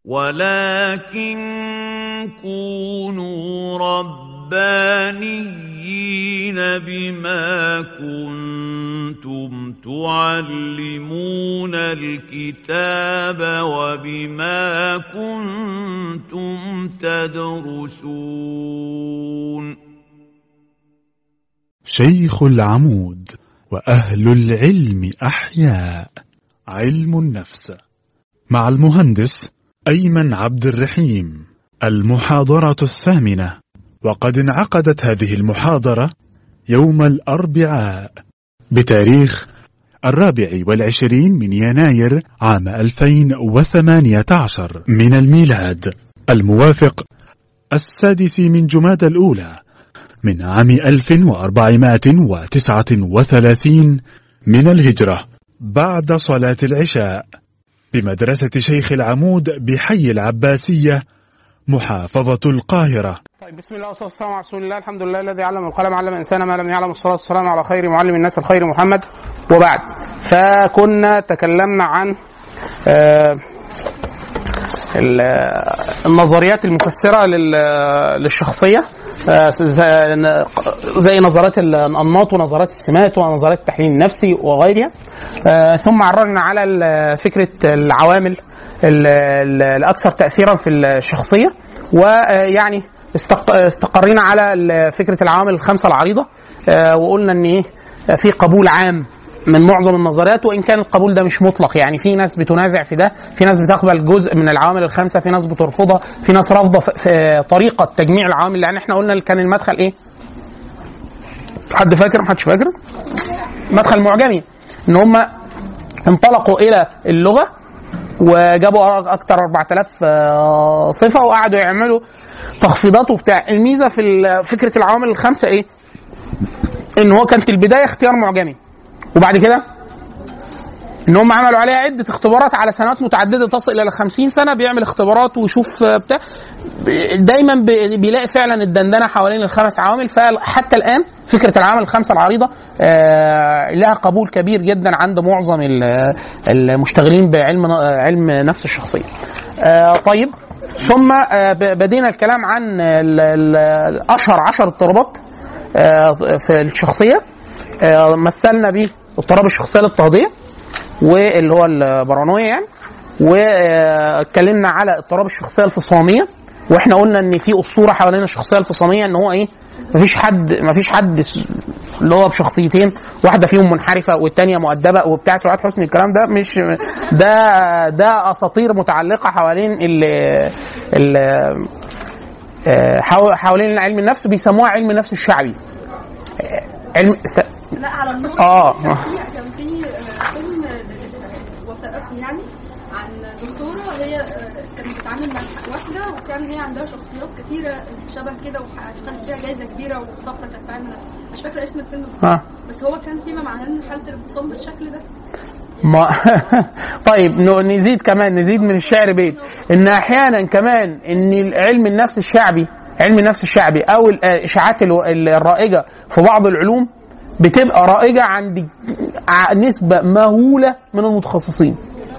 ولكن كونوا ربانيين بما كنتم تعلمون الكتاب وبما كنتم تدرسون شيخ العمود وأهل العلم أحياء علم النفس مع المهندس أيمن عبد الرحيم المحاضرة الثامنة وقد انعقدت هذه المحاضرة يوم الأربعاء بتاريخ الرابع والعشرين من يناير عام 2018 من الميلاد الموافق السادس من جماد الأولى من عام 1439 من الهجرة بعد صلاة العشاء بمدرسة شيخ العمود بحي العباسية محافظة القاهرة طيب بسم الله والصلاه والسلام على رسول الله الحمد لله الذي علم القلم علم الانسان ما لم يعلم الصلاه والسلام على خير معلم الناس الخير محمد وبعد فكنا تكلمنا عن آه، ال- النظريات المفسره لل- للشخصيه آه، زي زي نظريات الانماط ونظريات السمات ونظريات التحليل النفسي وغيرها آه، ثم عرجنا على ال- فكره العوامل ال- ال- الاكثر تاثيرا في الشخصيه ويعني استق- استقرينا على ال- فكره العوامل الخمسه العريضه آه، وقلنا ان ايه آه، في قبول عام من معظم النظريات وان كان القبول ده مش مطلق يعني في ناس بتنازع في ده في ناس بتقبل جزء من العوامل الخمسه في ناس بترفضها في ناس رافضه في- في طريقه تجميع العوامل يعني احنا قلنا كان المدخل ايه حد فاكر محدش فاكر مدخل معجمي ان هم انطلقوا الى اللغه وجابوا اكتر 4000 آه، صفه وقعدوا يعملوا تخفيضات وبتاع الميزه في ال- فكره العوامل الخمسه ايه ان هو كانت البدايه اختيار معجمي وبعد كده ان هم عملوا عليها عده اختبارات على سنوات متعدده تصل الى 50 سنه بيعمل اختبارات ويشوف آه، بتاع ب- دايما بي- بيلاقي فعلا الدندنه حوالين الخمس عوامل فحتى الان فكره العوامل الخمسه العريضه آه، لها قبول كبير جدا عند معظم ال- المشتغلين بعلم علم نفس الشخصيه. آه، طيب ثم آه، ب- بدينا الكلام عن ال- ال- اشهر عشر اضطرابات آه، في الشخصيه آه، مثلنا به اضطراب الشخصيه الاضطهاديه واللي هو البارانويا يعني واتكلمنا على اضطراب الشخصيه الفصاميه واحنا قلنا ان في اسطوره حوالين الشخصيه الفصاميه ان هو ايه مفيش حد مفيش حد س- اللي هو بشخصيتين واحده فيهم منحرفه والتانيه مؤدبه وبتاع سعاد حسني الكلام ده مش ده ده اساطير متعلقه حوالين ال ال آه، حو- حوالين علم النفس بيسموها علم النفس الشعبي آه، علم س... لا على النقطة آه. كان في كان في آه، فيلم وثائقي يعني عن دكتورة هي آه، كانت بتتعامل مع واحدة وكان هي عندها شخصيات كتيرة شبه كده وخدت فيها جايزة كبيرة وطفرة كانت في علم النفس مش فاكرة اسم الفيلم بالظبط. اه بس هو كان فيما معناه ان حالة الانفصام بالشكل ده ما طيب ن- نزيد كمان نزيد من الشعر بيت ان احيانا كمان ان علم النفس الشعبي علم النفس الشعبي او الاشاعات الو- الرائجه في بعض العلوم بتبقى رائجه عند ع- نسبه مهوله من المتخصصين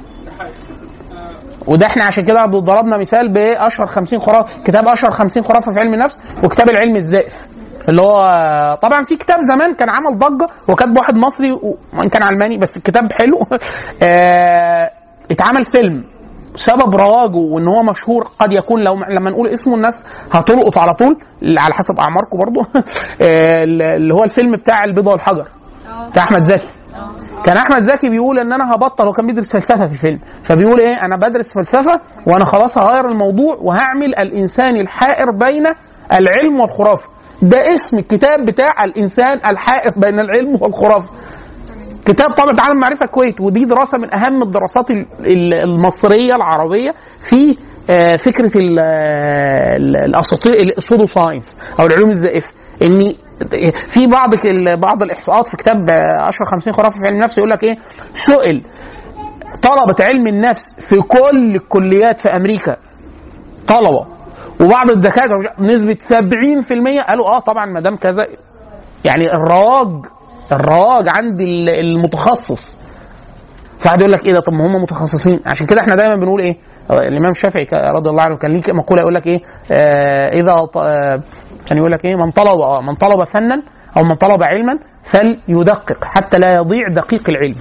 وده احنا عشان كده ضربنا مثال باشهر 50 خرافه كتاب اشهر 50 خرافه في علم النفس وكتاب العلم الزائف اللي هو طبعا في كتاب زمان كان عمل ضجه وكاتبه واحد مصري وان كان علماني بس الكتاب حلو آه، اتعمل فيلم سبب رواجه وان هو مشهور قد يكون لو لما نقول اسمه الناس هتلقط على طول على حسب اعماركم برضو آه، اللي هو الفيلم بتاع البيضه والحجر اه بتاع احمد زكي كان احمد زكي بيقول ان انا هبطل هو كان بيدرس فلسفه في الفيلم فبيقول ايه انا بدرس فلسفه وانا خلاص هغير الموضوع وهعمل الانسان الحائر بين العلم والخرافه ده اسم الكتاب بتاع الانسان الحائر بين العلم والخرافه كتاب طبعا تعالى المعرفه الكويت ودي دراسه من اهم الدراسات ال- ال- المصريه العربيه في آه، فكره ال- ال- الاساطير السودو ساينس او العلوم الزائفه ان في بعض ال- بعض الاحصاءات في كتاب آه، اشهر 50 خرافه في علم النفس يقول لك ايه سئل طلبه علم النفس في كل الكليات في امريكا طلبه وبعض الدكاتره نسبه 70% قالوا اه طبعا ما دام كذا يعني الرواج الرواج عند ال- المتخصص فواحد يقول لك ايه ده طب ما هم متخصصين عشان كده احنا دايما بنقول ايه الامام الشافعي ك- رضي الله عنه كان ليه مقوله يقول لك ايه آه اذا ط- آه كان يقول لك ايه من طلب اه من طلب فنا او من طلب علما فليدقق حتى لا يضيع دقيق العلم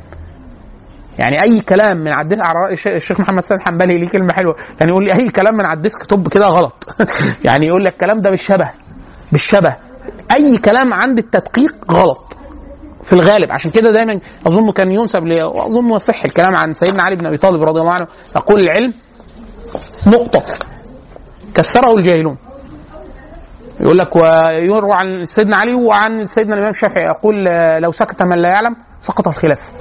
يعني اي كلام من على الديسك على رأي الش- الشيخ محمد سيد حنبلي ليه كلمه حلوه كان يقول لي اي كلام من على الديسك توب كده غلط يعني يقول لك الكلام ده بالشبه بالشبه اي كلام عند التدقيق غلط في الغالب عشان كده دايما اظن كان ينسب لي واظن صح الكلام عن سيدنا علي بن ابي طالب رضي الله عنه يقول العلم نقطه كسره الجاهلون يقول لك ويروى عن سيدنا علي وعن سيدنا الامام الشافعي يقول آه، لو سكت من لا يعلم سقط الخلاف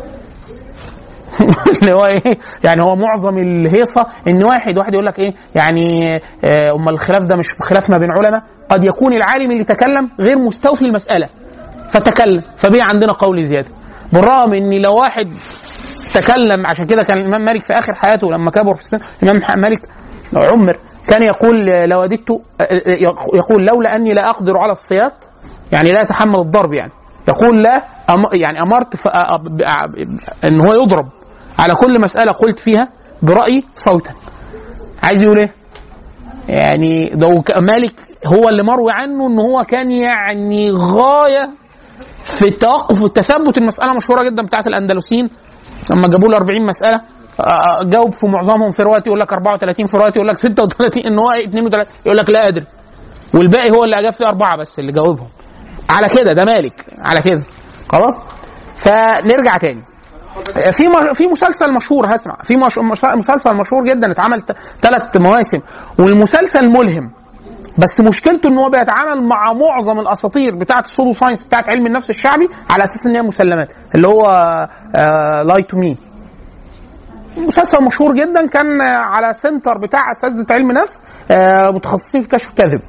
اللي هو ايه يعني هو معظم الهيصه ان واحد واحد يقول لك ايه يعني آه، امال الخلاف ده مش خلاف ما بين علماء قد يكون العالم اللي تكلم غير مستوفي المساله فتكلم فبقي عندنا قول زياده بالرغم ان لو واحد تكلم عشان كده كان الامام مالك في اخر حياته لما كبر في السن الامام مالك عمر كان يقول لو وددت يقول لولا اني لا اقدر على الصياط يعني لا اتحمل الضرب يعني يقول لا أم يعني امرت ف- أ- أ- ان هو يضرب على كل مساله قلت فيها برايي صوتا عايز يقول ايه؟ يعني ده ك- مالك هو اللي مروي عنه ان هو كان يعني غايه في التوقف والتثبت المساله مشهوره جدا بتاعت الاندلسيين لما جابوا له 40 مساله آه، جاوب في معظمهم في روايه يقول لك 34 في روايه يقول لك 36 ان هو 32 يقول لك لا ادري والباقي هو اللي اجاب فيه اربعه بس اللي جاوبهم على كده ده مالك على كده خلاص فنرجع تاني في م- في مسلسل مشهور هسمع في مش مش- مسلسل مشهور جدا اتعمل ثلاث مواسم والمسلسل ملهم بس مشكلته ان هو بيتعامل مع معظم الاساطير بتاعه السودو ساينس بتاعه علم النفس الشعبي على اساس ان هي مسلمات اللي هو لاي تو مي مسلسل مشهور جدا كان آه، على سنتر بتاع اساتذه علم نفس آه، متخصصين في كشف الكذب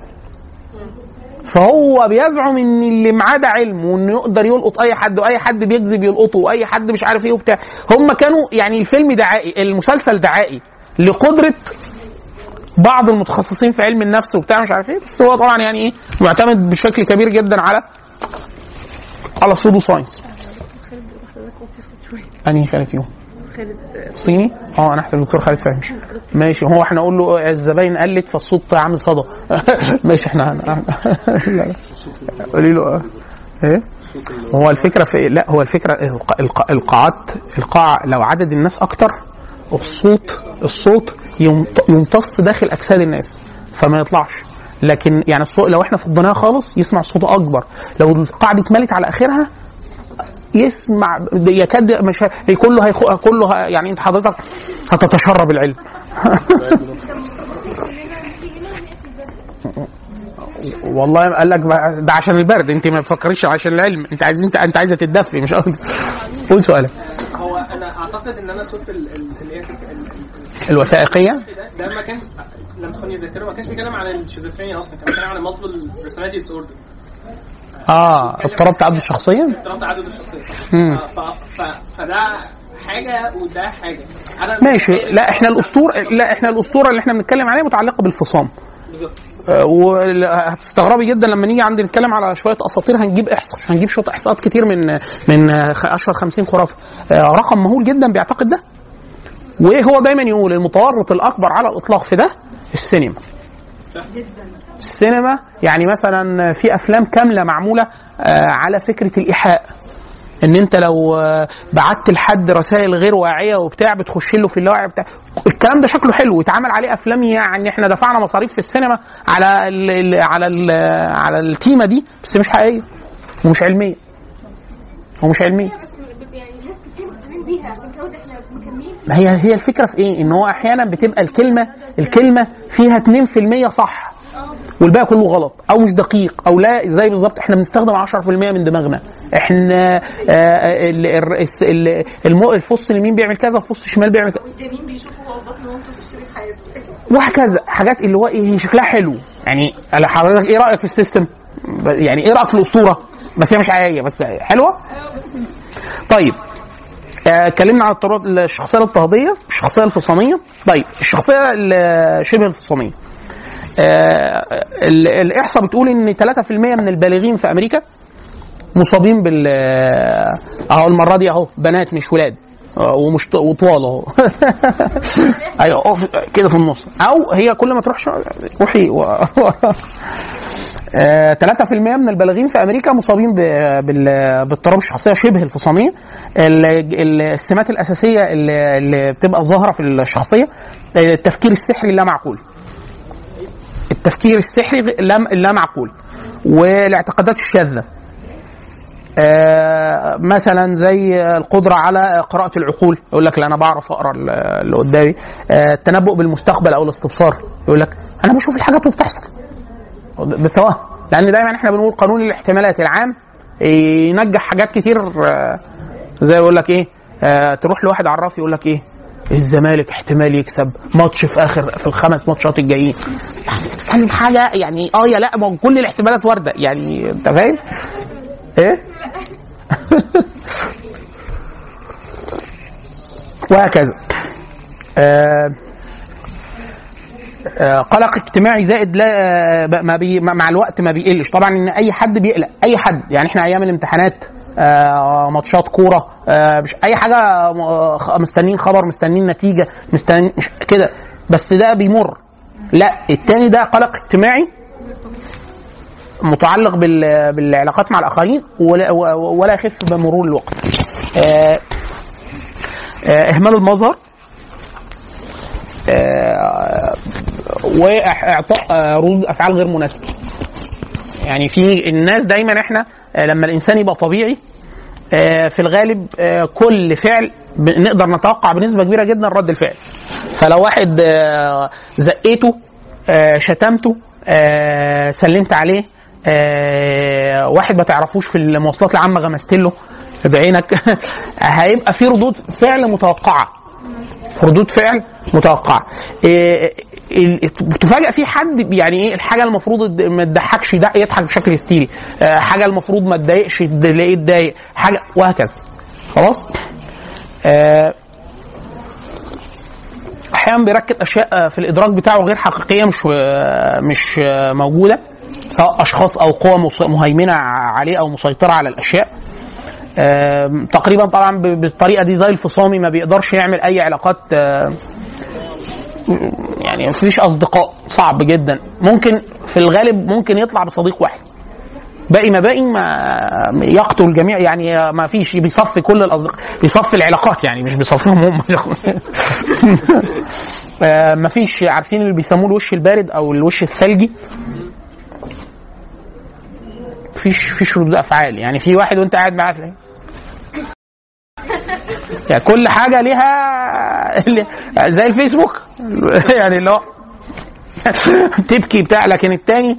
فهو بيزعم ان اللي معاه ده علم وانه يقدر يلقط اي حد واي حد بيكذب يلقطه واي حد مش عارف ايه وبتاع هم كانوا يعني الفيلم دعائي المسلسل دعائي لقدره بعض المتخصصين في علم النفس وبتاع مش عارف ايه بس هو طبعا يعني ايه معتمد بشكل كبير جدا على على السودو ساينس انهي خالد يوم صيني اه انا احسب الدكتور خالد فهمي ماشي هو احنا نقول له الزباين قلت فالصوت عامل صدى ماشي احنا هن- لا. قولي له اه ايه هو الفكره في لا هو الفكره الق- الق- القاعات القاعه لو عدد الناس اكتر الصوت الصوت يمط- يمتص داخل اجساد الناس فما يطلعش لكن يعني الصوت لو احنا فضيناها خالص يسمع صوت اكبر لو القاعده اتملت على اخرها يسمع يكاد مش ه- كله هيخ... كله ه... يعني انت حضرتك هتتشرب العلم والله قال لك بقى- ده عشان البرد انت ما تفكريش عشان العلم انت عايز انت انت عايزه تتدفي مش قصدي قول سؤالك هو انا اعتقد ان انا صوت ال- ال- اللي هي ال- ال- الوثائقيه ده ده ما كان لم تخوني الذاكره ما كانش بيتكلم عن الشيزوفرينيا اصلا كان بيتكلم عن المالتيبل بيرسوناليتي ديس اوردر اه اضطراب تعدد الشخصيه اضطراب تعدد الشخصيه صح مم. ف- ف- ف- فده حاجه وده حاجه انا ماشي لا احنا الاسطوره لا احنا الاسطوره اللي احنا بنتكلم عليها متعلقه بالفصام بالظبط آه، وهتستغربي جدا لما نيجي عند نتكلم على شويه اساطير هنجيب احصاء هنجيب شويه احصاءات كتير من من آه، اشهر 50 خرافه آه، رقم مهول جدا بيعتقد ده وايه هو دايما يقول المتورط الاكبر على الاطلاق في ده السينما جدا السينما يعني مثلا في افلام كامله معموله آه، على فكره الايحاء ان انت لو آه، بعت لحد رسائل غير واعيه وبتاع بتخش له في اللاوعي بتاع الكلام ده شكله حلو ويتعمل عليه افلام يعني احنا دفعنا مصاريف في السينما على ال ال على ال على التيمه دي بس مش حقيقيه ومش علميه ومش علميه بس يعني ناس كتير مهتمين بيها عشان كده احنا مكملين ما هي هي الفكره في ايه؟ ان هو احيانا بتبقى الكلمه الكلمه فيها 2% صح والباقي كله غلط او مش دقيق او لا زي بالظبط احنا بنستخدم 10% من دماغنا احنا آه، ال- ال- الس- ال- الم- الفص اليمين بيعمل كذا الفص الشمال بيعمل كذا والجميل بيشوفوا هو بطن مامته في شريك حياته وهكذا حاجات اللي هو ايه هي شكلها حلو يعني على حضرتك ايه رايك في السيستم؟ ب- يعني ايه رايك في الاسطوره؟ بس هي مش حقيقيه بس حلوه؟ طيب آه، اتكلمنا عن الطرق الشخصيه الاضطهاديه الشخصيه الفصاميه طيب الشخصيه ال- شبه الفصاميه آه، ال- الاحصاء بتقول ان 3% من البالغين في امريكا مصابين بال اهو المره دي اهو بنات مش ولاد آه، ومش ط- وطوال اهو ايوه أقف كده في النص او هي كل ما تروح شو- روحي و... آه، 3% من البالغين في امريكا مصابين ب- بال- باضطراب الشخصيه شبه الفصاميه ال- ال- السمات الاساسيه اللي, اللي بتبقى ظاهره في الشخصيه آه، التفكير السحري اللا معقول التفكير السحري غ- لا لا معقول والاعتقادات الشاذه آه، مثلا زي القدره على قراءه العقول يقول لك لا انا بعرف اقرا ال- اللي قدامي آه، التنبؤ بالمستقبل او الاستبصار يقول لك انا بشوف الحاجات وبتحصل بتوهم لان دايما احنا بنقول قانون الاحتمالات العام ينجح حاجات كتير آه، زي يقول لك ايه آه، تروح لواحد عراف يقول لك ايه الزمالك احتمال يكسب ماتش في اخر في الخمس ماتشات الجايين يعني بتتكلم حاجه يعني اه يا لا ما هو كل الاحتمالات وارده يعني انت فاهم ايه وهكذا آه آه، قلق اجتماعي زائد لا آه، ما بي مع الوقت ما بيقلش طبعا ان اي حد بيقلق اي حد يعني احنا ايام الامتحانات آه، ماتشات كوره آه، مش اي حاجه آه، خ- مستنين خبر مستنين نتيجه مستنين مش كده بس ده بيمر لا التاني ده قلق اجتماعي متعلق بال- بالعلاقات مع الاخرين ولا, ولا يخف بمرور الوقت آه، آه، اهمال المظهر آه، واعطاء آه، ردود افعال غير مناسبه يعني في الناس دايما احنا آه، لما الانسان يبقى طبيعي آه، في الغالب آه، كل فعل ب- نقدر نتوقع بنسبه كبيره جدا رد الفعل فلو واحد آه، زقيته آه، شتمته آه، سلمت عليه آه، واحد ما تعرفوش في المواصلات العامه غمست له بعينك هيبقى في ردود فعل متوقعه ردود فعل متوقعه إيه ال- تفاجئ في حد يعني ايه الحاجه المفروض الد- ما تضحكش ده يضحك بشكل هستيري آه، حاجه المفروض ما تضايقش تلاقيه يتضايق حاجه وهكذا خلاص آه، احيانا بيركب اشياء آه، في الادراك بتاعه غير حقيقيه مش آه، مش آه، موجوده سواء اشخاص او قوى مس- مهيمنه عليه او مسيطره على الاشياء آم، تقريبا طبعا ب- بالطريقه دي زي الفصامي ما بيقدرش يعمل اي علاقات آه، يعني مفيش اصدقاء صعب جدا ممكن في الغالب ممكن يطلع بصديق واحد باقي ما باقي ما يقتل الجميع يعني ما فيش بيصفي كل الاصدقاء بيصفي العلاقات يعني مش بيصفيهم هم آه، ما فيش عارفين اللي بيسموه الوش البارد او الوش الثلجي فيش فيش ردود افعال يعني في واحد وانت قاعد معاه تلاقيه يعني كل حاجه ليها اللي- زي الفيسبوك يعني اللي هو تبكي بتاع لكن التاني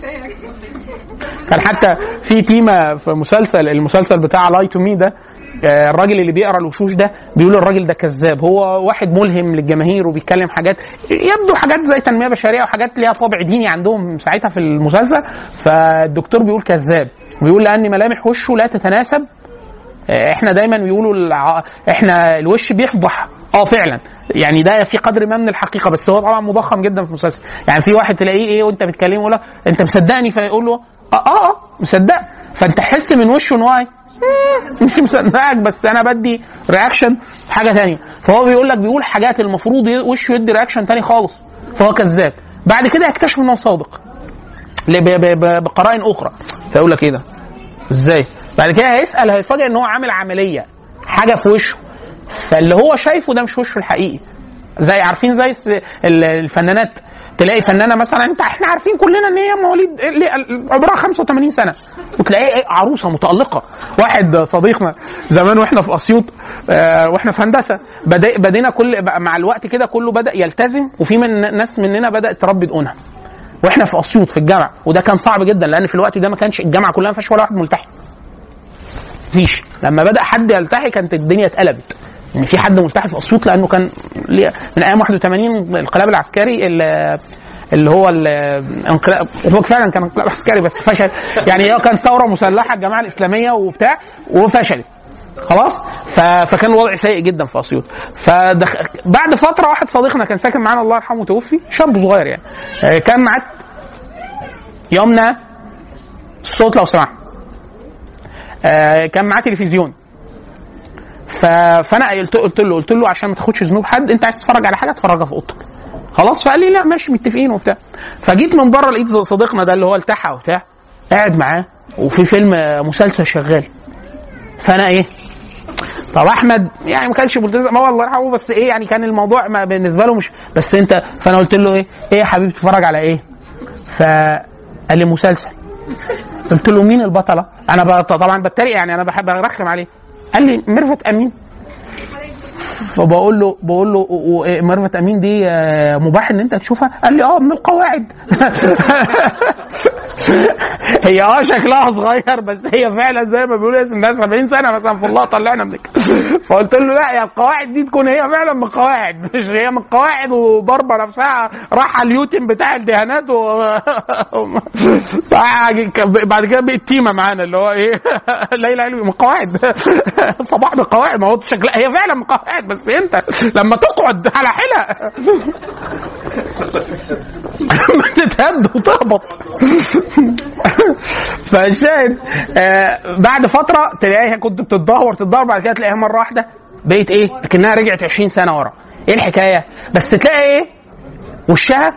كان حتى في تيمه في مسلسل المسلسل بتاع لاي تو مي ده آه، الراجل اللي بيقرا الوشوش ده بيقول الراجل ده كذاب هو واحد ملهم للجماهير وبيتكلم حاجات يبدو حاجات زي تنميه بشريه وحاجات ليها طابع ديني عندهم ساعتها في المسلسل فالدكتور بيقول كذاب بيقول لان ملامح وشه لا تتناسب آه، احنا دايما بيقولوا الع... احنا الوش بيفضح اه فعلا يعني ده في قدر ما من الحقيقه بس هو طبعا مضخم جدا في المسلسل يعني في واحد تلاقيه ايه وانت بتكلمه يقول لك انت مصدقني فيقول له اه اه, آه مصدق فانت تحس من وشه ان هو إيه؟ مم، مش مصدقك بس انا بدي رياكشن حاجه تانية فهو بيقول لك بيقول حاجات المفروض ي- وشه يدي رياكشن تاني خالص فهو كذاب بعد كده يكتشف ان هو صادق ل- ب- ب- ب- بقرائن اخرى فيقول لك ايه ده ازاي بعد كده هيسال هيتفاجئ ان هو عامل عمليه حاجه في وشه فاللي هو شايفه ده مش وشه الحقيقي زي عارفين زي الس- ال- الفنانات تلاقي فنانه مثلا انت احنا عارفين كلنا ان هي مواليد اللي عمرها 85 سنه وتلاقيها ايه عروسه متالقه واحد صديقنا زمان واحنا في اسيوط آه، واحنا في هندسه بدا بدينا كل بقى مع الوقت كده كله بدا يلتزم وفي من ناس مننا بدات تربي دقونها واحنا في اسيوط في الجامعه وده كان صعب جدا لان في الوقت ده ما كانش الجامعه كلها ما فيهاش ولا واحد ملتحي مفيش لما بدا حد يلتحي كانت الدنيا اتقلبت ان في حد ملتحي في اسيوط لانه كان ليه- من ايام 81 الانقلاب العسكري اللي اللي هو الانقلاب هو فعلا كان انقلاب عسكري بس فشل يعني هو كان ثوره مسلحه الجماعه الاسلاميه وبتاع وفشلت خلاص ف... فكان الوضع سيء جدا في اسيوط فدخ... بعد فتره واحد صديقنا كان ساكن معانا الله يرحمه توفي شاب صغير يعني آه، كان معاه يومنا الصوت لو سمحت آه، كان معاه تلفزيون ف... فانا قلت قلت له قلت له عشان ما تاخدش ذنوب حد انت عايز تتفرج على حاجه اتفرجها في اوضتك خلاص فقال لي لا ماشي متفقين وبتاع فجيت من بره لقيت صديقنا ده اللي هو التحى وبتاع قاعد معاه وفي فيلم آه، مسلسل شغال فانا ايه طب احمد يعني ما كانش ملتزم هو الله يرحمه بس ايه يعني كان الموضوع ما بالنسبه له مش بس انت فانا قلت له ايه ايه يا حبيبي تتفرج على ايه فقال لي مسلسل قلت له مين البطله انا ب- طبعا بتريق يعني انا بحب ارخم عليه قال لي ميرفت امين فبقول له بقول له و- و- ميرفت امين دي آه، مباح ان انت تشوفها قال لي اه من القواعد هي اه شكلها صغير بس هي فعلا زي ما بيقولوا اسم ده 70 سنه مثلا في اللقطه اللي احنا بنك فقلت له لا يا القواعد دي تكون هي فعلا من القواعد مش هي من القواعد وضربه نفسها راح على اليوتيم بتاع الدهانات و... بعد كده بقت تيمه معانا اللي هو ايه ليلى علوي من القواعد صباح من القواعد ما هو شكلها هي فعلا من القواعد بس انت لما تقعد على حلق ما تتهد وتهبط فالشاهد آه بعد فتره تلاقيها كنت بتتدهور تتدهور بعد كده تلاقيها مره واحده بقيت ايه؟ لكنها رجعت 20 سنه ورا ايه الحكايه؟ بس تلاقي ايه؟ وشها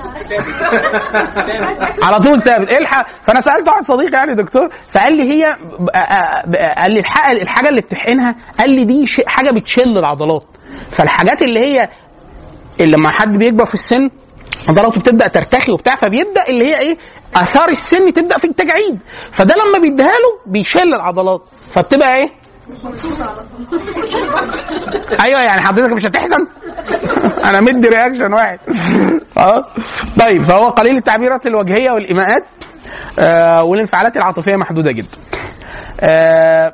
على طول ثابت ايه الح... فانا سالت واحد صديقي يعني دكتور فقال لي هي ب- آه، ب- قال لي الحق الحاجه اللي بتحقنها قال لي دي شيء- حاجه بتشل العضلات فالحاجات اللي هي اللي لما حد بيكبر في السن عضلاته بتبدا ترتخي وبتاع فبيبدا اللي هي ايه اثار السن تبدا في التجاعيد فده لما بيديها له بيشل العضلات فبتبقى ايه ايوه يعني حضرتك مش هتحزن انا مدي رياكشن واحد اه طيب فهو قليل التعبيرات الوجهيه والايماءات آه والانفعالات العاطفيه محدوده جدا آه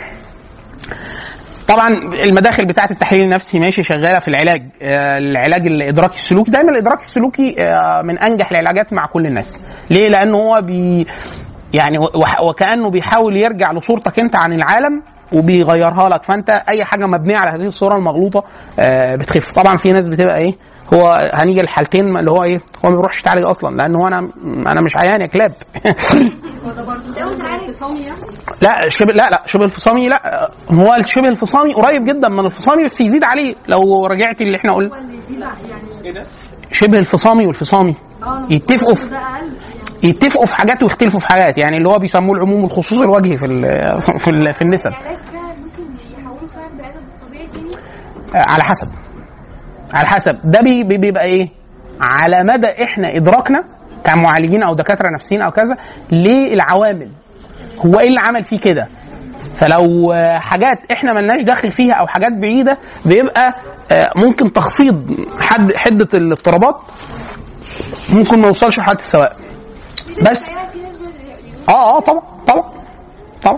طبعا المداخل بتاعه التحليل النفسي ماشي شغاله في العلاج آه، العلاج الادراكي السلوكي دايما الادراك السلوكي آه، من انجح العلاجات مع كل الناس ليه لانه هو بي يعني وح- وكانه بيحاول يرجع لصورتك انت عن العالم وبيغيرها لك فانت اي حاجه مبنيه على هذه الصوره المغلوطه آه، بتخف طبعا في ناس بتبقى ايه هو هنيجي الحالتين اللي هو ايه هو ما بيروحش يتعالج اصلا لان هو انا انا مش عيان يا كلاب هو ده برضه زي انفصامي يعني لا شبه لا لا شبه الفصامي لا هو الشبه الفصامي قريب جدا من الفصامي بس يزيد عليه لو رجعت اللي احنا قلنا هو اللي يزيد ع- يعني ايه ده؟ شبه الفصامي والفصامي اه يتفقوا في- ده اقل يعني يتفقوا في حاجات ويختلفوا في حاجات يعني اللي هو بيسموه العموم والخصوص الوجهي في ال في, ال في النسب العلاج فعلا ممكن يحولوا فعلا بني ادم طبيعي تاني آه، على حسب على حسب ده بي بي- بيبقى ايه على مدى احنا ادراكنا كمعالجين او دكاتره نفسيين او كذا للعوامل هو ايه اللي عمل فيه كده فلو آه، حاجات احنا ملناش دخل فيها او حاجات بعيده بيبقى آه، ممكن تخفيض حد حده الاضطرابات ممكن ما يوصلش لحاله السواء بس يعني في ناس بي- اه اه طبعا طبعا طبعا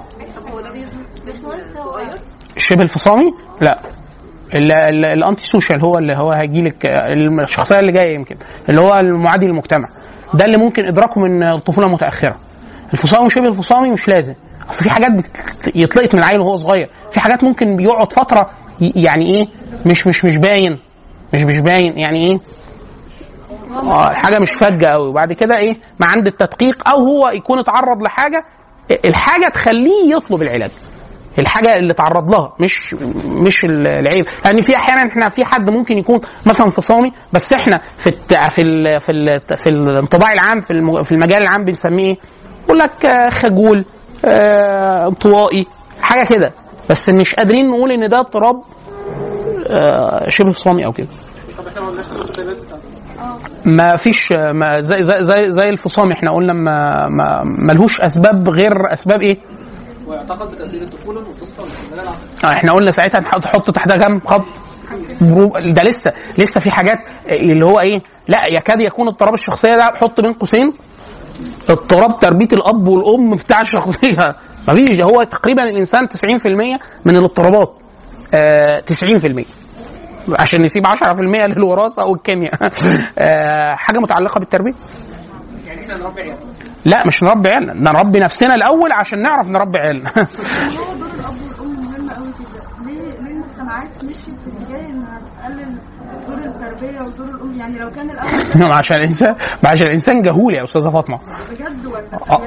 الشبه الفصامي لا ال- ال- الانتي سوشيال هو اللي هو هيجي لك الشخصيه اللي جايه يمكن اللي هو المعادي للمجتمع ده اللي ممكن ادراكه من الطفوله المتاخره الفصامي وشبه الفصامي مش لازم اصل في حاجات بت- يتلقط من العيل وهو صغير في حاجات ممكن بيقعد فتره ي- يعني ايه مش مش مش باين مش مش باين يعني ايه اه حاجه مش فجه قوي وبعد كده ايه مع عند التدقيق او هو يكون اتعرض لحاجه الحاجه تخليه يطلب العلاج الحاجه اللي تعرض لها مش مش العيب لان في احيانا احنا في حد ممكن يكون مثلا فصامي بس احنا في الت... في ال... في ال... في الانطباع العام في الم... في المجال العام بنسميه ايه؟ يقول لك آه، خجول آه، انطوائي حاجه كده بس مش قادرين نقول ان ده اضطراب آه، شبه فصامي او كده طب احنا ما قلناش المتطلبات بتاعته ما فيش ما زي زي زي, زي الفصام احنا قلنا ما ما ملهوش اسباب غير اسباب ايه؟ ويعتقد بتاثير الطفوله المتصله والاستغلال العقلي آه، احنا قلنا ساعتها نحط تحط تحتها كام خط برو- ده لسه لسه في حاجات اللي هو ايه لا يكاد يكون اضطراب الشخصيه ده حط بين قوسين اضطراب تربيه الاب والام بتاع الشخصيه مفيش ده هو تقريبا الانسان 90% من الاضطرابات آه 90% عشان نسيب 10% للوراثه او الكيمياء آه حاجه متعلقه بالتربيه يعني احنا نربي عيالنا لا مش نربي عيالنا نربي نفسنا الاول عشان نعرف نربي عيالنا هو دور الاب والام مهم قوي كده ليه ليه المجتمعات مشيت في اتجاه انها تقلل دور التربيه التربيه ودور الام يعني لو كان الاول عشان الانسان عشان الانسان جهول يا استاذه فاطمه بجد ولا آه.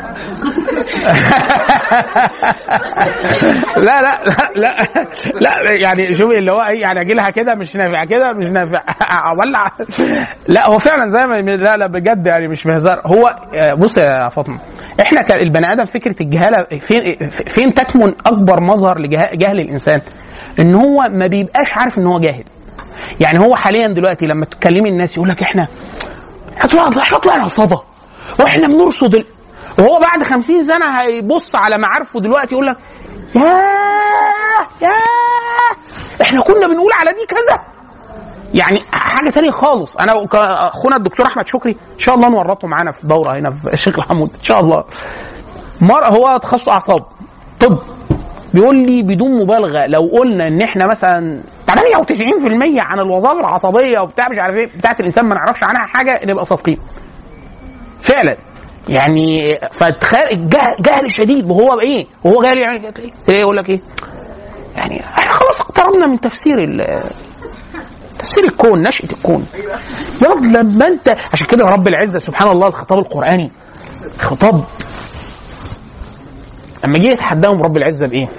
لا لا لا لا لا يعني شوفي اللي هو ايه يعني اجي لها كده مش نافع كده مش نافع اولع لا هو فعلا زي ما لا لا بجد يعني مش بهزار هو آه، بص يا فاطمه احنا كالبني ادم فكره الجهاله فين فين تكمن اكبر مظهر لجهل الانسان ان هو ما بيبقاش عارف ان هو جاهل يعني هو حاليا دلوقتي لما تكلمي الناس يقول لك احنا هطلع احنا طلعنا صدى واحنا بنرصد ال... وهو بعد خمسين سنة هيبص على معارفه دلوقتي يقول لك ياه ياه احنا كنا بنقول على دي كذا يعني حاجة تانية خالص أنا وك- أخونا الدكتور أحمد شكري إن شاء الله نورطه معانا في دورة هنا في الشيخ الحمود إن شاء الله مر هو تخصص أعصاب طب بيقول لي بدون مبالغه لو قلنا ان احنا مثلا 98% عن الوظائف العصبيه وبتاع مش عارف ايه بتاعت الانسان ما نعرفش عنها حاجه نبقى صادقين. فعلا يعني فتخيل جهل, جهل شديد وهو ايه؟ وهو جاهل يعني كده ايه؟ تلاقيه يقول لك ايه؟ يعني احنا خلاص اقتربنا من تفسير ال- تفسير الكون نشأة الكون ياض لما انت عشان كده رب العزة سبحان الله الخطاب القرآني خطاب لما جه يتحداهم رب العزة بإيه؟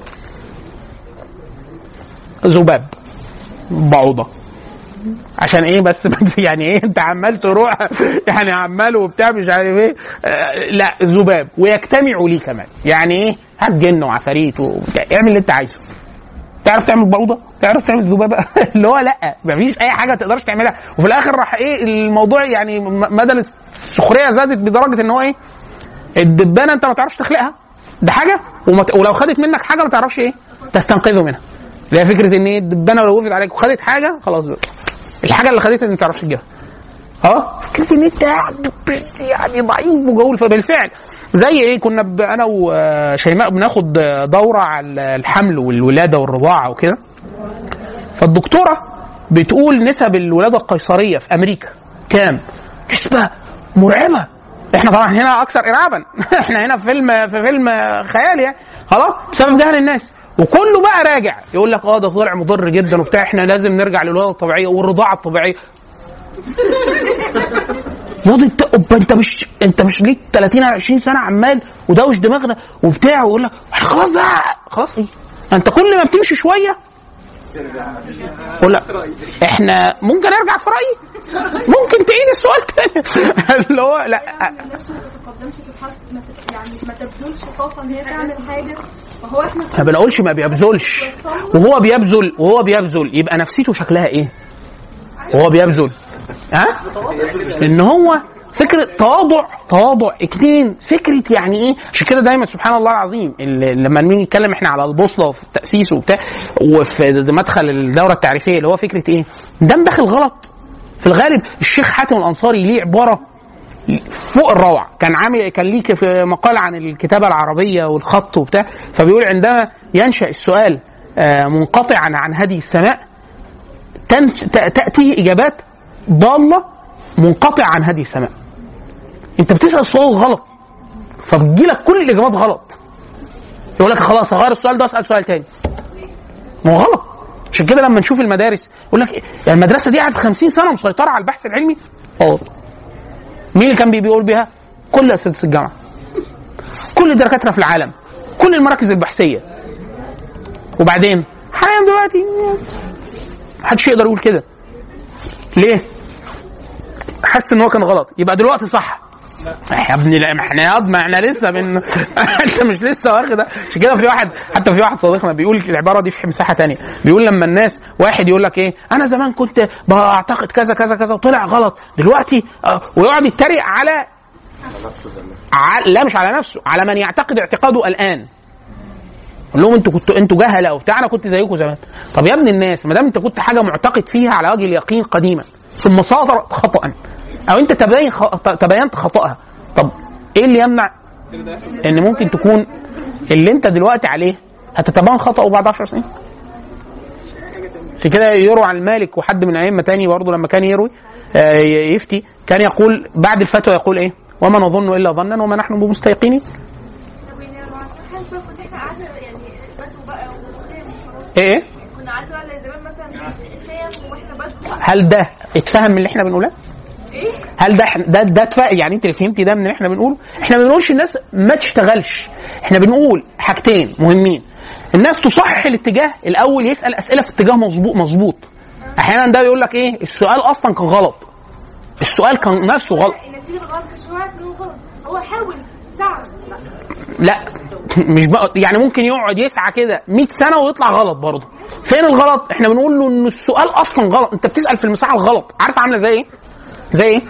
ذباب بعوضة عشان ايه بس يعني ايه انت عمال تروح يعني عمال وبتاع مش عارف ايه آه، لا ذباب ويجتمعوا ليه كمان يعني ايه هات جن وعفاريت وبتاع اعمل اللي انت عايزه تعرف تعمل بعوضه؟ تعرف تعمل ذبابه؟ اللي هو لا مفيش اي حاجه تقدرش تعملها وفي الاخر راح ايه الموضوع يعني م- مدى السخريه زادت بدرجه ان هو ايه؟ الدبانه انت ما تعرفش تخلقها ده حاجه وما ت- ولو خدت منك حاجه ما تعرفش ايه؟ تستنقذه منها. اللي هي فكره ان ايه الدبانه لو وقفت عليك وخدت حاجه خلاص بقى. الحاجه اللي خدتها انت ما تعرفش تجيبها. اه فكره ان انت يعني ضعيف وجول فبالفعل زي ايه كنا ب... انا وشيماء بناخد دوره على الحمل والولاده والرضاعه وكده فالدكتوره بتقول نسب الولاده القيصريه في امريكا كام؟ نسبه مرعبه احنا طبعا هنا اكثر ارعابا احنا هنا في فيلم في فيلم خيالي يعني. خلاص بسبب جهل الناس وكله بقى راجع يقول لك اه ده طلع مضر جدا وبتاع احنا لازم نرجع للولاده الطبيعيه والرضاعه الطبيعيه ياض انت أوبا انت مش انت مش ليك 30 أو 20 سنه عمال ودوش دماغنا وبتاع ويقول لك احنا خلاص ده خلاص ايه انت كل ما بتمشي شويه قول لا احنا ممكن ارجع في رايي ممكن تعيد السؤال تاني اللي هو لا يعني الناس ما تتقدمش في الحرب ما ت- يعني ما تبذلش طاقه ان هي تعمل حاجه فهو احنا ما بنقولش ما بيبذلش وهو بيبذل وهو بيبذل يبقى نفسيته شكلها ايه؟ وهو بيبذل ها؟ ان هو فكرة تواضع تواضع اتنين فكرة يعني ايه عشان كده دايما سبحان الله العظيم اللي لما نيجي نتكلم احنا على البوصلة وفي التأسيس وبتاع وفي مدخل الدورة التعريفية اللي هو فكرة ايه ده داخل غلط في الغالب الشيخ حاتم الأنصاري ليه عبارة فوق الروعة كان عامل كان ليك في مقال عن الكتابة العربية والخط وبتاع فبيقول عندما ينشأ السؤال آه، منقطعا عن هذه السماء تن- ت- تأتيه إجابات ضالة منقطعة عن هذه السماء أنت بتسأل سؤال غلط فبتجيلك كل الإجابات غلط يقول لك خلاص هغير السؤال ده وأسأل سؤال تاني ما هو غلط عشان كده لما نشوف المدارس يقول لك إيه، يعني المدرسة دي قعدت 50 سنة مسيطرة على البحث العلمي غلط مين اللي كان بي- بيقول بيها؟ كل اساتذه الجامعه. كل الدكاتره في العالم. كل المراكز البحثيه. وبعدين حاليا دلوقتي محدش يقدر يقول كده. ليه؟ حس ان هو كان غلط يبقى دلوقتي صح. يا ابني لا ما احنا ياض ما احنا لسه بن انت مش لسه واخد عشان كده في واحد حتى في واحد صديقنا بيقول العباره دي في مساحه تانية بيقول لما الناس واحد يقول لك ايه انا زمان كنت بعتقد كذا كذا كذا وطلع غلط دلوقتي آه، ويقعد يتريق على ع- لا مش على نفسه على من يعتقد اعتقاده الان قول لهم انتوا كنتوا انتوا جهله وبتاع انا كنت زيكم زمان طب يا ابن الناس ما دام انت كنت حاجه معتقد فيها على وجه اليقين قديما ثم صادرت خطا او انت تبين خ... تبينت خطاها طب ايه اللي يمنع ان ممكن تكون اللي انت دلوقتي عليه هتتبين خطأه بعد 10 سنين عشان كده يروى عن مالك وحد من ائمه تاني برضه لما كان يروي آه، يفتي كان يقول بعد الفتوى يقول ايه وما نظن الا ظنا وما نحن بمستيقنين طب يعني لو عشان حاسه كنت احنا قاعده يعني برضه بقى ومخيم ايه ايه كنا كنا عارفين زي زمان مثلا الخيم واحنا بدخل هل ده اتفهم من اللي احنا بنقوله؟ ايه هل ده ده ده اتفهم يعني انت اللي فهمتي ده من اللي احنا بنقوله؟ احنا ما بنقولش الناس ما تشتغلش احنا بنقول حاجتين مهمين الناس تصحح الاتجاه الاول يسال اسئله في اتجاه مظبوط مظبوط احيانا ده بيقول لك ايه السؤال اصلا كان غلط السؤال كان نفسه غلط النتيجه غلط عشان هو عارف ان هو غلط هو حاول ساعد لا مش بقى يعني ممكن يقعد يسعى كده 100 سنه ويطلع غلط برضه فين الغلط احنا بنقول له ان السؤال اصلا غلط انت بتسال في المساحه الغلط عارف عامله زي ايه زي ايه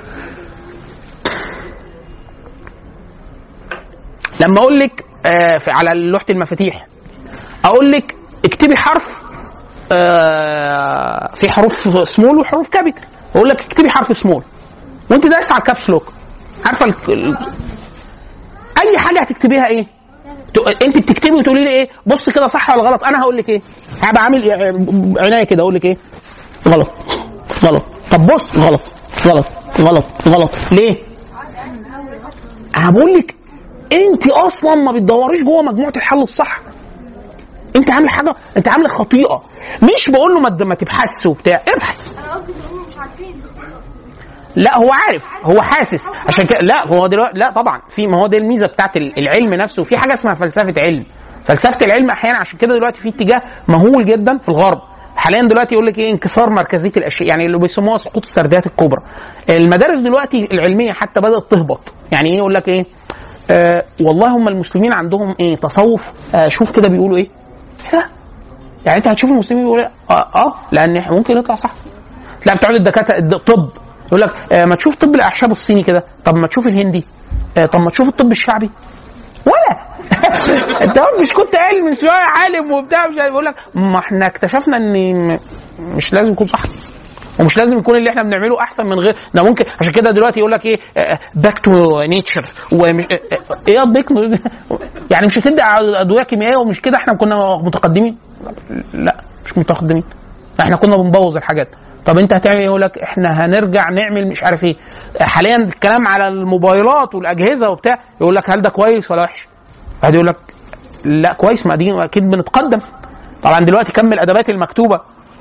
لما اقول لك آه في على لوحه المفاتيح اقول لك اكتبي حرف آه في حروف سمول وحروف كابيتال اقول لك اكتبي حرف سمول وانت دايس على الكابس لوك عارفه ال- ال- اي حاجه هتكتبيها ايه ت- انت بتكتبي وتقولي لي ايه بص كده صح ولا غلط انا هقول لك ايه هبقى عامل إيه؟ عنايه كده اقول لك ايه غلط غلط طب بص غلط غلط غلط غلط ليه انا بقول لك انت اصلا ما بتدوريش جوه مجموعه الحل الصح انت عامله حاجه انت عامله خطيئه مش بقول له ما ما تبحثش وبتاع ابحث انا قصدي ان هم مش عارفين لا هو عارف هو حاسس عشان كده لا هو دلوقتي لا طبعا في ما هو دي الميزه بتاعت ال- العلم نفسه في حاجه اسمها فلسفه علم فلسفه العلم احيانا عشان كده دلوقتي في اتجاه مهول جدا في الغرب حاليا دلوقتي يقول لك ايه انكسار مركزيه الاشياء يعني اللي بيسموها سقوط السرديات الكبرى المدارس دلوقتي العلميه حتى بدات تهبط يعني ايه يقول لك ايه آه والله هم المسلمين عندهم ايه تصوف آه شوف كده بيقولوا ايه إيه ده؟ يعني انت هتشوف المسلمين بيقولوا إيه؟ اه, آه لان ممكن يطلع صح لا بتوع الدكاتره الد- الطب يقول لك آه ما تشوف طب الاعشاب الصيني كده طب ما تشوف الهندي آه طب ما تشوف الطب الشعبي ولا انت مش كنت قايل من شويه عالم وبتاع مش عارف يقول لك ما احنا اكتشفنا ان م- مش لازم يكون صح ومش لازم يكون اللي احنا بنعمله احسن من غير ده ممكن عشان كده دلوقتي يقول لك ايه باك تو نيتشر ومش آه، آه، ايه باك يعني مش هتدي ادويه كيميائيه ومش كده احنا كنا متقدمين لا مش متقدمين احنا كنا بنبوظ الحاجات طب انت هتعمل ايه يقول لك احنا هنرجع نعمل مش عارف ايه حاليا الكلام على الموبايلات والاجهزه وبتاع يقول لك هل ده كويس ولا وحش بعد يقول لك لا كويس ما دي اكيد بنتقدم طبعا دلوقتي كم الادبات المكتوبه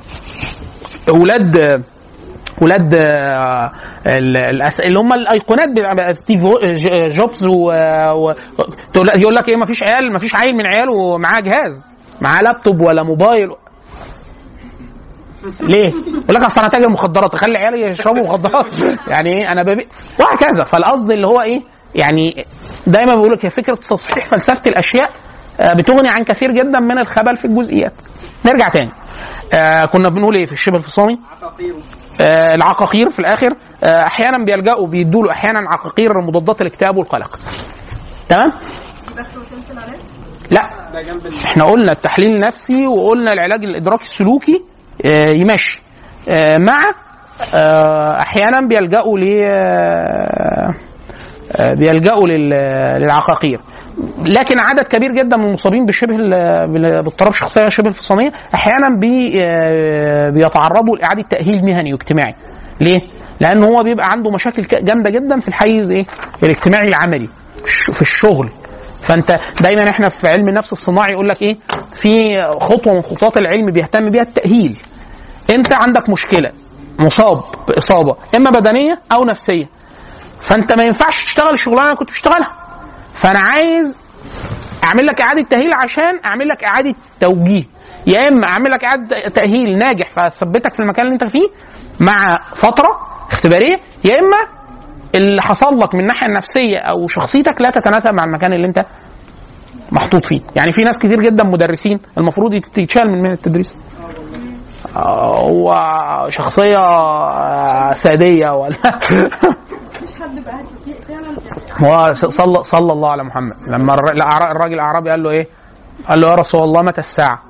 ولاد ولاد آه، ال- الأس... اللي هم الايقونات بتاع ستيف جو- ج- جوبز و... و... تقول- يقول لك ايه ما فيش عيال ما فيش عيل من عياله معاه جهاز معاه لابتوب ولا موبايل ليه؟ يقول لك اصل انا تاجر مخدرات اخلي عيالي يشربوا مخدرات يعني ايه انا ببيع وهكذا فالقصد اللي هو ايه؟ يعني دايما بقول لك هي فكره تصحيح فلسفه الاشياء آه، بتغني عن كثير جدا من الخبل في الجزئيات. نرجع تاني. آه كنا بنقول ايه في الشبه الفصامي؟ عقاقير آه العقاقير في الاخر آه احيانا بيلجأوا بيدوا له احيانا عقاقير مضادات الاكتئاب والقلق. تمام؟ بس وصلت العلاج لا ده جنب ال- احنا قلنا التحليل النفسي وقلنا العلاج الادراكي السلوكي آه، يمشي آه، مع آه، احيانا بيلجأوا ل آه، آه، بيلجأوا لل- للعقاقير لكن عدد كبير جدا من المصابين بشبه ال- بال- باضطراب شخصيه شبه الفصاميه احيانا بي آه، بيتعرضوا لاعاده تاهيل مهني واجتماعي ليه؟ لان هو بيبقى عنده مشاكل ك- جامده جدا في الحيز ايه؟ الاجتماعي العملي ش- في الشغل فانت دايما احنا في علم النفس الصناعي يقول لك ايه؟ في خطوه من خطوات العلم بيهتم بيها التاهيل انت عندك مشكله مصاب باصابه اما بدنيه او نفسيه فانت ما ينفعش تشتغل الشغلانه اللي كنت بتشتغلها فانا عايز اعمل لك اعاده تاهيل عشان اعمل لك اعاده توجيه يا اما اعمل لك اعاده تاهيل ناجح فاثبتك في المكان اللي انت فيه مع فتره اختباريه يا اما اللي حصل لك من الناحيه النفسيه او شخصيتك لا تتناسب مع المكان اللي انت محطوط فيه يعني في ناس كتير جدا مدرسين المفروض يت- يتشال من مهنه التدريس آه، هو شخصيه آه، ساديه ولا مفيش حد بقى هتلاقيه فعلا يعني هو صلى صلى الله على محمد لما الر- الأعرا- الراجل الاعرابي قال له ايه؟ قال له يا رسول الله متى الساعه؟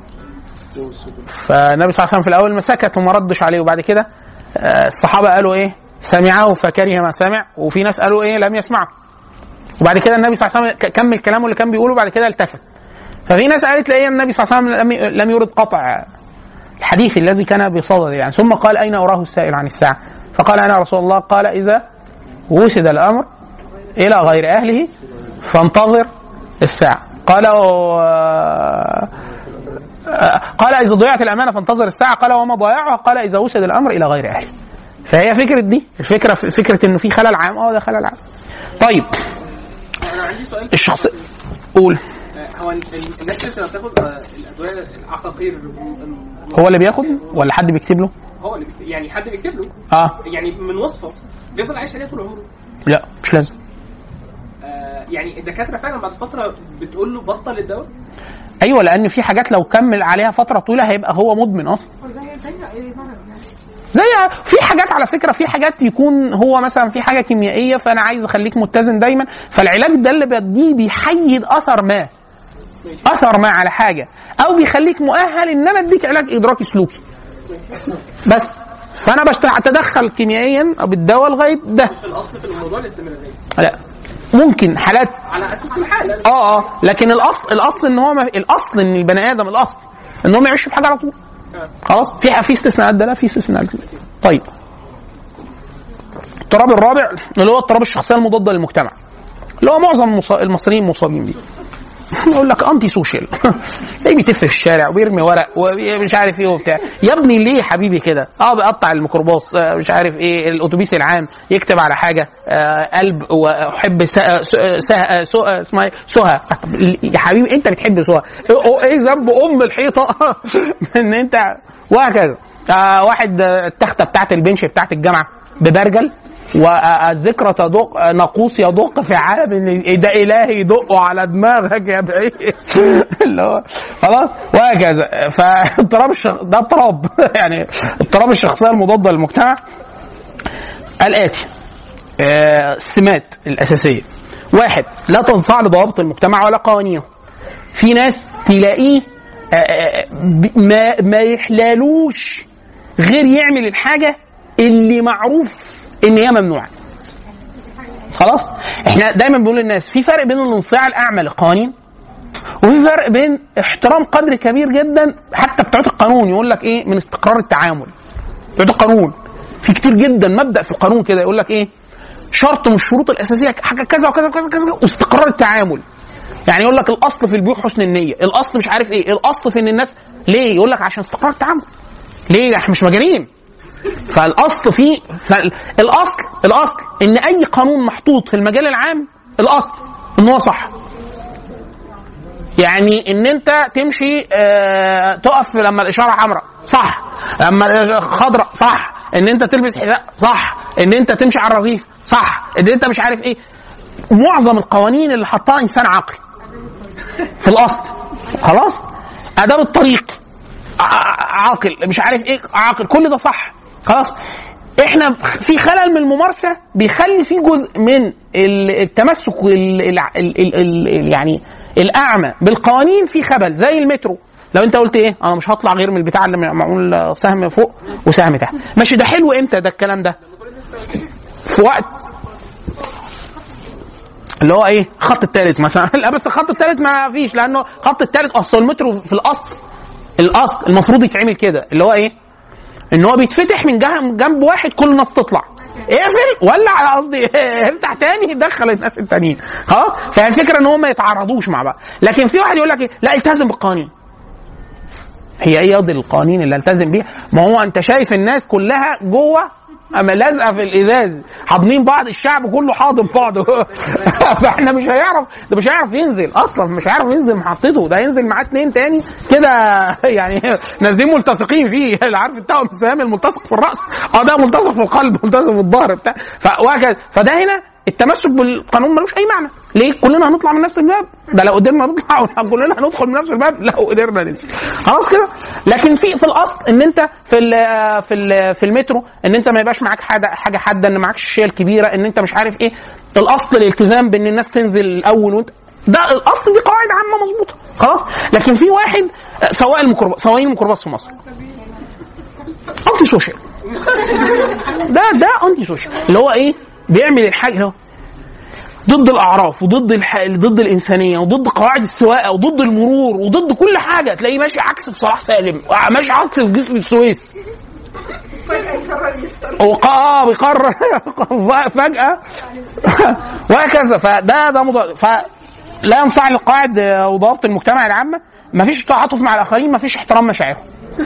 فالنبي صلى الله عليه وسلم في الاول ما سكت وما ردش عليه وبعد كده آه، الصحابه قالوا ايه؟ سمعه فكره ما سمع وفي ناس قالوا ايه؟ لم يسمعه. وبعد كده النبي صلى الله عليه وسلم ك- كمل كلامه اللي كان بيقوله وبعد كده التفت. ففي ناس قالت لا النبي صلى الله عليه وسلم لم- لم يرد قطع الحديث الذي كان بصدده يعني ثم قال اين اراه السائل عن الساعه؟ فقال انا رسول الله قال اذا وسد الامر الى غير اهله فانتظر الساعه قال و- آه، قال اذا ضيعت الامانه فانتظر الساعه قال وما ضياعها قال اذا وسد الامر الى غير اهله فهي فكره دي الفكره فكره انه في خلل عام اه ده خلل عام طيب انا عندي سؤال الشخص قول آه، هو ال- ال- الناس اللي بتبقى بتاخد آه، الادويه العقاقير هو اللي بياخد ولا حد بيكتب له هو اللي بيكتب يعني حد بيكتب له اه يعني من وصفه بيفضل عايش عليها طول عمره لا مش لازم آه، يعني الدكاتره فعلا بعد فتره بتقول له بطل الدواء ايوه لان في حاجات لو كمل عليها فتره طويله هيبقى هو مدمن اصلا زي زي ايه مرض يعني زي في حاجات على فكره في حاجات يكون هو مثلا في حاجه كيميائيه فانا عايز اخليك متزن دايما فالعلاج ده اللي بديه بيحيد اثر ما اثر ما على حاجه او بيخليك مؤهل ان انا اديك علاج ادراكي سلوكي بس فانا بتدخل كيميائيا بالدواء لغايه ده مش الاصل في الموضوع الاستمراريه لا ممكن حالات على اساس الحاله اه اه لكن الاصل الاصل ان هو ما الاصل ان البني ادم الاصل ان هو ما يعيش بحاجه على طول آه. خلاص في في استثناءات ده لا في استثناءات ده. طيب التراب الرابع اللي هو اضطراب الشخصيه المضاده للمجتمع اللي هو معظم المص- المصريين مصابين بيه يقول لك انتي سوشيال تلاقيه بيتف في الشارع وبيرمي ورق ومش عارف ايه وبتاع يا ابني ليه يا حبيبي كده اه بيقطع الميكروباص آه، مش عارف ايه الاتوبيس العام يكتب على حاجه آه قلب واحب سه سه سه سه اسمها ايه سهى طب يا حبيبي انت بتحب سهى ايه إيه ذنب ام الحيطه ان انت وهكذا آه واحد آه، التخته بتاعت البنش بتاعت الجامعه ببرجل والذكرى تدق ناقوس يدق في عالم ان ده اله يدقه على دماغك يا بعيد اللي هو خلاص وهكذا فاضطراب الشخ... ده اضطراب يعني اضطراب الشخصيه المضاده للمجتمع الاتي آه، السمات الاساسيه واحد لا تنصاع لضوابط المجتمع ولا قوانينه في ناس تلاقيه آه، آه، ب- ما ما يحلالوش غير يعمل الحاجه اللي معروف ان هي ممنوعه خلاص احنا دايما بنقول للناس في فرق بين الانصياع الاعمى للقوانين وفي فرق بين احترام قدر كبير جدا حتى بتوع القانون يقول لك ايه من استقرار التعامل بتوع القانون في كتير جدا مبدا في القانون كده يقول لك ايه شرط من الشروط الاساسيه حاجه كذا وكذا وكذا وكذا واستقرار التعامل يعني يقول لك الاصل في البيوع حسن النيه الاصل مش عارف ايه الاصل في ان الناس ليه يقول لك عشان استقرار التعامل ليه احنا مش مجانين فالاصل في الاصل الاصل ان اي قانون محطوط في المجال العام الاصل ان هو صح يعني ان انت تمشي آه تقف لما الاشاره حمراء صح لما الإشارة خضراء صح ان انت تلبس حذاء صح ان انت تمشي على الرصيف صح ان انت مش عارف ايه معظم القوانين اللي حطها انسان عاقل في الاصل خلاص اداب الطريق ع- عاقل مش عارف ايه عاقل كل ده صح خلاص احنا في خلل من الممارسه بيخلي في جزء من ال- التمسك ال ال ال ال ال يعني الاعمى بالقوانين في خبل زي المترو لو انت قلت ايه انا مش هطلع غير من البتاع اللي معمول سهم فوق وسهم تحت ماشي ده حلو امتى ده الكلام ده في وقت اللي هو ايه الخط الثالث مثلا لا بس الخط الثالث ما فيش لانه الخط الثالث اصل المترو في الاصل الاصل المفروض يتعمل كده اللي هو ايه ان هو بيتفتح من جه- جنب واحد كل الناس تطلع اقفل ولا على قصدي افتح تاني دخل الناس التانيين خلاص فهي الفكره ان هم ما يتعارضوش مع بعض لكن في واحد يقول لك ايه لا التزم بالقوانين هي ايه قضيه القوانين اللي التزم بيها ما هو انت شايف الناس كلها جوه اما لازقه في الازاز حاضنين بعض الشعب كله حاضن بعضه فاحنا مش هيعرف ده مش هيعرف ينزل اصلا مش هيعرف ينزل محطته ده هينزل معاه اتنين تاني كده يعني نازلين ملتصقين فيه اللي عارف التوأم السهام الملتصق في الراس اه ده ملتصق في القلب ملتصق في الظهر بتاع فوهكذا فده هنا التمسك بالقانون ملوش اي معنى ليه كلنا هنطلع من نفس الباب ده لو قدرنا نطلع كلنا هندخل من نفس الباب لو قدرنا ننزل خلاص كده لكن في في الاصل ان انت في ال في ال في المترو ان انت ما يبقاش معاك حاجه حاجه حاده ان معاك الشيله الكبيره ان انت مش عارف ايه الاصل الالتزام بان الناس تنزل الاول وانت ده الاصل دي قواعد عامه مظبوطه خلاص لكن في واحد آه، سواق الميكروباص سواقين الميكروباص في مصر انتي سوشيال ده ده انتي سوشيال اللي هو ايه بيعمل الحاجه اللي هو ضد الاعراف وضد الح... ضد الانسانيه وضد قواعد السواقه وضد المرور وضد كل حاجه تلاقيه ماشي عكس في صلاح سالم ماشي عكس في جسر السويس فجأة يقرر يكسر هو ق- اه بيقرر فجاه وهكذا فده ده مضاد ف لا ينصاع للقواعد آه، وضوابط المجتمع العامه مفيش تعاطف مع الاخرين مفيش احترام مشاعرهم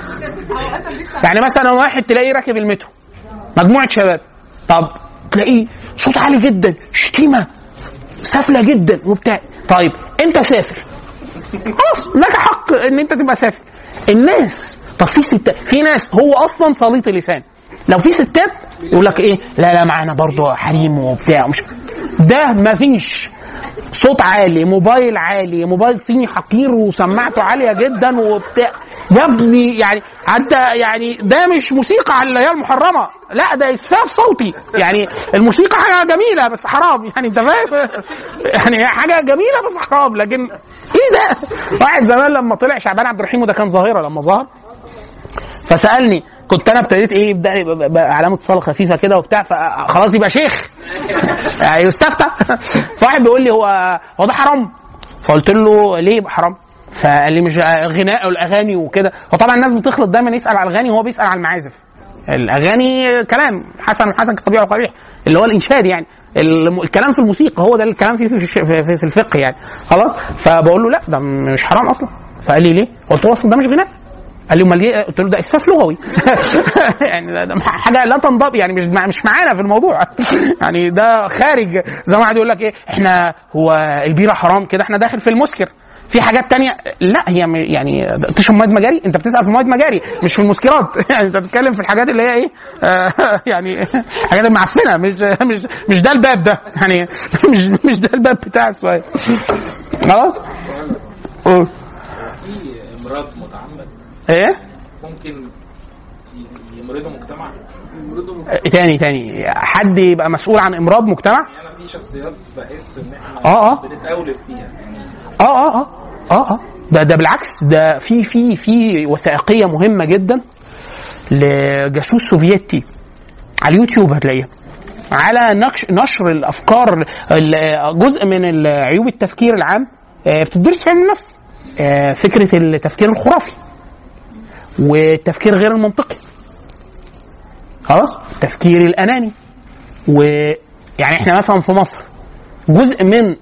يعني مثلا واحد تلاقيه راكب المترو مجموعه شباب طب تلاقيه صوت عالي جدا شتيمه سافله جدا وبتاع طيب انت سافر خلاص لك حق ان انت تبقى سافر الناس طب في ستات في ناس هو اصلا سليط اللسان لو في ستات يقول لك ايه لا لا معانا برضه حريم وبتاع مش ده مفيش صوت عالي موبايل عالي موبايل صيني حقير وسماعته عاليه جدا وبتاع يا ابني يعني حتى يعني ده مش موسيقى على اللي هي المحرمه لا ده اسفاف صوتي يعني الموسيقى حاجه جميله بس حرام يعني انت فاهم يعني هي حاجه جميله بس حرام لكن ايه ده واحد زمان لما طلع شعبان عبد الرحيم وده كان ظاهره لما ظهر فسالني كنت انا ابتديت ايه يبدا يبقى- يبقى علامه اتصال خفيفه كده وبتاع فخلاص يبقى شيخ يعني يستفتح فواحد بيقول لي هو هو ده حرام فقلت له ليه يبقى حرام فقال لي مش الغناء والاغاني وكده وطبعا الناس بتخلط دايما يسال على الاغاني وهو بيسال على المعازف الاغاني كلام حسن حسن كطبيعي وقبيح اللي هو الانشاد يعني الم- الكلام في الموسيقى هو ده الكلام في في, في, في, في الفقه يعني خلاص فبقول له لا ده مش حرام اصلا فقال لي ليه؟ قلت له اصلا ده مش غناء قال لي امال ايه؟ قلت له ده اسفاف لغوي يعني ده ده حاجه لا تنضبط يعني مش مع- مش معانا في الموضوع يعني ده خارج زي ما واحد يقول لك ايه احنا هو البيره حرام كده احنا داخل في المسكر في حاجات تانية لا هي م- يعني تشرب مواد مجاري انت بتسال في مواد مجاري مش في المسكرات يعني انت بتتكلم في الحاجات اللي هي ايه آه يعني حاجات المعفنه مش مش مش ده الباب ده يعني مش مش ده الباب بتاع السؤال خلاص قول. في امراض متعمد ايه ممكن ي- يمرضوا مجتمع آه، تاني تاني حد يبقى مسؤول عن امراض مجتمع يعني انا في شخصيات بحس ان احنا آه، آه. بنتقولب فيها يعني اه اه اه اه اه ده ده بالعكس ده في في في وثائقيه مهمه جدا لجاسوس سوفيتي على اليوتيوب هتلاقيها على نقش نشر الافكار ال- جزء من ال- عيوب التفكير العام آه، بتدرس في علم النفس آه، فكره التفكير الخرافي والتفكير غير المنطقي خلاص التفكير الاناني ويعني احنا مثلا في مصر جزء من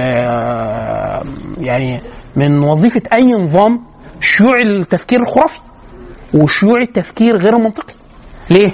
آه، يعني من وظيفة أي نظام شيوع التفكير الخرافي وشيوع التفكير غير المنطقي ليه؟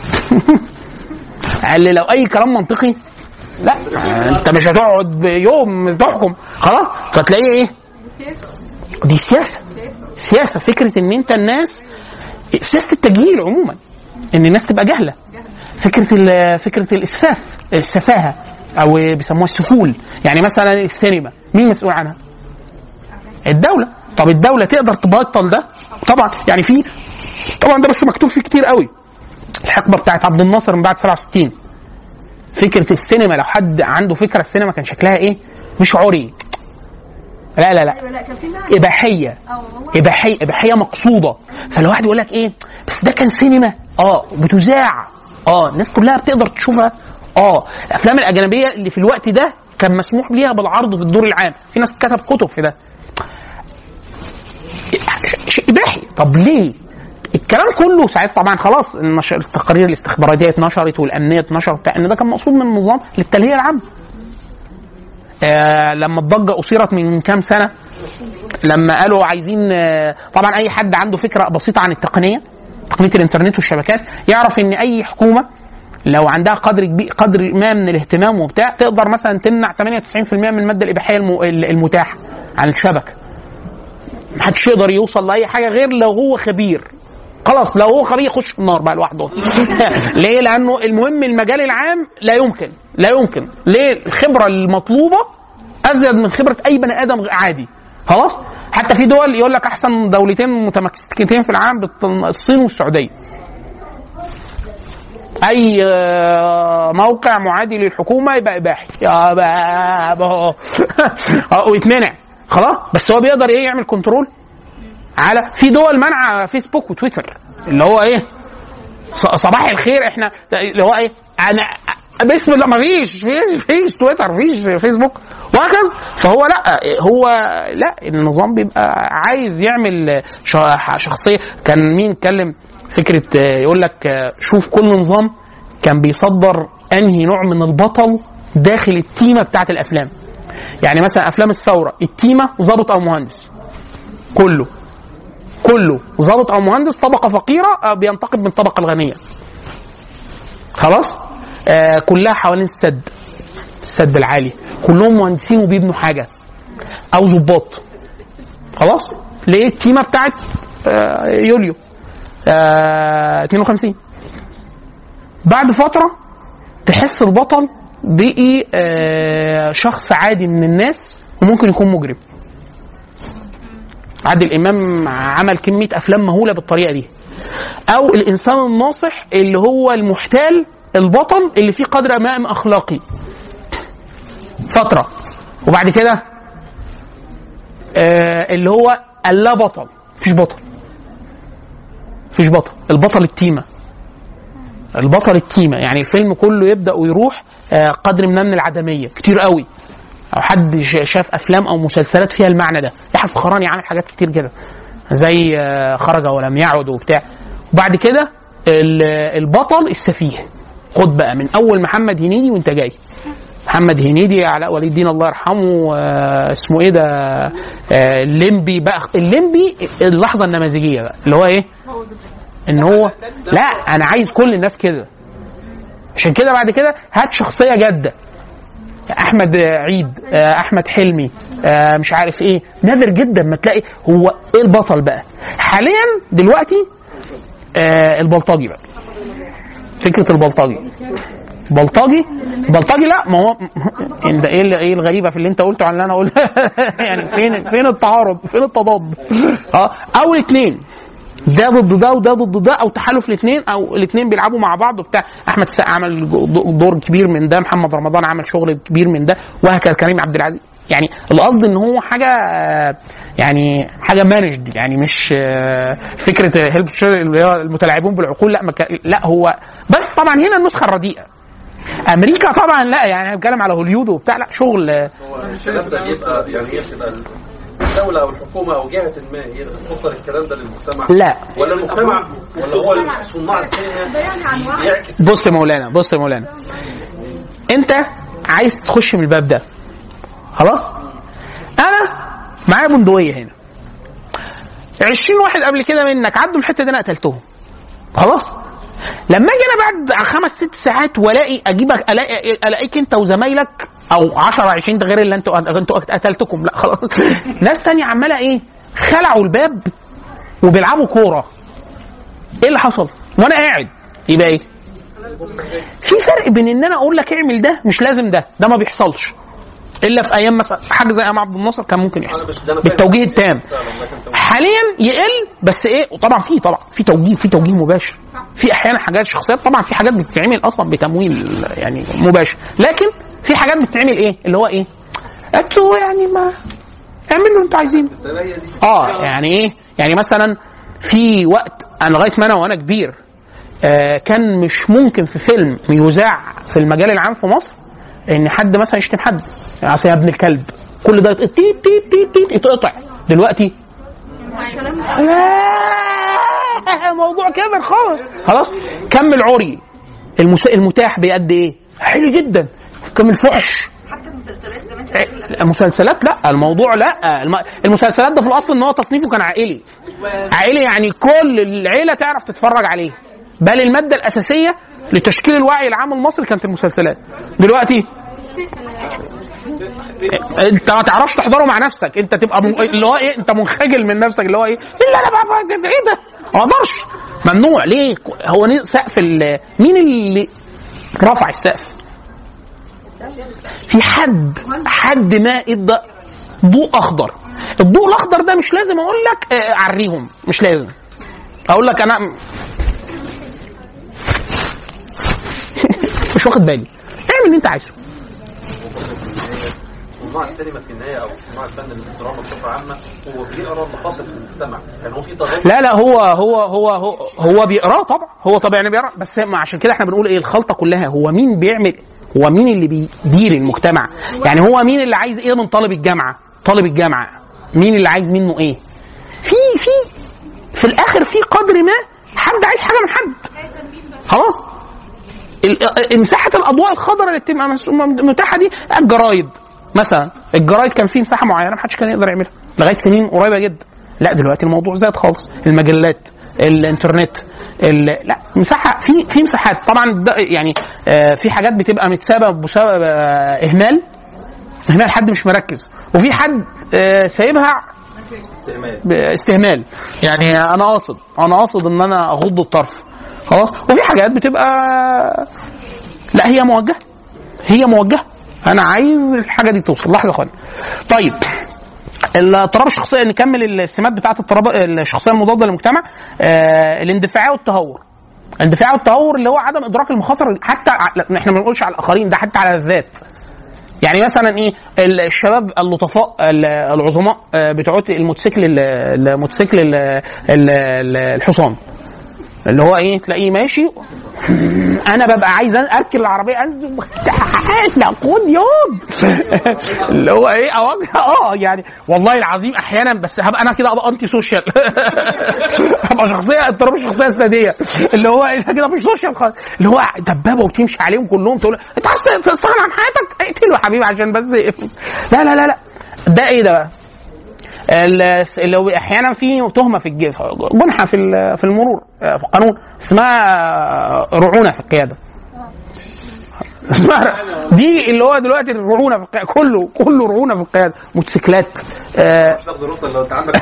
قال لي لو أي كلام منطقي لا أنت مش هتقعد يوم تحكم خلاص فتلاقيه إيه؟ سياسه دي سياسة سياسه سياسة فكرة إن أنت الناس سياسة التجهيل عموما إن الناس تبقى جهلة فكرة ال- فكرة الإسفاف السفاهة أو بيسموها السفول يعني مثلا السينما مين مسؤول عنها؟ الدولة طب الدولة تقدر تبطل ده؟ طبعا يعني في طبعا ده بس مكتوب فيه كتير قوي الحقبة بتاعت عبد الناصر من بعد 67 فكرة السينما لو حد عنده فكرة السينما كان شكلها ايه؟ مش عري لا لا لا ايوه لا كان في معنى إباحية اه والله اباحيه اباحيه مقصوده فالواحد يقول لك ايه بس ده كان سينما اه بتذاع اه الناس كلها بتقدر تشوفها اه الافلام الاجنبيه اللي في الوقت ده كان مسموح ليها بالعرض في الدور العام في ناس كتب كتب في ده ش- شيء اباحي طب ليه الكلام كله ساعات طبعا خلاص النشر التقارير الاستخباراتيه اتنشرت والامنيه اتنشرت بتاع ان ده كان مقصود من النظام للتلهيه العامه آه لما الضجه اثيرت من كام سنه لما قالوا عايزين آه، طبعا اي حد عنده فكره بسيطه عن التقنيه تقنيه الانترنت والشبكات يعرف ان اي حكومه لو عندها قدر كبير قدر ما من الاهتمام وبتاع تقدر مثلا تمنع 98% من الماده الاباحيه الم- المتاحه عن الشبكه محدش يقدر يوصل لاي حاجه غير لو هو خبير خلاص لو هو خبير يخش في النار بقى لوحده ليه لانه المهم المجال العام لا يمكن لا يمكن ليه الخبره المطلوبه ازيد من خبره اي بني ادم عادي خلاص حتى في دول يقول لك احسن دولتين متمكنتين في العالم بالط- الصين والسعوديه اي آه، موقع معادي للحكومه يبقى اباحي يا بقى بقى- آه، ويتمنع خلاص بس هو بيقدر ايه يعمل كنترول على في دول منع فيسبوك وتويتر اللي هو ايه ص- صباح الخير احنا اللي هو ايه انا بسم الله ما فيش فيش فيش تويتر فيش فيسبوك وهكذا فهو لا هو لا النظام بيبقى عايز يعمل ش- شخصيه كان مين اتكلم فكره آه، يقول لك آه، شوف كل نظام كان بيصدر انهي نوع من البطل داخل التيمه بتاعت الافلام يعني مثلا افلام الثوره التيمه ضابط او مهندس كله كله ضابط او مهندس طبقه فقيره آه، بينتقم من الطبقه الغنيه خلاص آه كلها حوالين السد السد العالي كلهم مهندسين وبيبنوا حاجه او ظباط خلاص ليه التيمه بتاعت آه يوليو آه 52 بعد فتره تحس البطل بقي آه شخص عادي من الناس وممكن يكون مجرم عادل امام عمل كميه افلام مهوله بالطريقه دي او الانسان الناصح اللي هو المحتال البطل اللي فيه قدر ما من اخلاقي فتره وبعد كده آه اللي هو اللا بطل مفيش بطل مفيش بطل البطل التيمه البطل التيمه يعني الفيلم كله يبدا ويروح آه قدر ما من العدميه كتير قوي او حد ش- شاف افلام او مسلسلات فيها المعنى ده يحيى الفخراني عامل حاجات كتير كده زي آه، خرج ولم يعد وبتاع وبعد كده ال- البطل السفيه خد بقى من اول محمد هنيدي وانت جاي محمد هنيدي علاء ولي الدين الله يرحمه آه، اسمه ايه ده آه، الليمبي بقى الليمبي اللحظه النماذجيه بقى اللي هو ايه ان هو لا انا عايز كل الناس كده عشان كده بعد كده هات شخصيه جاده احمد عيد آه، احمد حلمي آه، مش عارف ايه نادر جدا ما تلاقي هو ايه البطل بقى حاليا دلوقتي آه، البلطجي بقى فكره البلطجي بلطجي بلطجي لا ما هو انت ايه اللي- ايه الغريبه في اللي انت قلته عن اللي انا قلته يعني فين فين التعارض فين التضاد اه او الاثنين ده ضد ده وده ضد ده او تحالف الاثنين او الاثنين بيلعبوا مع بعض وبتاع احمد السقا عمل جو- دور كبير من ده محمد رمضان عمل شغل كبير من ده وهكذا كريم عبد العزيز يعني القصد ان هو حاجه آه، يعني حاجه مانجد يعني مش آه، فكره هيلب اللي هو المتلاعبون بالعقول لا ما كان- لا هو بس طبعا هنا النسخه الرديئه امريكا طبعا لا يعني أنا بتكلم على هوليود وبتاع لا شغل آه، هو الكلام ده بيبقى يعني هي بتبقى الدولة أو الحكومة أو جهة ما هي اللي بتصدر الكلام ده للمجتمع لا ولا المجتمع ولا هو صناع السينما ده يعني عن وعي يعكس بص يا مولانا بص يا مولانا انت عايز تخش من الباب ده خلاص انا معايا بندقيه هنا 20 واحد قبل كده منك عدوا الحته دي انا قتلتهم خلاص لما اجي انا بعد خمس ست ساعات والاقي اجيبك الاقي الاقيك انت وزمايلك او 10 20 ده غير اللي انتوا انتوا قتلتكم لا خلاص ناس تانية عماله ايه خلعوا الباب وبيلعبوا كوره ايه اللي حصل وانا قاعد يبقى ايه في فرق بين ان انا اقول لك اعمل ده مش لازم ده ده ما بيحصلش الا في ايام مثلا حاجه زي ايام عبد الناصر كان ممكن يحصل مش- ده أنا فاهم. بالتوجيه التام فعلاً، لكن حاليا يقل بس ايه وطبعا في طبعا في توجيه في توجيه مباشر في احيانا حاجات شخصيات طبعا في حاجات بتتعمل اصلا بتمويل يعني مباشر لكن في حاجات بتتعمل ايه اللي هو ايه انتوا يعني ما اعملوا اللي انتوا عايزينه السبايا دي اه يعني ايه يعني مثلا في وقت انا لغايه ما انا وانا كبير آه كان مش ممكن في فيلم يذاع في المجال العام في مصر ان حد مثلا يشتم حد عشان يا ابن الكلب كل ده يتقطع تيت تيت تيت تيت يتقطع دلوقتي كلام لا موضوع كبر خالص خلاص كم العري المس... المتاح بقد ايه حلو جدا كم الفحش حتى المسلسلات زمان كانت المسلسلات لا الموضوع لا الم... المسلسلات ده في الاصل ان هو تصنيفه كان عائلي عائلي يعني كل العيله تعرف تتفرج عليه بل الماده الاساسيه لتشكيل الوعي العام المصري كانت المسلسلات دلوقتي انت ما تعرفش تحضره مع نفسك انت تبقى من... اللي هو ايه انت منخجل من نفسك اللي هو ايه الا انا بقى بقى- ايه ده ما اقدرش ممنوع ليه هو ني- سقف ال... مين اللي رفع السقف في حد حد ما ادى ضوء اخضر الضوء الاخضر ده مش لازم اقول لك آه، عريهم مش لازم اقول لك انا مش واخد بالي اعمل اللي انت عايزه صناع السينما في النهايه او صناع الفن الدراما بصفه عامه هو بيقرا اللي حاصل في المجتمع يعني هو في تغير لا لا هو هو هو هو, هو بيقراه طبعا هو طبعا يعني بيقرا بس ما عشان كده احنا بنقول ايه الخلطه كلها هو مين بيعمل هو مين اللي بيدير المجتمع يعني هو مين اللي عايز ايه من طالب الجامعه طالب الجامعه مين اللي عايز منه ايه في في في الاخر في قدر ما حد عايز حاجه من حد خلاص ال- مساحه الاضواء الخضراء اللي بتبقى مس- متاحه دي الجرايد مثلا الجرايد كان فيه مساحه معينه ما حدش كان يقدر يعملها لغايه سنين قريبه جدا لا دلوقتي الموضوع زاد خالص المجلات الانترنت ال... لا مساحه في في مساحات طبعا ده يعني آه في حاجات بتبقى متسابه بسبب آه اهمال اهمال حد مش مركز وفي حد آه سايبها استهمال يعني انا قاصد انا قاصد ان انا اغض الطرف خلاص وفي حاجات بتبقى لا هي موجهه هي موجهه انا عايز الحاجه دي توصل لحظه يا اخوانا طيب الاضطراب الشخصيه نكمل السمات بتاعه الاضطراب الشخصيه المضاده للمجتمع آه الاندفاعيه والتهور الاندفاعي والتهور اللي هو عدم ادراك المخاطر حتى ع- احنا ما بنقولش على الاخرين ده حتى على الذات يعني مثلا ايه ال- الشباب اللطفاء ال- العظماء آه، بتوع الموتوسيكل ال- الموتوسيكل ال- ال- ال- الحصان اللي هو ايه تلاقيه ماشي انا ببقى عايز اركب العربيه انزل تعالى خد يوم اللي هو ايه أواجه اه يعني والله العظيم احيانا بس هبقى انا كده ابقى انتي سوشيال هبقى شخصيه اضطراب الشخصيه الساديه اللي هو إيه كده مش سوشيال خالص اللي هو دبابه وتمشي عليهم كلهم تقول انت عايز تستغنى عن حياتك اقتله يا حبيبي عشان بس لا لا لا لا ده ايه ده بقى ال- اللي هو احيانا في تهمه في الج- جنحه في ال- في المرور آه، في القانون اسمها رعونه في القياده اسمها دي اللي هو دلوقتي الرعونه في القياده كله كله رعونه في القياده موتوسيكلات آه، مش تاخد رخصه لو انت عندك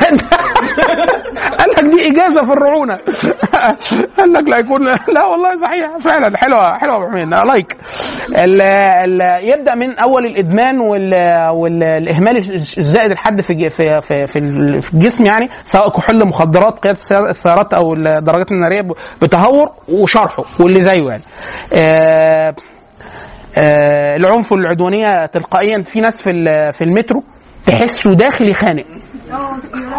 قال لك دي اجازه في الرعونه قال لك لا يكون لا والله صحيح فعلا حلوه حلوه يا ابو حميد لايك ال ال يبدا من اول الادمان وال والاهمال الزائد الحد في ج- في في في ال- في الجسم يعني سواء كحول مخدرات قياده السيار- السيارات او الدراجات الناريه ب- بتهور وشرحه واللي زيه يعني آه آه العنف والعدوانيه تلقائيا في ناس في ال- في المترو تحسه داخل يخانق اه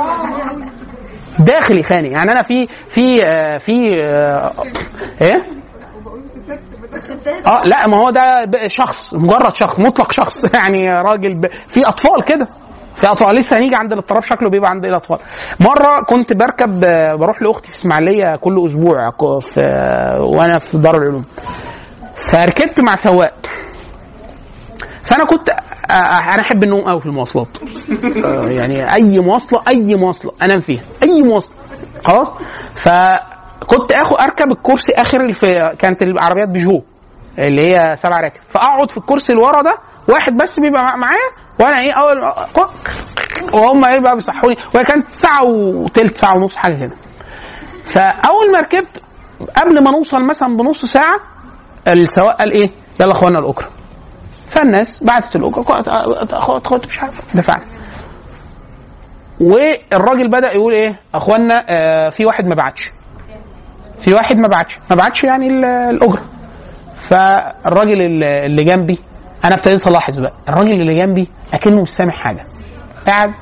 داخل يخانق يعني انا في في آه، في آه، ايه الستات اه لا ما هو ده ب- شخص مجرد شخص مطلق شخص يعني راجل ب... في اطفال كده في اطفال لسه هنيجي عند الاضطراب شكله بيبقى عند الاطفال مره كنت بركب آه، بروح لاختي في اسماعيليه كل اسبوع ك- في آه، وانا في دار العلوم فركبت مع سواق فانا كنت آه، انا احب النوم قوي في المواصلات آه، يعني اي مواصله اي مواصله انام فيها اي مواصله خلاص فكنت اخد اركب الكرسي اخر الف... كانت العربيات بيجو اللي هي سبع راكب فاقعد في الكرسي اللي ورا ده واحد بس بيبقى مع- معايا وانا ايه اول وهم ايه بقى بيصحوني وهي كانت ساعه وتلت ساعه ونص حاجه كده فاول ما ركبت قبل ما نوصل مثلا بنص ساعه السواق قال ايه يلا يا اخوانا الاجره فالناس بعتت الاجره خد خد مش عارف دفعت والراجل بدا يقول ايه اخوانا آه في واحد ما بعتش في واحد ما بعتش ما بعتش يعني ال- الاجره فالراجل اللي اللي جنبي انا ابتديت الاحظ بقى الراجل اللي جنبي اكنه مش سامع حاجه قاعد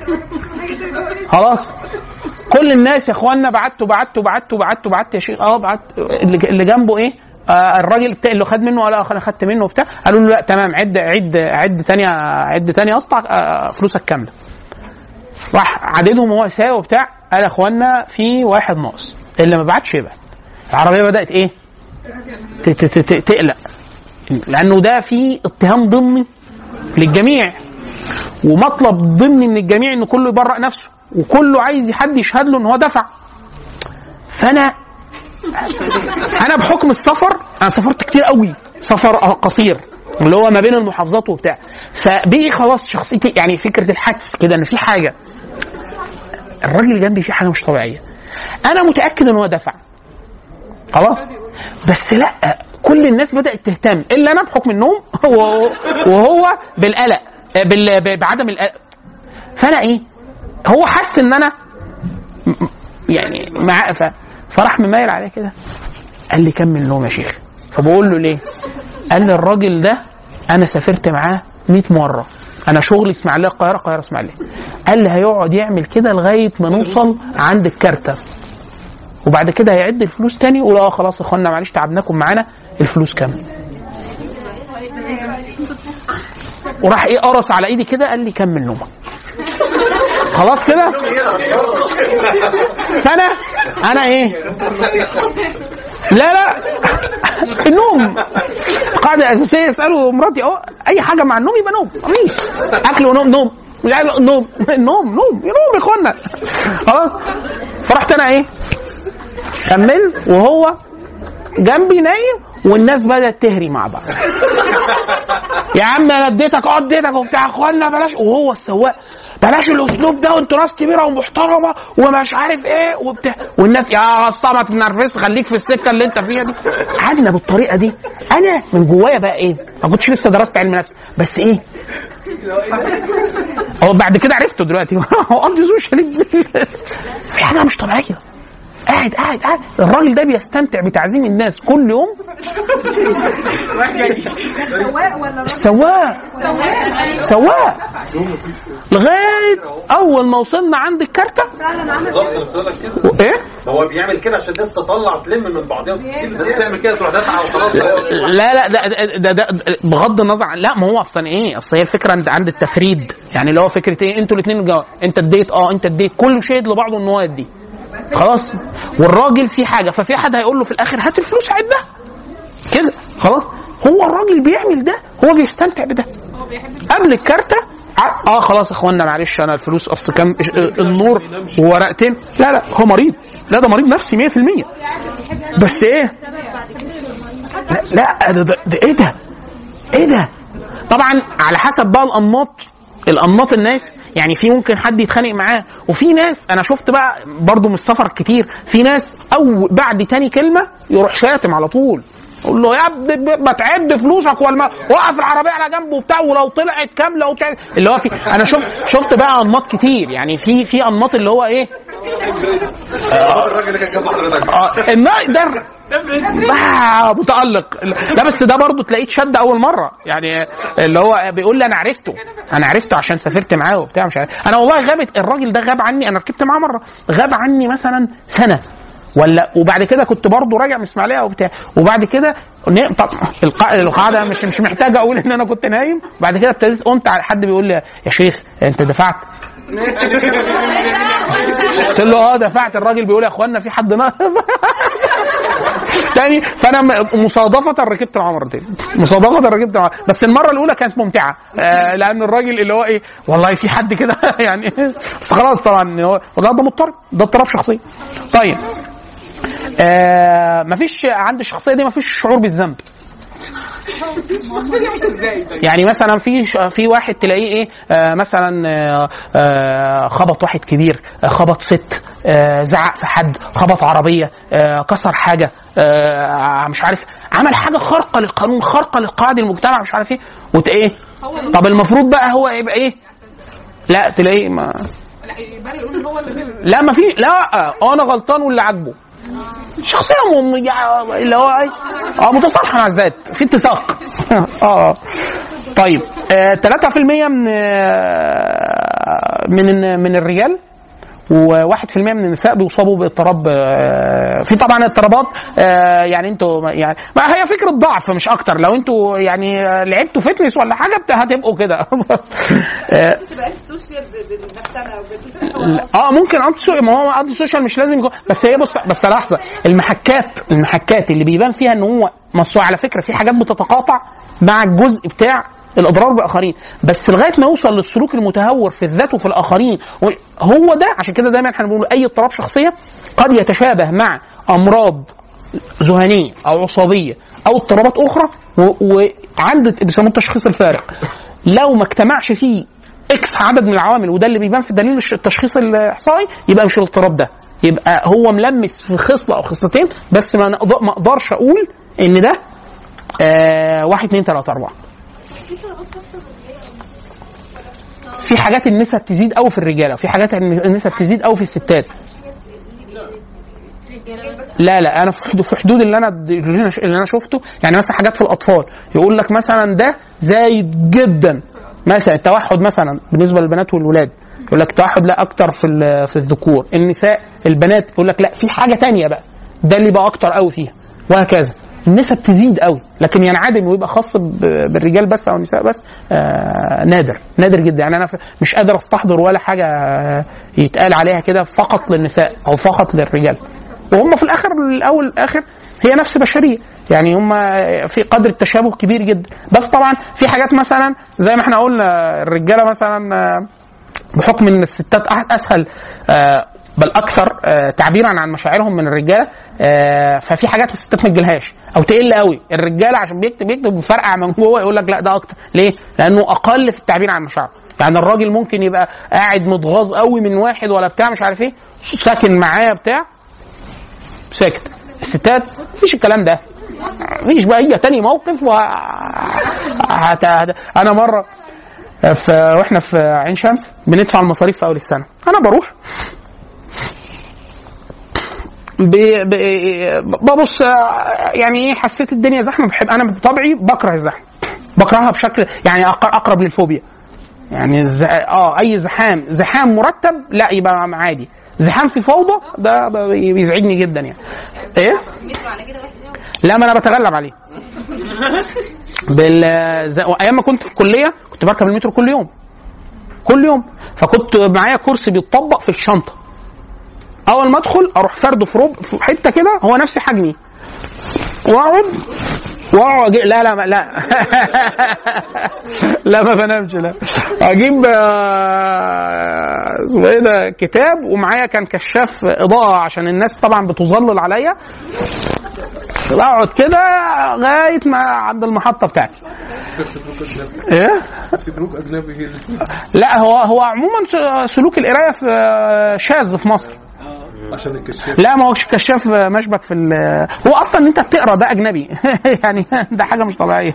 خلاص كل الناس يا اخوانا بعتوا بعتوا بعتوا بعتوا بعت يا شيخ اه بعت اللي اللي جنبه ايه آه الراجل بتاع اللي خد منه قال اه انا خدت منه وبتاع قالوا له لا تمام عد عد عد تانية عد تانية اسطع آه فلوسك كامله راح عددهم وهو يساوي وبتاع قال يا اخوانا في واحد ناقص اللي ما بعتش يبعت العربيه بدات ايه ت- ت- ت- ت- تقلق لانه ده في اتهام ضمني للجميع ومطلب ضمني من الجميع ان كله يبرأ نفسه وكله عايز حد يشهد له ان هو دفع فانا انا بحكم السفر انا سافرت كتير قوي سفر قصير اللي هو ما بين المحافظات وبتاع فبقي خلاص شخصيتي يعني فكره الحدس كده ان في حاجه الراجل اللي جنبي فيه حاجه مش طبيعيه انا متاكد ان هو دفع خلاص بس لا كل الناس بدات تهتم الا انا بحكم النوم وهو- وهو بالقلق بال- ب- بعدم القلق فانا ايه هو حس ان انا م- م- يعني مع ف... فراح مميل عليه كده قال لي كمل نوم يا شيخ فبقول له ليه قال لي الراجل ده انا سافرت معاه 100 مره انا شغلي اسماعيليه القاهره القاهره اسماعيليه قال لي هيقعد يعمل كده لغايه ما نوصل عند الكارته وبعد كده هيعد الفلوس تاني ويقول اه خلاص يا اخوانا معلش تعبناكم معانا الفلوس كام وراح ايه قرص على ايدي كده قال لي كمل نومك خلاص كده فانا انا ايه لا لا النوم القاعده الاساسيه يسالوا مراتي اه اي حاجه مع النوم يبقى نوم مفيش اكل ونوم نوم مش عارف نوم نوم نوم نوم يا اخوانا خلاص فرحت انا ايه كمل وهو جنبي نايم والناس بدات تهري مع بعض يا عم انا اديتك اه اديتك وبتاع يا اخوانا بلاش وهو السواق بلاش الاسلوب ده وانتوا ناس كبيره ومحترمه ومش عارف ايه وبتاع والناس يا اسطى ما تنرفزش خليك في السكه اللي انت فيها دي قعدنا بالطريقه دي انا من جوايا بقى ايه ما كنتش لسه درست علم نفس بس ايه هو بعد كده عرفته دلوقتي هو قصدي سوشيال في حاجه مش طبيعيه قاعد قاعد قاعد الراجل ده بيستمتع بتعزيم الناس كل يوم ده السواق ولا الراجل؟ السواق سواق لغايه اول ما وصلنا عند الكارته فعلا عمل بالظبط كده اللي بتقول لك كده ايه هو بيعمل كده عشان الناس تطلع تلم من بعضها الناس تعمل كده تروح دافعه وخلاص لا لا ده, ده, ده, ده بغض النظر عن لا ما هو اصلا ايه اصل هي الفكره عند عند التفريد يعني اللي هو فكره ايه انتوا الاثنين جو انت اديت اه انت اديت كله شهد لبعضه ان هو يدي خلاص والراجل في حاجه ففي حد هيقول له في الاخر هات الفلوس عدها كده خلاص هو الراجل بيعمل ده هو بيستمتع بده قبل الكارته ع- اه خلاص يا اخوانا معلش انا الفلوس اصل كام إش- النور وورقتين لا لا هو مريض لا ده مريض نفسي 100% بس ايه لا, لا ده, ده, ده ايه ده ايه ده طبعا على حسب بقى الانماط الانماط الناس يعني في ممكن حد يتخانق معاه وفي ناس انا شفت بقى برضو من السفر كتير في ناس او بعد تاني كلمه يروح شاتم على طول قول له يا ابني ما تعد فلوسك ولا ما وقف العربيه على جنبه وبتاع ولو طلعت كامله وبتاع اللي هو في انا شفت شفت بقى انماط كتير يعني في في انماط اللي هو ايه الراجل اللي كان جنب حضرتك اه النوع ده آه متألق لا بس ده برضه تلاقيه اتشد اول مره يعني اللي هو بيقول لي انا عرفته انا عرفته عشان سافرت معاه وبتاع مش عارف انا والله غابت الراجل ده غاب عني انا ركبت معاه مره غاب عني مثلا سنه ولا وبعد كده كنت برضه راجع من اسماعيليه وبتاع وبعد كده ن- طب القا- القاعده مش مش محتاج اقول ان انا كنت نايم بعد كده ابتديت قمت على حد بيقول لي يا شيخ انت دفعت قلت له اه دفعت الراجل بيقول يا اخوانا في حد ناقص تاني فانا م- مصادفه ركبت معاه مرتين مصادفه ركبت معاه بس المره الاولى كانت ممتعه آه لان الراجل اللي هو ايه والله في حد كده يعني بس خلاص طبعا هو والله ده مضطرب ده اضطراب شخصيه طيب آه مفيش عند الشخصيه دي مفيش شعور بالذنب يعني مثلا في في واحد تلاقيه ايه آه مثلا آه آه خبط واحد كبير آه خبط ست آه زعق في حد خبط عربيه آه كسر حاجه آه مش عارف عمل حاجه خارقه للقانون خارقه للقواعد المجتمع مش عارف ايه وت ايه طب المفروض بقى هو يبقى ايه لا تلاقيه ما لا ما في لا آه انا غلطان واللي عاجبه شخصيه م- يعني اللي هو ايه اه متصالحه مع الذات في اتساق اه طيب آه 3% من آه من من الرجال و1% من النساء بيصابوا باضطراب آه، في طبعا اضطرابات آه، يعني انتوا يعني ما هي فكره ضعف مش اكتر لو انتوا يعني آه، لعبتوا فتنس ولا حاجه بت- هتبقوا كده آه، تبقى السوشيال بنفسنا وبن- اه ممكن انتي سوشيال ما هو انتي سوشيال مش لازم يكون بس هي بص بس لحظه المحكات المحكات اللي بيبان فيها ان هو مصنوع على فكره في حاجات بتتقاطع مع الجزء بتاع الاضرار باخرين بس لغايه ما يوصل للسلوك المتهور في الذات وفي الاخرين هو ده عشان كده دايما احنا بنقول اي اضطراب شخصيه قد يتشابه مع امراض ذهنيه او عصبيه او اضطرابات اخرى و- وعند بيسموه التشخيص الفارق لو ما اجتمعش فيه اكس عدد من العوامل وده اللي بيبان في دليل الش- التشخيص الاحصائي يبقى مش الاضطراب ده يبقى هو ملمس في خصله او خصلتين بس ما نقدر- ما اقدرش اقول ان ده آه واحد اتنين تلاته اربعه في حاجات النسب تزيد قوي في الرجاله في حاجات النسب تزيد قوي في الستات لا لا انا في حدود في حدود اللي انا اللي انا شفته يعني مثلا حاجات في الاطفال يقول لك مثلا ده زايد جدا مثلا التوحد مثلا بالنسبه للبنات والولاد يقول لك التوحد لا اكتر في ال- في الذكور النساء البنات يقول لك لا في حاجه تانية بقى ده اللي بقى اكتر قوي فيها وهكذا النسب تزيد قوي لكن ينعدم ويبقى خاص ب- بالرجال بس او النساء بس آه نادر نادر جدا يعني انا ف- مش قادر استحضر ولا حاجه آه، يتقال عليها كده فقط للنساء او فقط للرجال وهم في الاخر الاول الاخر هي نفس بشريه يعني هم في قدر التشابه كبير جدا بس طبعا في حاجات مثلا زي ما احنا قلنا الرجاله مثلا آه، بحكم ان الستات أح- اسهل آه، بل اكثر آه، تعبيرا عن مشاعرهم من الرجاله آه، ففي حاجات الستات ما تجيلهاش او تقل قوي الرجاله عشان بيكتب يكتب بفرقع من جوه يقول لك لا ده اكتر ليه؟ لانه اقل في التعبير عن مشاعره يعني الراجل ممكن يبقى قاعد متغاظ قوي من واحد ولا بتاع مش عارف ايه ساكن معاه بتاع ساكت الستات مفيش الكلام ده مفيش بقى هي تاني موقف و هت... هت... انا مره في واحنا في عين شمس بندفع المصاريف في اول السنه انا بروح ب... ب... ببص يعني ايه حسيت الدنيا زحمه بحب انا بطبعي بكره الزحمه بكرهها بشكل يعني أق- اقرب للفوبيا يعني الز... اه اي زحام زحام مرتب لا يبقى عادي زحام في فوضى ده ب- بيزعجني جدا يعني ايه المترو على كده وحش قوي لا ما انا بتغلب عليه بال ز- ايام ما كنت في الكليه كنت بركب المترو كل يوم كل يوم فكنت معايا كرسي بيتطبق في الشنطه اول ما ادخل اروح فرده في ربع في حته كده هو نفس حجمي واقعد واقعد أجي- لا لا ما- لا لا ما بنامش لا اجيب آه، اسمه ايه ده كتاب ومعايا كان كشاف اضاءه عشان الناس طبعا بتظلل عليا بقعد كده لغايه ما عند المحطه بتاعتي ايه سلوك اجنبي هي اللي لا هو هو عموما س- سلوك القرايه في شاذ في مصر عشان الكشاف لا ما هوش كشاف مشبك في ال- هو اصلا ان انت بتقرا ده اجنبي يعني ده حاجه مش طبيعيه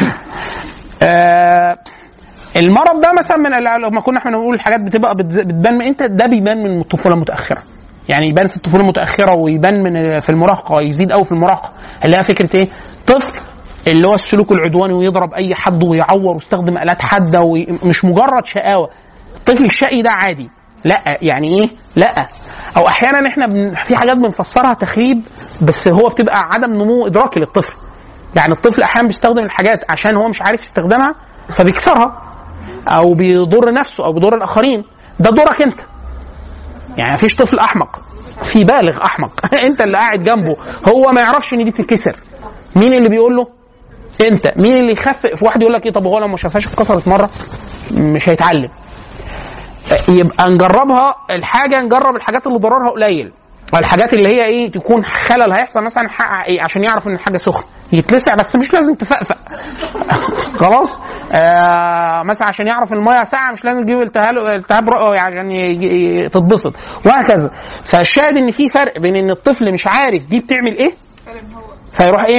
آه، المرض ده مثلا من ال- لما كنا احنا بنقول الحاجات بتبقى بتز- بتبان من انت ده بيبان من الطفوله المتاخره يعني يبان في الطفوله المتاخره ويبان من في المراهقه يزيد قوي في المراهقه اللي هي فكره ايه طفل اللي هو السلوك العدواني ويضرب اي حد ويعور ويستخدم الات حاده ومش مجرد شقاوه الطفل الشقي ده عادي لا يعني ايه لا او احيانا احنا بن... في حاجات بنفسرها تخريب بس هو بتبقى عدم نمو ادراكي للطفل يعني الطفل احيانا بيستخدم الحاجات عشان هو مش عارف يستخدمها فبيكسرها او بيضر نفسه او بيضر الاخرين ده دورك انت يعني مفيش طفل احمق في بالغ احمق انت اللي قاعد جنبه هو ما يعرفش ان دي تتكسر مين اللي بيقول له انت مين اللي يخفف واحد يقول لك ايه طب هو لو ما شافهاش اتكسرت مره مش هيتعلم يبقى نجربها الحاجه نجرب الحاجات اللي ضررها قليل الحاجات اللي هي ايه تكون خلل هيحصل مثلا حق إيه عشان يعرف ان الحاجه سخنه يتلسع بس مش لازم تفقفق خلاص آه مثلا عشان يعرف الميه ساقعه مش لازم تجيب التهاب التهاب رئوي عشان ي- ي- تتبسط وهكذا فالشاهد ان في فرق بين ان الطفل مش عارف دي بتعمل ايه فيروح ايه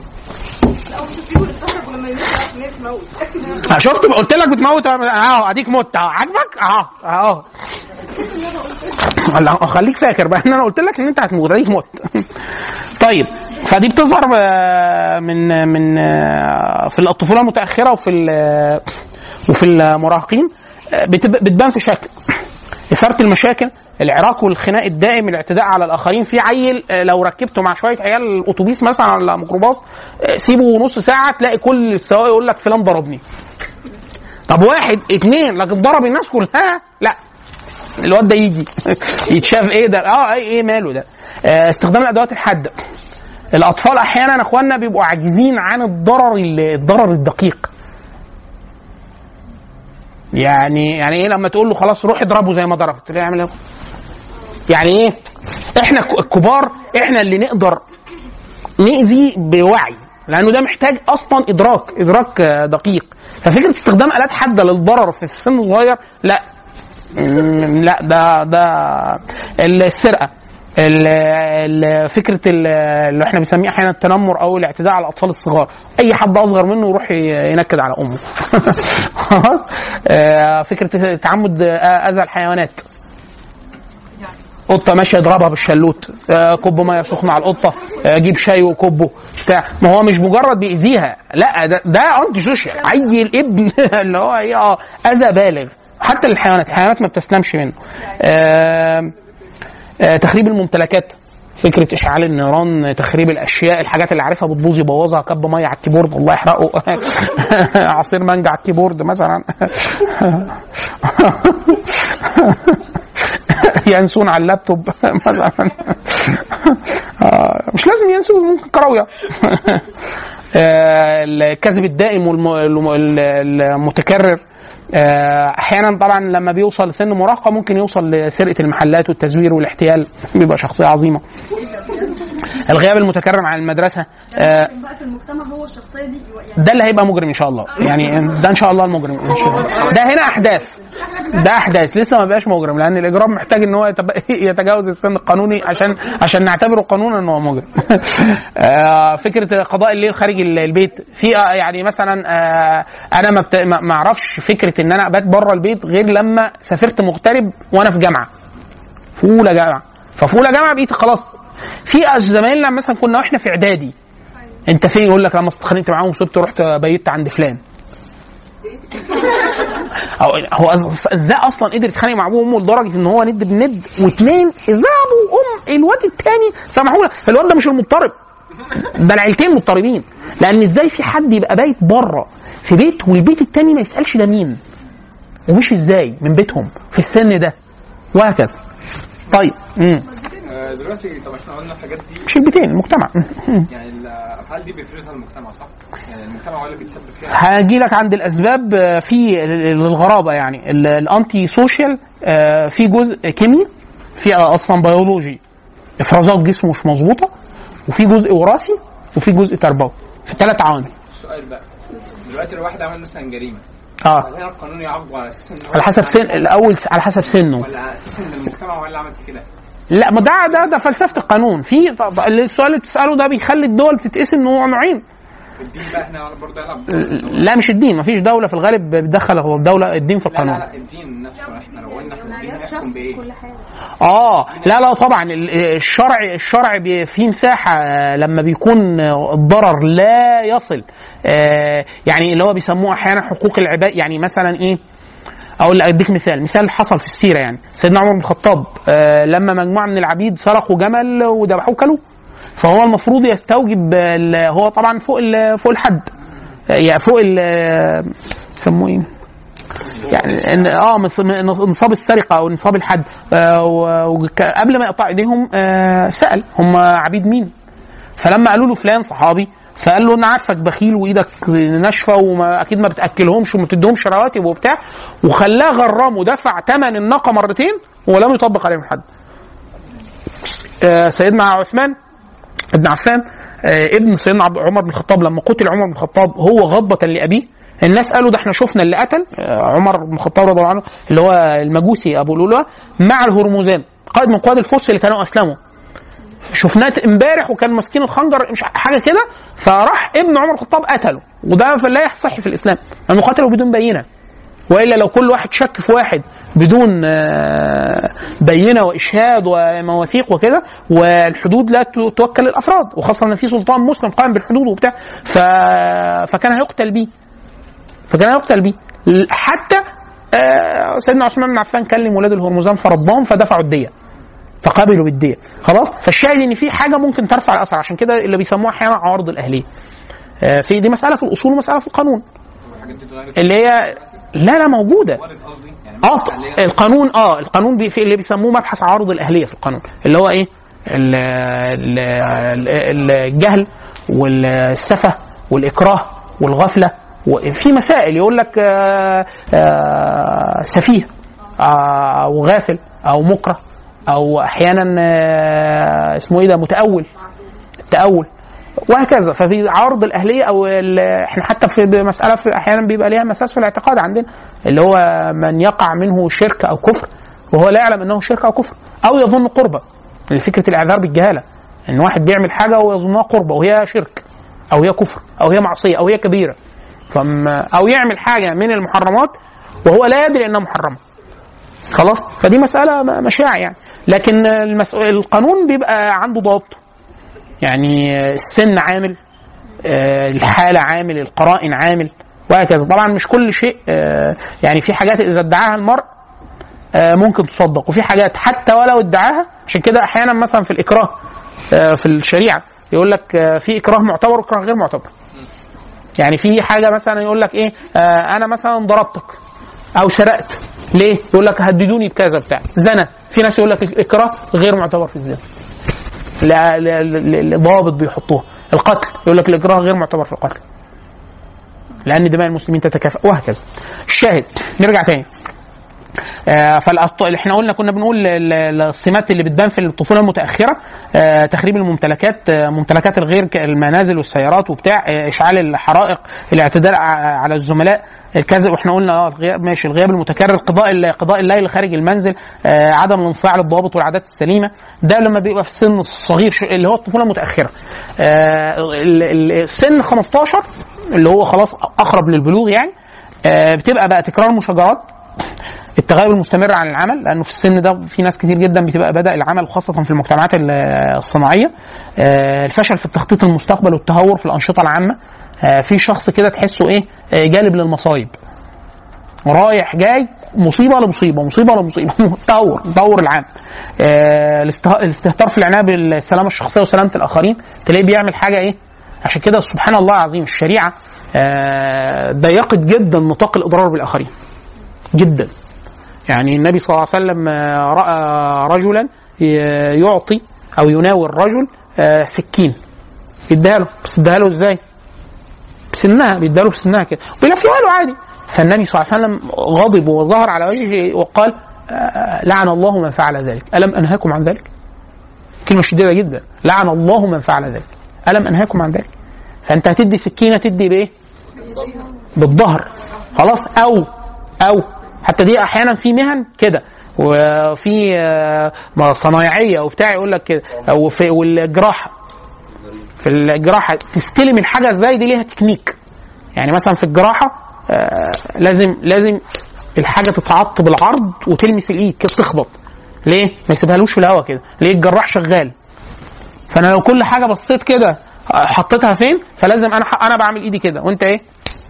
ولما يموت عارف ان هي بتموت شفت قلت لك بتموت اهو اديك مت اهو عاجبك اهو اهو لا خليك فاكر بقى ان انا قلت لك ان انت هتموت اديك مت طيب فدي بتظهر آه، من من آه، في الطفوله المتاخره وفي ال- وفي المراهقين آه، بتب- بتبان في شكل اثاره المشاكل العراك والخناق الدائم الاعتداء على الاخرين في عيل آه، لو ركبته مع شويه عيال الاتوبيس مثلا ولا ميكروباص آه، سيبه نص ساعه تلاقي كل السواق يقول لك فلان ضربني طب واحد اتنين لكن ضرب الناس كلها لا الواد ده يجي يتشاف ايه ده اه ايه ايه ماله ده آه استخدام الادوات الحاده الاطفال احيانا اخواننا بيبقوا عاجزين عن الضرر ال- الضرر الدقيق يعني يعني ايه لما تقول له خلاص روح اضربه زي ما ضربت تلاقيه يعمل ايه يعني ايه احنا ك- الكبار احنا اللي نقدر نأذي بوعي لانه ده محتاج اصلا ادراك ادراك آه، دقيق ففكره استخدام الات حاده للضرر في السن الصغير لا مم، لا ده ده السرقه ال- ال- فكره ال- اللي احنا بنسميه احيانا التنمر او الاعتداء على الاطفال الصغار اي حد اصغر منه يروح ي- ينكد على امه خلاص آه، فكره تعمد آه، اذى الحيوانات قطه ماشيه يضربها بالشلوت آه، كب ميه سخنه على القطه آه، جيب شاي وكبه بتاع ما هو مش مجرد بيأذيها لا ده ده انتي سوشيال عيل ابن اللي هو ايه اه اذى بالغ حتى الحيوانات الحيوانات ما بتستنمش منه آه آه تخريب الممتلكات فكرة إشعال النيران تخريب الأشياء الحاجات اللي عارفها بتبوظ يبوظها كب مية على الكيبورد الله يحرقه عصير مانجا على الكيبورد مثلا ينسون على اللابتوب مثلا آه مش لازم ينسوا ممكن كراويه آه، الكذب الدائم والمتكرر احيانا طبعا لما بيوصل لسن مراهقه ممكن يوصل لسرقه المحلات والتزوير والاحتيال بيبقى شخصيه عظيمه الغياب المتكرر عن المدرسه آه، يعني بقى في المجتمع هو الشخصيه دي يعني ده اللي هيبقى مجرم ان شاء الله يعني ده ان شاء الله المجرم ان شاء الله ده هنا احداث ده احداث لسه ما بقاش مجرم لان الاجرام محتاج ان هو يتب- يتجاوز السن القانوني عشان عشان نعتبره قانونا ان هو مجرم آه، فكره قضاء الليل خارج ال- البيت في آه، يعني مثلا آه، انا ما بت- ما ما اعرفش فكره ان انا ابات بره البيت غير لما سافرت مغترب وانا في جامعه في اولى جامعه ففي اولى جامعه بقيت خلاص في زمايلنا مثلا كنا واحنا في اعدادي انت فين يقول لك لما اتخانقت معاهم وسبت رحت بيت عند فلان أو هو أز- ازاي اصلا قدر يتخانق مع ابوه وامه لدرجه ان هو ند بند واثنين ازاي ابو وام الواد الثاني سامحوا لي الواد ده مش المضطرب ده العيلتين مضطربين لان ازاي في حد يبقى بايت بره في بيت والبيت الثاني ما يسالش ده مين ومش ازاي من بيتهم في السن ده وهكذا طيب امم آه، دلوقتي طب احنا قلنا الحاجات دي مش البيتين المجتمع مم. يعني الافعال دي بيفرزها المجتمع صح؟ يعني المجتمع هو اللي بيتسبب فيها هاجي لك عند الاسباب آه، في الغرابه يعني ال- الانتي سوشيال آه، في جزء كيمياء في اصلا بيولوجي افرازات جسمه مش مظبوطه وفي جزء وراثي وفي جزء تربوي في ثلاث عوامل السؤال بقى دلوقتي لو واحد عمل مثلا جريمه اه هل هنا القانون يعاقبه على اساس ان هو على حسب سن الاول على حسب سنه ولا على اساس ان المجتمع هو اللي عمل كده؟ لا ما ده ده ده فلسفه القانون في ط- السؤال اللي بتساله ده بيخلي الدول تتقسم نوع نوعين الدين بقى احنا برضه يلعب دور. لا مش الدين ما فيش دوله في الغالب بتدخل هو الدوله الدين في لا لا القانون لا الدين نفسه احنا لو قلنا احنا الدين معيار هيحكم شخصي بايه؟ كل حاجه اه لا لا طبعا ال- الشرع الشرع بي- فيه مساحه آه، لما بيكون آه، الضرر لا يصل آه، يعني اللي هو بيسموه احيانا حقوق العباد يعني مثلا ايه اقول لك اديك مثال مثال حصل في السيره يعني سيدنا عمر بن الخطاب آه، لما مجموعه من العبيد سرقوا جمل وذبحوه كلوه فهو المفروض يستوجب ال- هو طبعا فوق ال- فوق الحد آه، يعني فوق ال بيسموه ايه يعني إن- اه مص- نصاب السرقه او نصاب الحد آه، و- وك- قبل ما يقطع ايديهم آه، سال هم عبيد مين فلما قالوا له فلان صحابي فقال له انا عارفك بخيل وايدك ناشفه وما اكيد ما بتاكلهمش وما بتديهمش رواتب وبتاع وخلاه غرام ودفع ثمن الناقه مرتين ولم يطبق عليهم الحد. آه، سيدنا عثمان ابن عفان آه، ابن سيدنا عبد- عمر بن الخطاب لما قتل عمر بن الخطاب هو غضبة لأبيه الناس قالوا ده احنا شفنا اللي قتل آه، عمر بن الخطاب رضي الله عنه اللي هو المجوسي ابو لؤلؤه مع الهرمزان قائد من قواد الفرس اللي كانوا اسلموا شفناه امبارح وكان ماسكين الخنجر مش حاجه كده فراح ابن عمر الخطاب قتله وده لا يصح في الاسلام لانه قتله بدون بينه والا لو كل واحد شك في واحد بدون آه، بينه واشهاد ومواثيق وكده والحدود لا ت- توكل للافراد وخاصه ان في سلطان مسلم قائم بالحدود وبتاع ف... فكان هيقتل بيه فكان هيقتل بيه حتى آه، سيدنا عثمان بن عفان كلم ولاد الهرمزان فرباهم فدفعوا الديه فقبلوا بالديه خلاص فالشاهد ان في حاجه ممكن ترفع الاثر عشان كده اللي بيسموها احيانا عوارض الاهليه آه، في دي مساله في الاصول ومساله في القانون الحاجات دي اتغيرت اللي هي لا لا موجوده وارد قصدي يعني اه مثلا حاليا القانون اه القانون بي في اللي بيسموه مبحث عوارض الاهليه في القانون اللي هو ايه ال- ال- ال- الجهل والسفه والاكراه والغفله وفي مسائل يقول لك آه، آه، سفيه آه، او غافل او مكره او احيانا آه، اسمه ايه ده متاول تاول وهكذا ففي عرض الاهليه او ال- احنا حتى في مساله في احيانا بيبقى ليها مساس في الاعتقاد عندنا اللي هو من يقع منه شرك او كفر وهو لا يعلم انه شرك او كفر او يظن قربه فكره الاعذار بالجهاله ان واحد بيعمل حاجه ويظنها قربه وهي شرك او هي كفر او هي معصيه او هي كبيره فما او يعمل حاجه من المحرمات وهو لا يدري انها محرمه خلاص فدي مساله م- مشاع يعني لكن المس... القانون بيبقى عنده ضوابطه يعني السن عامل آه، الحالة عامل القرائن عامل وهكذا طبعا مش كل شيء آه، يعني في حاجات إذا ادعاها المرء آه، ممكن تصدق وفي حاجات حتى ولو ادعاها عشان كده أحيانا مثلا في الإكراه آه، في الشريعة يقول لك آه، في إكراه معتبر وإكراه غير معتبر يعني في حاجة مثلا يقول لك إيه آه، أنا مثلا ضربتك أو سرقت ليه؟ يقول لك هددوني بكذا بتاع زنا في ناس يقول لك الإكراه غير معتبر في الزنا ل- ل- ل- لضوابط بيحطوها القتل يقول لك الاكراه غير معتبر في القتل لان دماء المسلمين تتكافئ وهكذا الشاهد نرجع تاني آه، فالأط- اللي احنا قلنا كنا بنقول ال- ال- السمات اللي بتبان في الطفوله المتاخره آه، تخريب الممتلكات آه، ممتلكات الغير ك- المنازل والسيارات وبتاع آه، اشعال الحرائق الاعتداء ع- على الزملاء الكذب واحنا قلنا اه الغياب ماشي الغياب المتكرر قضاء ال- قضاء الليل خارج المنزل آه، عدم الانصياع للضوابط والعادات السليمه ده لما بيبقى في السن الصغير ش- اللي هو الطفوله المتاخره آه، ال- ال- السن 15 اللي هو خلاص اقرب للبلوغ يعني آه، بتبقى بقى تكرار مشاجرات التغير المستمر عن العمل لانه في السن ده في ناس كتير جدا بتبقى بدا العمل خاصه في المجتمعات ال- الصناعيه آه، الفشل في التخطيط المستقبل والتهور في الانشطه العامه آه، في شخص كده تحسه ايه آه، جالب للمصايب رايح جاي مصيبه لمصيبه مصيبه لمصيبه تطور تطور العام آه، الاسته- الاستهتار في العنايه بالسلامه الشخصيه وسلامه الاخرين تلاقيه بيعمل حاجه ايه عشان كده سبحان الله العظيم الشريعه آه، ضيقت جدا نطاق الاضرار بالاخرين جدا يعني النبي صلى الله عليه وسلم آه، راى رجلا ي- يعطي او يناول الرجل آه، سكين يديها له بس اداها له ازاي؟ بسنها بيديها له بسنها كده ويلفيها له عادي فالنبي صلى الله عليه وسلم غضب وظهر على وجهه وقال آه، لعن الله من فعل ذلك ألم أنهاكم عن ذلك كلمة شديدة جدا لعن الله من فعل ذلك ألم أنهاكم عن ذلك فأنت هتدي سكينة تدي بإيه بالظهر خلاص أو أو حتى دي أحيانا في مهن كده وفي آه، ما صنايعية وبتاع يقول لك كده أو في والجراحة في الجراحة تستلم الحاجة ازاي دي ليها تكنيك يعني مثلا في الجراحة آه، لازم لازم الحاجة تتعط بالعرض وتلمس الايد كده تخبط ليه؟ ما يسيبهالوش في الهواء كده ليه الجراح شغال فانا لو كل حاجة بصيت كده آه، حطيتها فين فلازم انا انا بعمل ايدي كده وانت ايه؟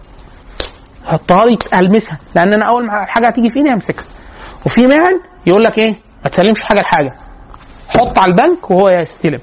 حطها لي المسها لان انا اول ما الحاجه هتيجي في ايدي همسكها وفي مهن يقول لك ايه ما تسلمش حاجه لحاجه حط على البنك وهو يستلم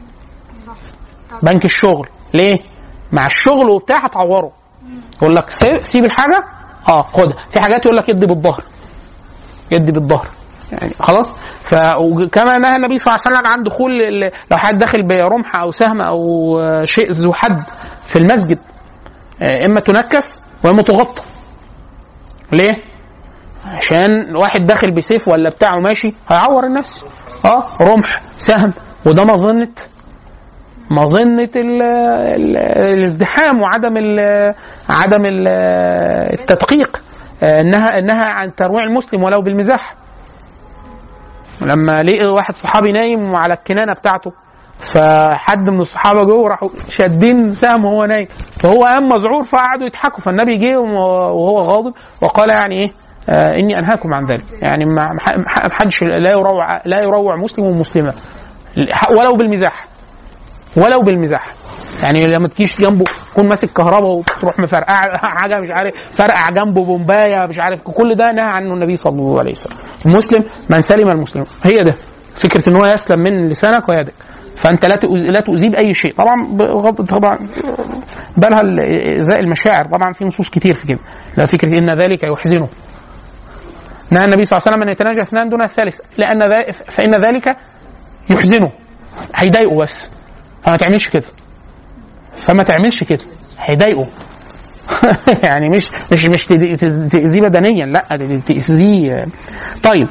بنك الشغل ليه مع الشغل وبتاع هتعوره يقول لك سيب, سيب الحاجه اه خدها في حاجات يقول لك ادي بالظهر ادي بالظهر يعني خلاص ف وكما نهى النبي صلى الله عليه وسلم عن دخول ال- لو حد داخل برمح او سهم او آه، شيء ذو حد في المسجد آه، اما تنكس واما تغطى ليه؟ عشان واحد داخل بسيف ولا بتاعه ماشي هيعور النفس اه رمح سهم وده مظنه مظنه ال ال الازدحام وعدم ال عدم ال التدقيق آه، انها انها عن ترويع المسلم ولو بالمزاح لما لقي واحد صحابي نايم على الكنانه بتاعته فحد من الصحابه جوه راحوا شادين سهم وهو نايم فهو قام مذعور فقعدوا يضحكوا فالنبي جه وهو غاضب وقال يعني ايه آه اني انهاكم عن ذلك يعني ما ما- ما حدش لا يروع لا يروع مسلم ومسلمه ولو بالمزاح ولو بالمزاح يعني لما تجيش جنبه تكون ماسك كهرباء وتروح مفرقع حاجه مش عارف فرقع جنبه بومبايه مش عارف كل ده نهى عنه النبي صلى الله عليه وسلم المسلم من سلم المسلم هي ده فكره ان هو يسلم من لسانك ويدك فانت لا تؤذي لا تؤذيه باي شيء طبعا بغض طبعا بالها ازاء المشاعر طبعا في نصوص كتير في كده لا فكره ان ذلك يحزنه نهى النبي صلى الله عليه وسلم ان يتناجى اثنان دون الثالث لان ذا- فان ذلك يحزنه هيضايقه بس فما تعملش كده فما تعملش كده هيضايقه يعني مش مش مش تد- تز- تاذيه بدنيا لا دي- تاذيه طيب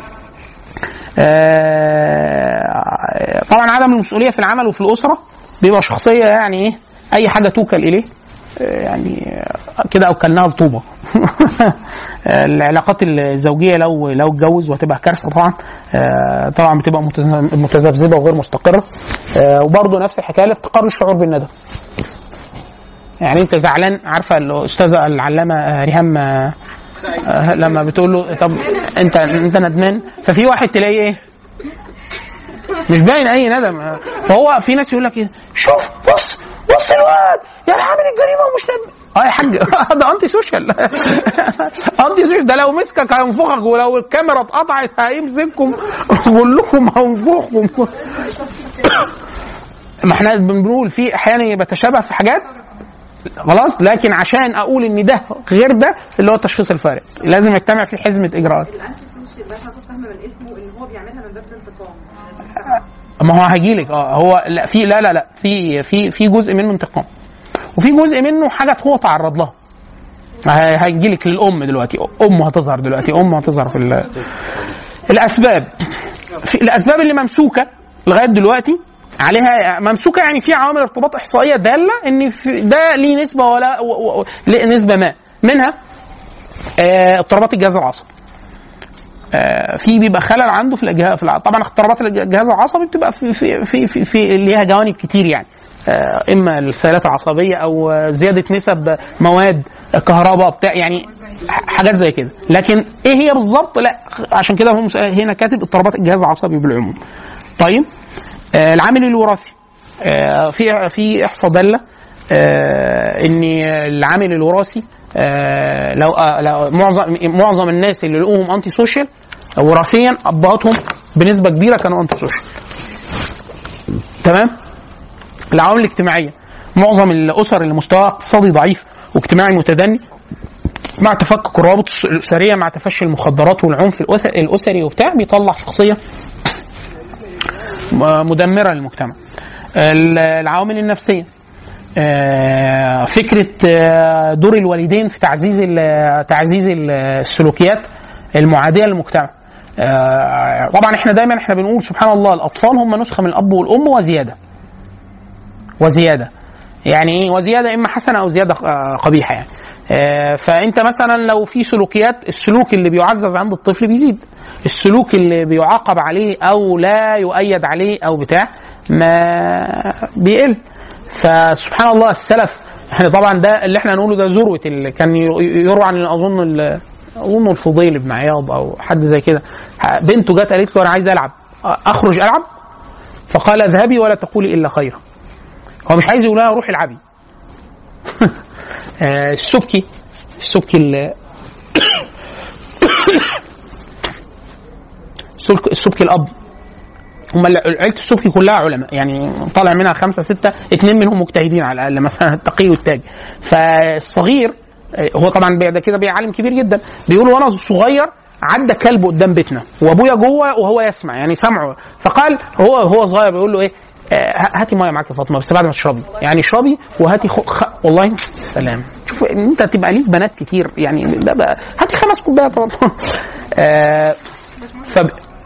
آه، طبعا عدم المسؤوليه في العمل وفي الاسره بيبقى شخصيه يعني ايه اي حاجه توكل اليه آه، يعني آه، كده اوكلناها لطوبه العلاقات الزوجيه لو لو اتجوز وهتبقى كارثه طبعا آه، طبعا بتبقى متز- متذبذبه وغير مستقره آه، وبرضه نفس الحكايه الافتقار للشعور بالندم يعني انت زعلان عارفه الاستاذه العلامه آه، ريهام آه، آه، لما بتقول له طب انت انت ندمان ففي واحد تلاقيه ايه مش باين اي ندم آه، فهو في ناس يقول لك ايه شوف بص بص الواد يا عامل الجريمه ومش ندم اه يا حاج ده انتي سوشيال انتي سوشيال ده لو مسكك هينفخك ولو الكاميرا اتقطعت هيمسككم بقول لكم هينفخكم ما احنا بنقول في احيانا بتشابه في حاجات خلاص لكن عشان اقول ان ده غير ده اللي هو التشخيص الفارق لازم يجتمع فيه حزمه اجراءات بس انا كنت فاهمه من اسمه ان هو بيعملها من باب الانتقام ما هو هجيلك اه هو لا في لا لا لا في في في جزء منه انتقام وفي جزء منه حاجات هو تعرض لها ه- هيجيلك للام دلوقتي ام هتظهر دلوقتي ام هتظهر في ال- الاسباب في الاسباب اللي ممسوكه لغايه دلوقتي عليها ممسوكه يعني في عوامل ارتباط احصائيه داله ان في ده ليه نسبه ولا و- و- ليه نسبه ما منها آه، اضطرابات الجهاز العصبي آه، في بيبقى خلل عنده في الاجهاز في الع- طبعا اضطرابات الجهاز العصبي بتبقى في في في في, في ليها جوانب كتير يعني آه، اما السيالات العصبيه او آه، زياده نسب مواد كهرباء بتاع يعني ح- حاجات زي كده لكن ايه هي بالظبط لا عشان كده هم هنا كاتب اضطرابات الجهاز العصبي بالعموم طيب آه، العامل الوراثي آه، في في احصاء داله آه، ان العامل الوراثي آه، لو آه، لو معظم معظم الناس اللي لقوهم انتي سوشيال وراثيا ابهاتهم بنسبه كبيره كانوا انتي سوشيال تمام العوامل الاجتماعيه معظم الاسر اللي مستواها اقتصادي ضعيف واجتماعي متدني مع تفكك الروابط الاسريه مع تفشي المخدرات والعنف الأس- الاسري وبتاع بيطلع شخصيه م- مدمره للمجتمع ال- العوامل النفسيه آه، فكره آه، دور الوالدين في تعزيز ال- تعزيز ال- السلوكيات المعاديه للمجتمع آه، طبعا احنا دايما احنا بنقول سبحان الله الاطفال هم نسخه من الاب والام وزياده وزياده يعني ايه وزياده اما حسنه او زياده آه، قبيحه يعني آه، فانت مثلا لو في سلوكيات السلوك اللي بيعزز عند الطفل بيزيد السلوك اللي بيعاقب عليه او لا يؤيد عليه او بتاع ما بيقل فسبحان الله السلف احنا طبعا ده اللي احنا نقوله ده ذروه اللي كان يروى عن اظن ال- اظن الفضيل بن عياض او حد زي كده بنته جت قالت له انا عايز العب اخرج العب فقال اذهبي ولا تقولي الا خيرا هو مش عايز يقول لها روحي العبي آه، السبكي السبكي ال- السبك- السبكي الاب هم ال- عيله السبكي كلها علماء يعني طالع منها خمسه سته اثنين منهم مجتهدين على الاقل مثلا التقي والتاج فالصغير آه، هو طبعا بي- ده كده بيعلم كبير جدا بيقول وانا صغير عدى كلب قدام بيتنا وابويا جوه وهو يسمع يعني سمعه فقال هو هو صغير بيقول له ايه آه، هاتي ميه معاك يا فاطمه بس بعد ما تشربي يعني اشربي وهاتي خ... خ... والله سلام شوف ان انت تبقى ليك بنات كتير يعني ده بقى هاتي خمس كوبايات والله آه فب...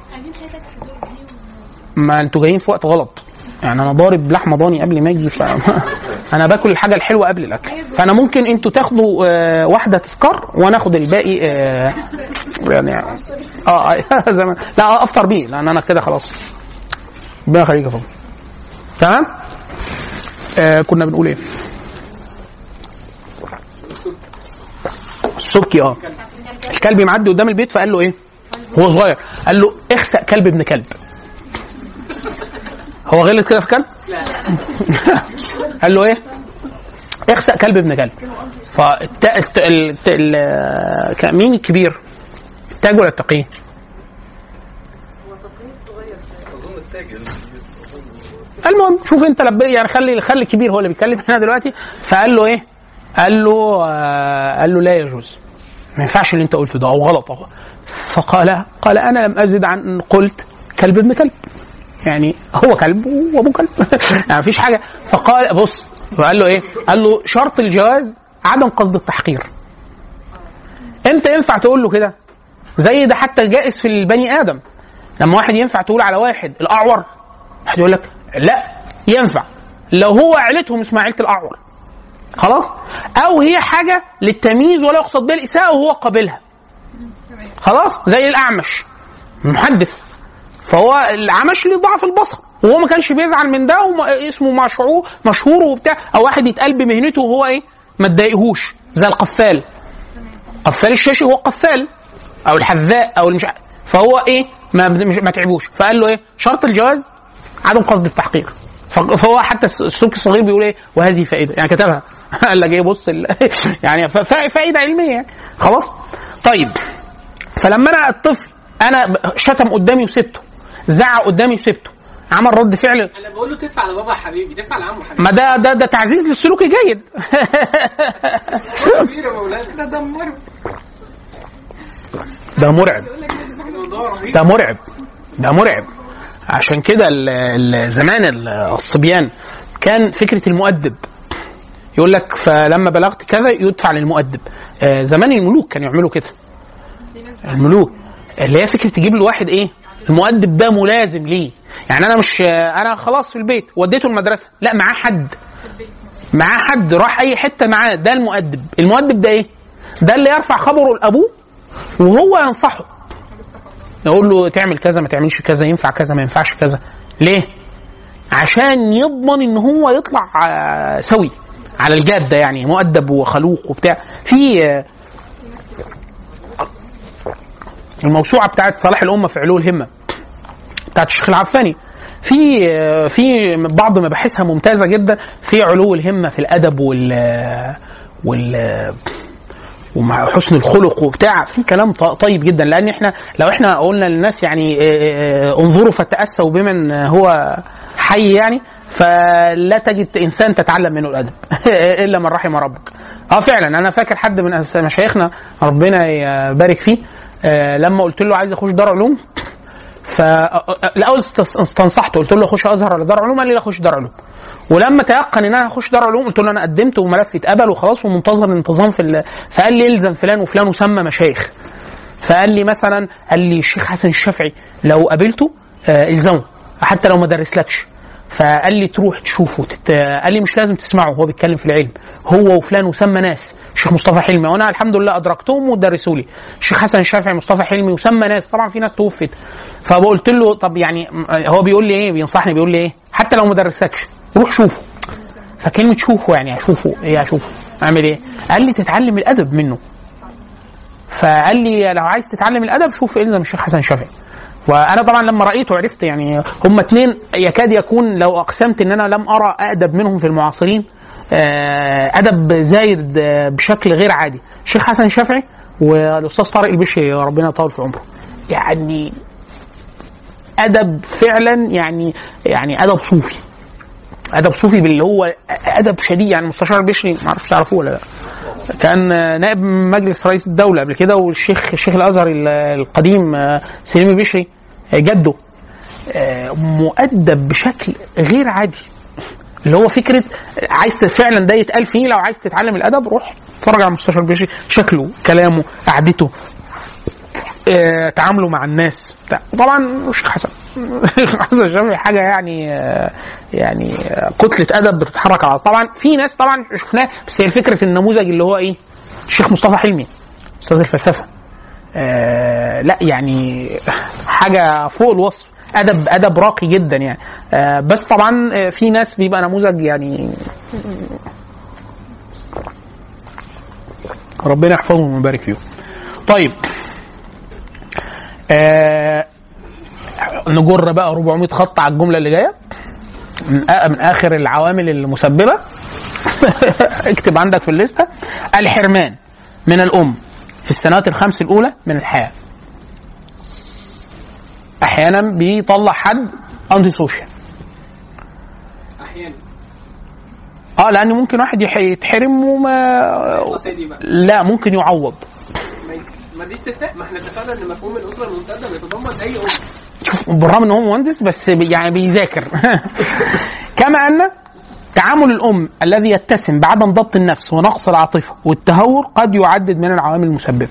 ما انتوا جايين في وقت غلط يعني انا ضارب لحمه ضاني قبل ما اجي ف... انا باكل الحاجه الحلوه قبل الاكل فانا ممكن انتوا تاخدوا آه واحده تذكار وانا اخد الباقي آه يعني اه زي ما لا افطر بيه لان انا كده خلاص ربنا يخليك يا فندم تمام آه كنا بنقول ايه السبكي اه الكلب معدي قدام البيت فقال له ايه هو صغير قال له اخسأ كلب ابن كلب هو غلط كده في كلب قال له ايه اخسأ كلب ابن كلب فالت... الت... الت... ال... ك- مين الكبير التاج ولا التقي اظن التاجر المهم شوف انت لب... يعني خلي خلي الكبير هو اللي بيتكلم هنا دلوقتي فقال له ايه؟ قال له آه قال له لا يجوز ما ينفعش اللي انت قلته ده او غلط أو فقال قال انا لم ازد عن ان قلت كلب ابن كلب يعني هو كلب وابوه كلب يعني مفيش حاجه فقال بص قال له ايه؟ قال له شرط الجواز عدم قصد التحقير انت ينفع تقول له كده زي ده حتى جائز في البني ادم لما واحد ينفع تقول على واحد الاعور واحد يقول لك لا ينفع لو هو عيلتهم اسمها عيله الاعور خلاص او هي حاجه للتمييز ولا يقصد بها الاساءه وهو قابلها خلاص زي الاعمش محدث فهو العمش ليه ضعف البصر وهو ما كانش بيزعل من ده واسمه مشهور مشهور وبتاع او واحد يتقال بمهنته وهو ايه ما تضايقهوش زي القفال قفال الشاشي هو قفال او الحذاء او المش عارف. فهو ايه ما مش- ما تعبوش فقال له ايه شرط الجواز عدم قصد التحقير ف- فهو حتى السلوك الصغير بيقول ايه وهذه فائده يعني كتبها قال لك ايه بص ال... يعني ف- ف- فائده علميه يعني خلاص طيب فلما انا الطفل انا ب- شتم قدامي وسبته زعق قدامي وسبته عمل رد فعل انا بقول له تدفع لبابا يا حبيبي تدفع لعمه حبيبي ما ده ده ده تعزيز للسلوك الجيد كبير يا مولانا ده دمره ده مرعب يقول لك لازم احنا الموضوع رهيب ده مرعب ده مرعب عشان كده ال- ال- زمان ال- الصبيان كان فكره المؤدب يقول لك فلما بلغت كذا يدفع للمؤدب آه، زمان الملوك كانوا يعملوا كده الملوك اللي هي فكره تجيب له واحد ايه المؤدب ده ملازم ليه يعني انا مش انا خلاص في البيت وديته المدرسه لا معاه حد معاه حد راح اي حته معاه ده المؤدب المؤدب ده ايه ده اللي يرفع خبره لابوه وهو ينصحه يقول له تعمل كذا ما تعملش كذا ينفع كذا ما ينفعش كذا ليه عشان يضمن ان هو يطلع آه، سوي على الجاده يعني مؤدب وخلوق وبتاع في آه، الموسوعه بتاعت صلاح الامه في علو الهمه بتاعت الشيخ العفاني في في بعض مباحثها ممتازه جدا في علو الهمه في الادب وال وال ومع حسن الخلق وبتاع في كلام ط- طيب جدا لان احنا لو احنا قلنا للناس يعني آه، آه، انظروا فتاسوا بمن هو حي يعني فلا تجد انسان تتعلم منه الادب الا من رحم ربك اه فعلا انا فاكر حد من أس- مشايخنا ربنا يبارك فيه آه، لما قلت له عايز اخش دار علوم فالاول استس- استنصحته قلت له اخش ازهر ولا دار علوم قال لي لا اخش دار علوم ولما تيقن ان انا هخش دار علوم قلت له انا قدمت وملفي اتقبل وخلاص ومنتظر الانتظام في ال... فقال لي الزم فلان وفلان وسمى مشايخ فقال لي مثلا قال لي الشيخ حسن الشافعي لو قابلته آه الزمه حتى لو ما درسلكش فقال لي تروح تشوفه تت... قال لي مش لازم تسمعه هو بيتكلم في العلم هو وفلان وسمى ناس الشيخ مصطفى حلمي وانا الحمد لله ادركتهم ودرسوا لي الشيخ حسن الشافعي مصطفى حلمي وسمى ناس طبعا في ناس توفت فقلت له طب يعني هو بيقول لي ايه بينصحني بيقول لي ايه حتى لو ما درسكش روح شوفه فكلمه شوفه يعني اشوفه ايه اشوفه اعمل ايه قال لي تتعلم الادب منه فقال لي لو عايز تتعلم الادب شوف الزم الشيخ حسن الشافعي وانا طبعا لما رايته عرفت يعني هم اتنين يكاد يكون لو اقسمت ان انا لم ارى ادب منهم في المعاصرين آه، ادب زايد آه، بشكل غير عادي الشيخ حسن الشافعي والاستاذ طارق البشري ربنا يطول في عمره يعني ادب فعلا يعني يعني ادب صوفي ادب صوفي باللي هو ادب شديد يعني المستشار البشري ما اعرفش تعرفوه ولا لا كان نائب مجلس رئيس الدوله قبل كده والشيخ الشيخ الازهر القديم سليم البشري جده مؤدب بشكل غير عادي اللي هو فكره عايز فعلا ده يتقال فيه لو عايز تتعلم الادب روح اتفرج على المستشار البشري شكله كلامه قعدته آه، تعامله مع الناس بتاع. طبعا الشيخ حسن حسن الشافعي حاجه يعني آه، يعني آه، كتله ادب بتتحرك على طبعا في ناس طبعا شفناه بس هي فكره النموذج اللي هو ايه الشيخ مصطفى حلمي استاذ الفلسفه آه لا يعني حاجه فوق الوصف ادب ادب راقي جدا يعني آه بس طبعا آه، في ناس بيبقى نموذج يعني ربنا يحفظهم ويبارك فيهم طيب آه نجر بقى 400 خط على الجمله اللي جايه من, آ- من اخر العوامل المسببه اكتب عندك في الليسته الحرمان من الام في السنوات الخمس الاولى من الحياه احيانا بيطلع حد انتي سوشيال احيانا اه لان ممكن واحد يح- يتحرم وما خلاص هي دي بقى لا ممكن يعوض ما- ما دي استثناء ما احنا اتفقنا ان مفهوم الاسره الممتده بيتضمن اي ام شوف بالرغم ان هو مهندس بس بي- يعني بيذاكر كما ان تعامل الام الذي يتسم بعدم ضبط النفس ونقص العاطفه والتهور قد يعدد من العوامل المسببه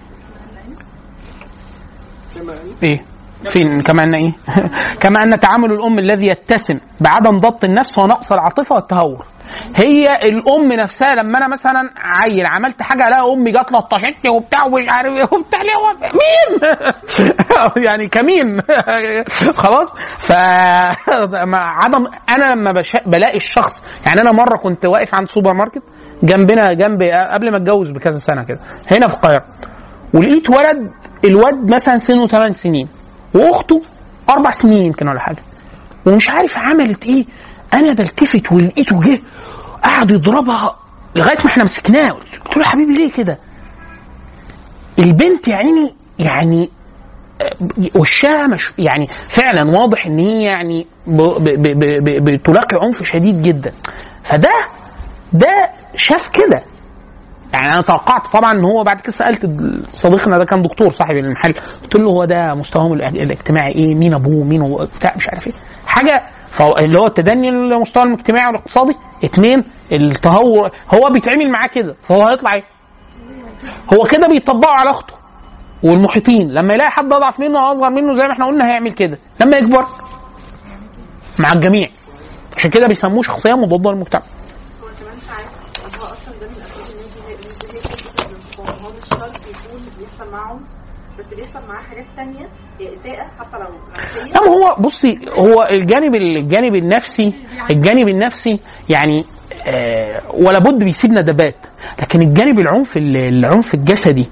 كما ايه فين كما ان ايه كما ان تعامل الام الذي يتسم بعدم ضبط النفس ونقص العاطفه والتهور هي الام نفسها لما انا مثلا عيل عملت حاجه الاقي امي جت لطشتني وبتاع ومش عارف ايه وبتاع ليه هو مين يعني كمين خلاص ف مع عدم انا لما بش... بلاقي الشخص يعني انا مره كنت واقف عند سوبر ماركت جنبنا جنب قبل ما اتجوز بكذا سنه كده هنا في القاهره ولقيت ولد الواد مثلا سنه 8 سنين واخته اربع سنين يمكن ولا حاجه ومش عارف عملت ايه انا بلتفت ولقيته جه قعد يضربها لغايه ما احنا مسكناه قلت له يا حبيبي ليه كده البنت يا عيني يعني آه، وشها مش يعني فعلا واضح ان هي يعني ب- ب- ب- ب- ب- بتلاقي عنف شديد جدا فده ده شاف كده يعني انا توقعت طبعا ان هو بعد كده سالت صديقنا ده كان دكتور صاحب المحل قلت له هو ده مستواهم الاج- الاجتماعي ايه مين ابوه مين هو بتاع مش عارف ايه حاجه فهو اللي هو التدني المستوى الاجتماعي والاقتصادي اثنين التهور هو بيتعامل معاه كده فهو هيطلع ايه هو كده بيطبقه على اخته والمحيطين لما يلاقي حد اضعف منه او اصغر منه زي ما احنا قلنا هيعمل كده لما يكبر مع الجميع عشان كده بيسموه شخصيه مضاده للمجتمع هو كمان ساعات هو اصلا ده من اسباب ان هي ان هي فكره الانتقام هو مش شرط يكون بيحصل معاهم بس بيحصل معاه حاجات تانية هي اساءة حتى لو نفسية لا ما هو بصي هو الجانب الجانب النفسي الجانب النفسي يعني آه ولا بد بيسيب ندبات لكن الجانب العنف العنف الجسدي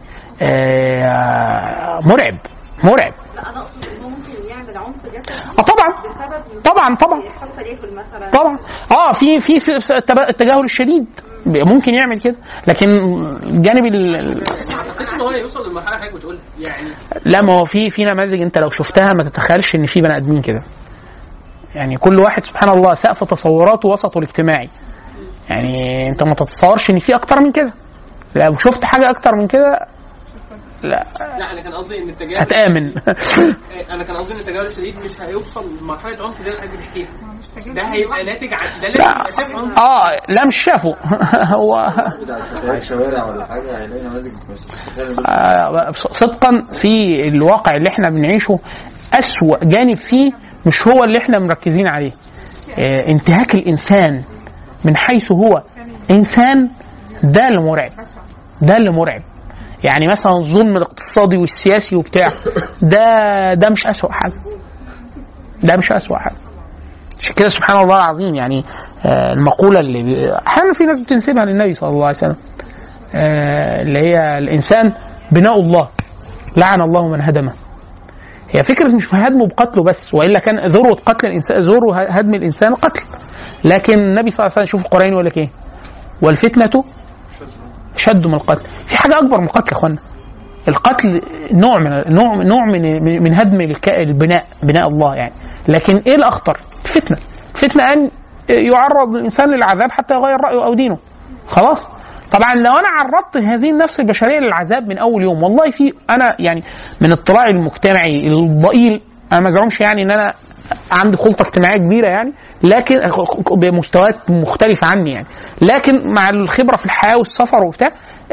آه مرعب مرعب لا انا اقصد ان هو ممكن يعمل عنف جسدي اه طبعا بسبب إن طبعا طبعا يحصل تجاهل مثلا طبعا اه في في في التب- التجاهل الشديد ممكن يعمل كده لكن الجانب ال- ما اعتقدش ان هو يوصل للمرحله اللي حضرتك بتقول يعني لا ما هو في في نماذج انت لو شفتها ما تتخيلش ان في بني ادمين كده يعني كل واحد سبحان الله سقف تصوراته وسطه الاجتماعي يعني انت ما تتصورش ان في اكتر من كده لو شفت حاجه اكتر من كده لا لا انا كان قصدي ان التجاهل هتامن انا كان قصدي ان التجاهل الشديد مش هيوصل لمرحله عنف زي اللي حضرتك بتحكيها مش تجاهل ده هيبقى ناتج عن ده لازم لا يبقى شاف عنف اه لا مش شافه هو بتاع فتيات شوارع ولا حاجه هيلاقي نماذج مش مش آه، صدقا في الواقع اللي احنا بنعيشه أسوأ جانب فيه مش هو اللي احنا مركزين عليه آه، انتهاك الإنسان من حيث هو إنسان ده اللي مرعب ده اللي مرعب يعني مثلا الظلم الاقتصادي والسياسي وبتاع ده ده مش أسوأ حاجة ده مش أسوأ حاجة عشان كده سبحان الله العظيم يعني آه، المقولة اللي بي- أحيانا في ناس بتنسبها للنبي صلى الله عليه وسلم آه، اللي هي الانسان بناء الله لعن الله من هدمه هي فكرة مش هدمه بقتله بس وإلا كان ذروة قتل الإنسان ذروة هدم الإنسان قتل لكن النبي صلى الله عليه وسلم شوف القرآن يقول لك إيه والفتنة شد من القتل في حاجة أكبر من القتل يا إخوانا القتل نوع من نوع نوع من من- من هدم الك- البناء بناء الله يعني لكن ايه الاخطر؟ الفتنه الفتنه ان يعرض الانسان للعذاب حتى يغير رايه او دينه خلاص طبعا لو انا عرضت هذه النفس البشريه للعذاب من اول يوم والله في انا يعني من اطلاعي المجتمعي الضئيل انا ما ازعمش يعني ان انا عندي خلطه اجتماعيه كبيره يعني لكن بمستويات مختلفه عني يعني لكن مع الخبره في الحياه والسفر وبتاع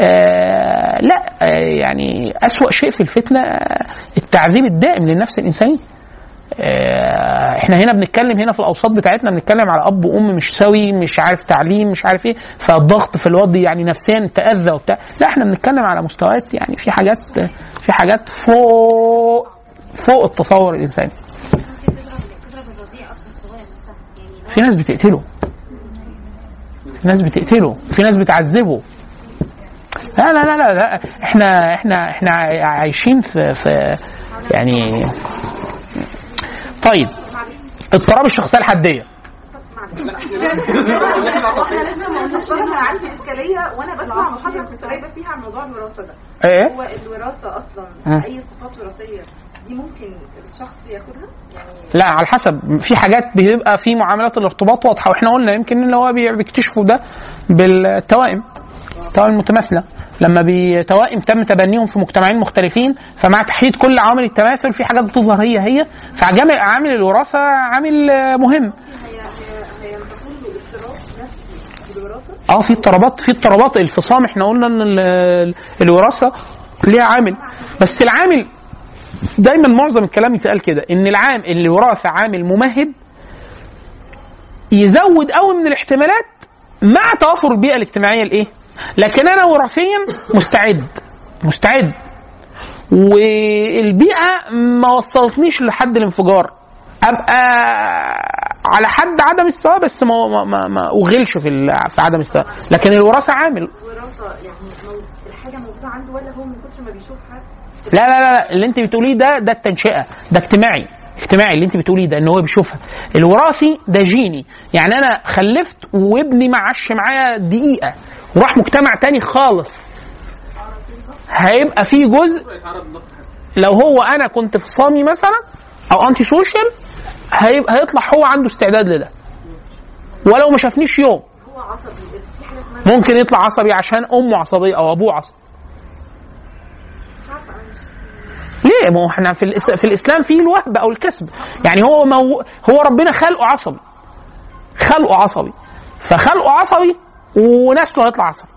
آه لا آه يعني أسوأ شيء في الفتنه آه، التعذيب الدائم للنفس الانسانيه آه، احنا هنا بنتكلم هنا في الاوساط بتاعتنا بنتكلم على اب وام مش سوي مش عارف تعليم مش عارف ايه فالضغط في الوضع يعني نفسيا تاذى وبتاع لا احنا بنتكلم على مستويات يعني في حاجات في حاجات فوق فوق التصور الانساني تضرب الرضيع اصلا صغير نفسها يعني في ناس بتقتله في ناس بتقتله في ناس بتعذبه لا لا لا لا, لا. احنا احنا احنا عايشين في في يعني طيب اضطراب الشخصيه الحديه احنا لسه ما قلناش انا عندي اشكاليه وانا بسمع محاضره كنت جايبه فيها عن موضوع الوراثه ده ايه؟ هو الوراثه اصلا مم. اي صفات وراثيه دي ممكن الشخص ياخدها يعني لا على حسب في حاجات بيبقى في معاملات الارتباط واضحه واحنا قلنا يمكن اللي هو بي- بيكتشفوا ده بالتوائم التوائم المتماثله لما بتوائم تم تبنيهم في مجتمعين مختلفين فمع تحديد كل عوامل التماثل في حاجات بتظهر هي هي فعامل عامل الوراثه عامل آه، مهم هي هي هينتقل له اضطراب نفسي بالوراثه اه في اضطرابات في اضطرابات الفصام احنا قلنا ان ال- ال- الوراثه ليها عامل بس العامل دايما معظم الكلام يتقال كده ان العام الوراثه عامل ممهد يزود قوي من الاحتمالات مع توافر البيئه الاجتماعيه الايه لكن انا وراثيا مستعد مستعد والبيئه ما وصلتنيش لحد الانفجار ابقى على حد عدم السواء بس ما ما ما, ما اغلش في ال- في عدم السواء لكن الوراثه عامل الوراثه يعني مو... الحاجه موجوده عنده ولا هو من كتر ما بيشوفها لا لا لا لا اللي انت بتقوليه ده ده التنشئه ده اجتماعي اجتماعي اللي انت بتقوليه ده ان هو بيشوفها الوراثي ده جيني يعني انا خلفت وابني ما عاش معايا دقيقه وراح مجتمع تاني خالص هيبقى فيه جزء لو هو انا كنت في صامي مثلا او انتي سوشيال هيبقى هيطلع هو عنده استعداد لده ولو ما شافنيش يوم هو عصبي في حاجه ممكن يطلع عصبي عشان امه عصبيه او ابوه عصبي مش عارفه انا مش ليه ما هو احنا في الإس... في الاسلام في الوهب او الكسب يعني هو مو... هو ربنا خلقه عصبي خلقه عصبي فخلقه عصبي ونسله هيطلع عصبي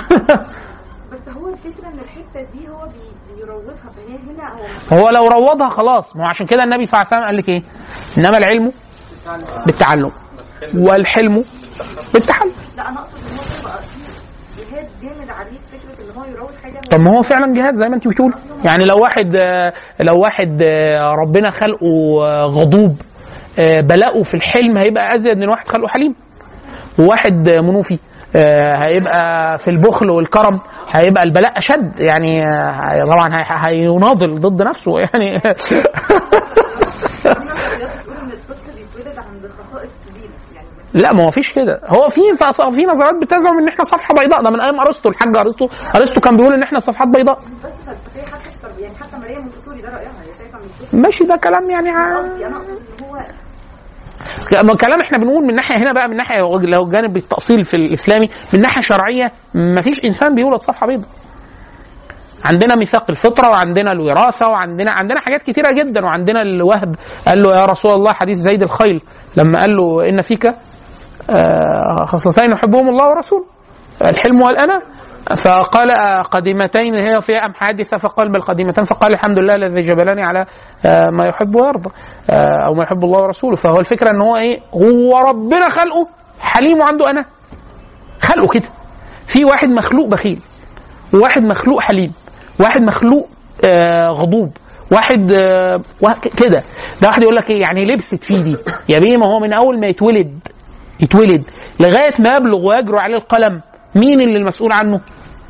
بس هو الفكره ان الحته دي هو بي- بيروضها فهي هنا هو هو لو روضها خلاص ما هو عشان كده النبي صلى الله عليه وسلم قال لك ايه انما العلم بالتعلم والحلم بالتحلم لا انا اقصد ان هو بقى في جهاد جامد عليه فكره ان هو يروض حاجه طب ما هو فعلا جهاد زي ما انت بتقول يعني لو واحد آه، لو واحد آه، ربنا خلقه آه، غضوب آه، بلاؤه في الحلم هيبقى ازيد من واحد خلقه حليم وواحد آه، منوفي آه، هيبقى في البخل والكرم هيبقى البلاء اشد يعني آه، طبعا هي- هيناضل ضد نفسه يعني في نظريات بتقول ان الطفل بيتولد عند خصائص كبيره يعني لا ما هو فيش كده هو في في نظريات بتزعم ان احنا صفحه بيضاء ده من ايام ارسطو الحاج ارسطو ارسطو كان بيقول ان احنا صفحات بيضاء بس فهي حتى التربيه يعني حتى مريم مونتسوري ده رايها هي شايفه ان الطفل ماشي ده كلام يعني مش ع- قصدي انا اقصد ان هو ما كلام احنا بنقول من ناحيه هنا بقى من ناحيه لو جانب التاصيل في الاسلامي من ناحيه شرعيه ما فيش انسان بيولد صفحه بيضاء عندنا ميثاق الفطره وعندنا الوراثه وعندنا عندنا حاجات كتيره جدا وعندنا الوهب قال له يا رسول الله حديث زيد الخيل لما قال له ان فيك آه، خصلتين يحبهم الله ورسوله الحلم والأنا فقال آه، قديمتين هي في أم حادثة فقال بل قديمتان فقال الحمد لله الذي جبلني على آه، ما يحب ويرضى آه، أو ما يحب الله ورسوله فهو الفكرة أن هو إيه هو ربنا خلقه حليم وعنده أنا خلقه كده في واحد مخلوق بخيل وواحد مخلوق حليم واحد مخلوق آه، غضوب واحد آه، وهك- كده ده واحد يقول لك ايه يعني لبست فيه دي يا بيه ما هو من اول ما يتولد يتولد لغايه ما يبلغ ويجري عليه القلم مين اللي المسؤول عنه؟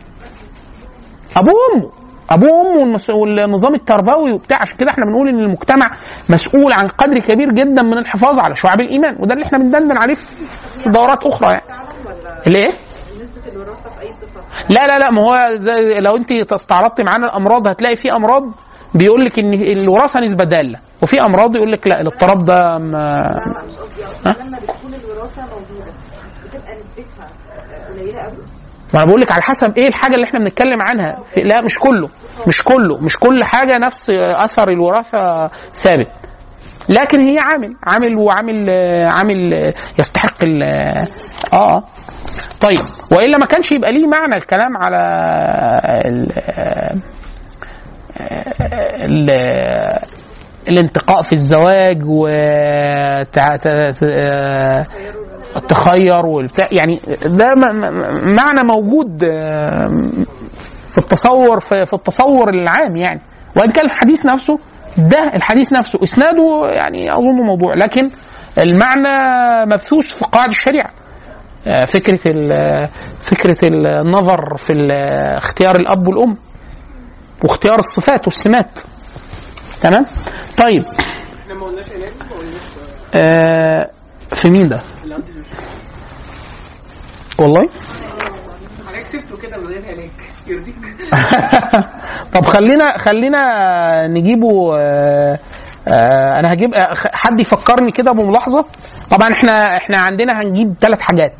ابوه وامه ابوه وامه والمس- والنظام التربوي وبتاع عشان كده احنا بنقول ان المجتمع مسؤول عن قدر كبير جدا من الحفاظ على شعب الايمان وده اللي احنا بندندن عليه في دورات اخرى يعني فعلا ولا اللي ايه؟ نسبه الوراثه في اي صفه لا لا لا ما هو زي لو انت استعرضتي معانا الامراض هتلاقي في امراض بيقول لك ان الوراثه نسبه داله وفي امراض يقول لك لا الاضطراب ده ما لا لا مش قصدي ها؟ قصدي لما بتكون الوراثه موجوده بتبقى نسبتها قليله قوي ما انا بقول لك على حسب ايه الحاجه اللي احنا بنتكلم عنها في لا مش كله مش كله مش كل حاجه نفس اثر الوراثه ثابت لكن هي عامل عامل وعامل آه، عامل آه، يستحق ال اه آه. طيب والا ما كانش يبقى ليه معنى الكلام على ال ال الانتقاء في الزواج و تع- ت- ت- التخير والبتاع يعني ده م- م- معنى موجود آه، في التصور في, في التصور العام يعني وان كان الحديث نفسه ده الحديث نفسه اسناده يعني اظن موضوع لكن المعنى مبثوث في قواعد الشريعه آه، فكره ال- فكره النظر في ال- اختيار الاب والام واختيار الصفات والسمات تمام طيب احنا ما قلناش علاج ما قلناش آه في مين ده الانتي والله حضرتك سبته كده من غير علاج يرضيك طب خلينا خلينا نجيبه آه، آه، انا هجيب آه، خ- حد يفكرني كده بملاحظه طبعا احنا احنا عندنا هنجيب ثلاث حاجات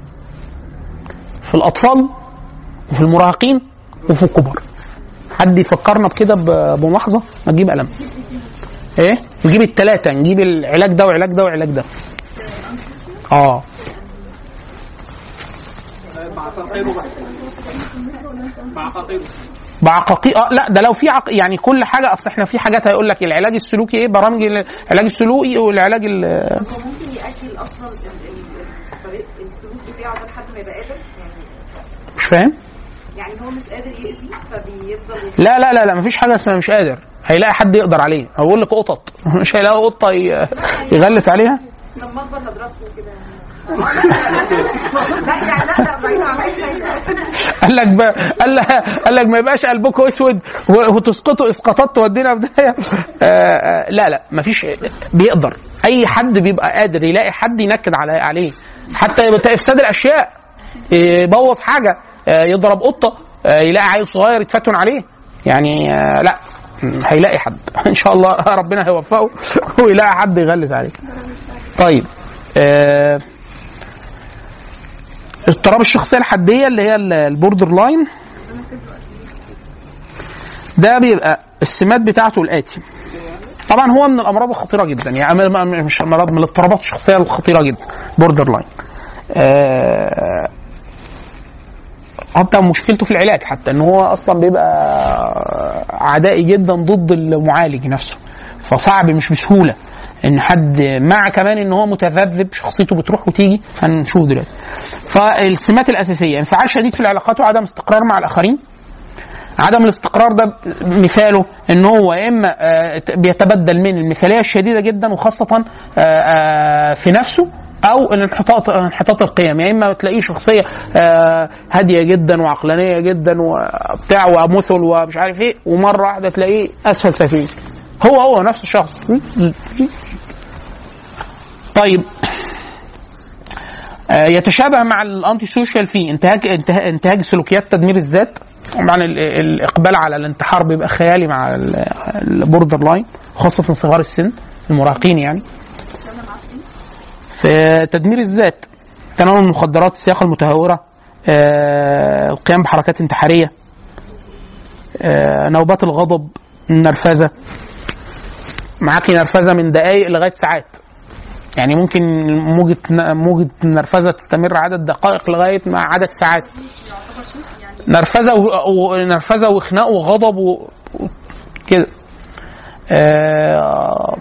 في الاطفال وفي المراهقين وفي الكبار حد يفكرنا بكده ب- بملاحظه نجيب قلم ايه نجيب الثلاثه نجيب العلاج ده وعلاج ده وعلاج ده اه بعقاقيره بقى بعقاقيره بعقاقير اه لا ده لو في عق... يعني كل حاجه اصل احنا في حاجات هيقول لك العلاج السلوكي ايه برامج العلاج السلوكي والعلاج ال... هو ممكن ياجل اصلا ال- ال- الطريق السلوك بتاعه ده لحد ما يبقى قادر يعني مش فاهم يعني هو مش قادر يأذي فبيفضل لا لا لا لا مفيش حاجه اسمها مش قادر هيلاقي حد يقدر عليه هقول لك قطط مش هيلاقي قطه ي... يغلس عليها لما اكبر هضربكم كده لا يعني لا لا بعيد عن اي حاجه قال لك بقى قال لك قال لك ما يبقاش قلبكم اسود و- وتسقطوا اسقاطات تودينا في داهيه آه، آه، لا لا مفيش بيقدر اي حد بيبقى قادر يلاقي حد ينكد على عليه حتى يبقى افساد الاشياء يبوظ حاجه آه، يضرب قطه آه، يلاقي عيل صغير يتفتن عليه يعني آه، لا هيلاقي حد ان شاء الله ربنا هيوفقه ويلاقي حد يغلس عليه طيب آه اضطراب الشخصيه الحديه اللي هي ال- البوردر لاين ده بيبقى السمات بتاعته الاتي طبعا هو من الامراض الخطيره جدا يعني م- م- مش امراض من الاضطرابات الشخصيه الخطيره جدا بوردر لاين آه حتى مشكلته في العلاج حتى ان هو اصلا بيبقى عدائي جدا ضد المعالج نفسه فصعب مش بسهوله ان حد مع كمان ان هو متذبذب شخصيته بتروح وتيجي هنشوف دلوقتي فالسمات الاساسيه انفعال شديد في العلاقات وعدم استقرار مع الاخرين عدم الاستقرار ده مثاله ان هو يا اما آه، بيتبدل من المثاليه الشديده جدا وخاصه آه، آه، في نفسه او الانحطاط انحطاط القيم يا اما تلاقيه شخصيه آه، هاديه جدا وعقلانيه جدا وبتاع ومثل ومش عارف ايه ومره واحده تلاقيه اسفل سفينه هو هو نفس الشخص طيب آه، يتشابه مع الانتي سوشيال في انتهاج انتهاج, انتهاج سلوكيات تدمير الذات طبعا ال- الاقبال على الانتحار بيبقى خيالي مع البوردر لاين خاصه في صغار السن المراهقين يعني في تدمير الذات تناول المخدرات السياقه المتهوره آه، القيام بحركات انتحاريه آه، نوبات الغضب النرفزه معاكي نرفزه من دقائق لغايه ساعات يعني ممكن موجة موجة نرفزة تستمر عدد دقائق لغاية مع عدد ساعات نرفزة و... و... نرفزة وخناق وغضب و... و... كده آه...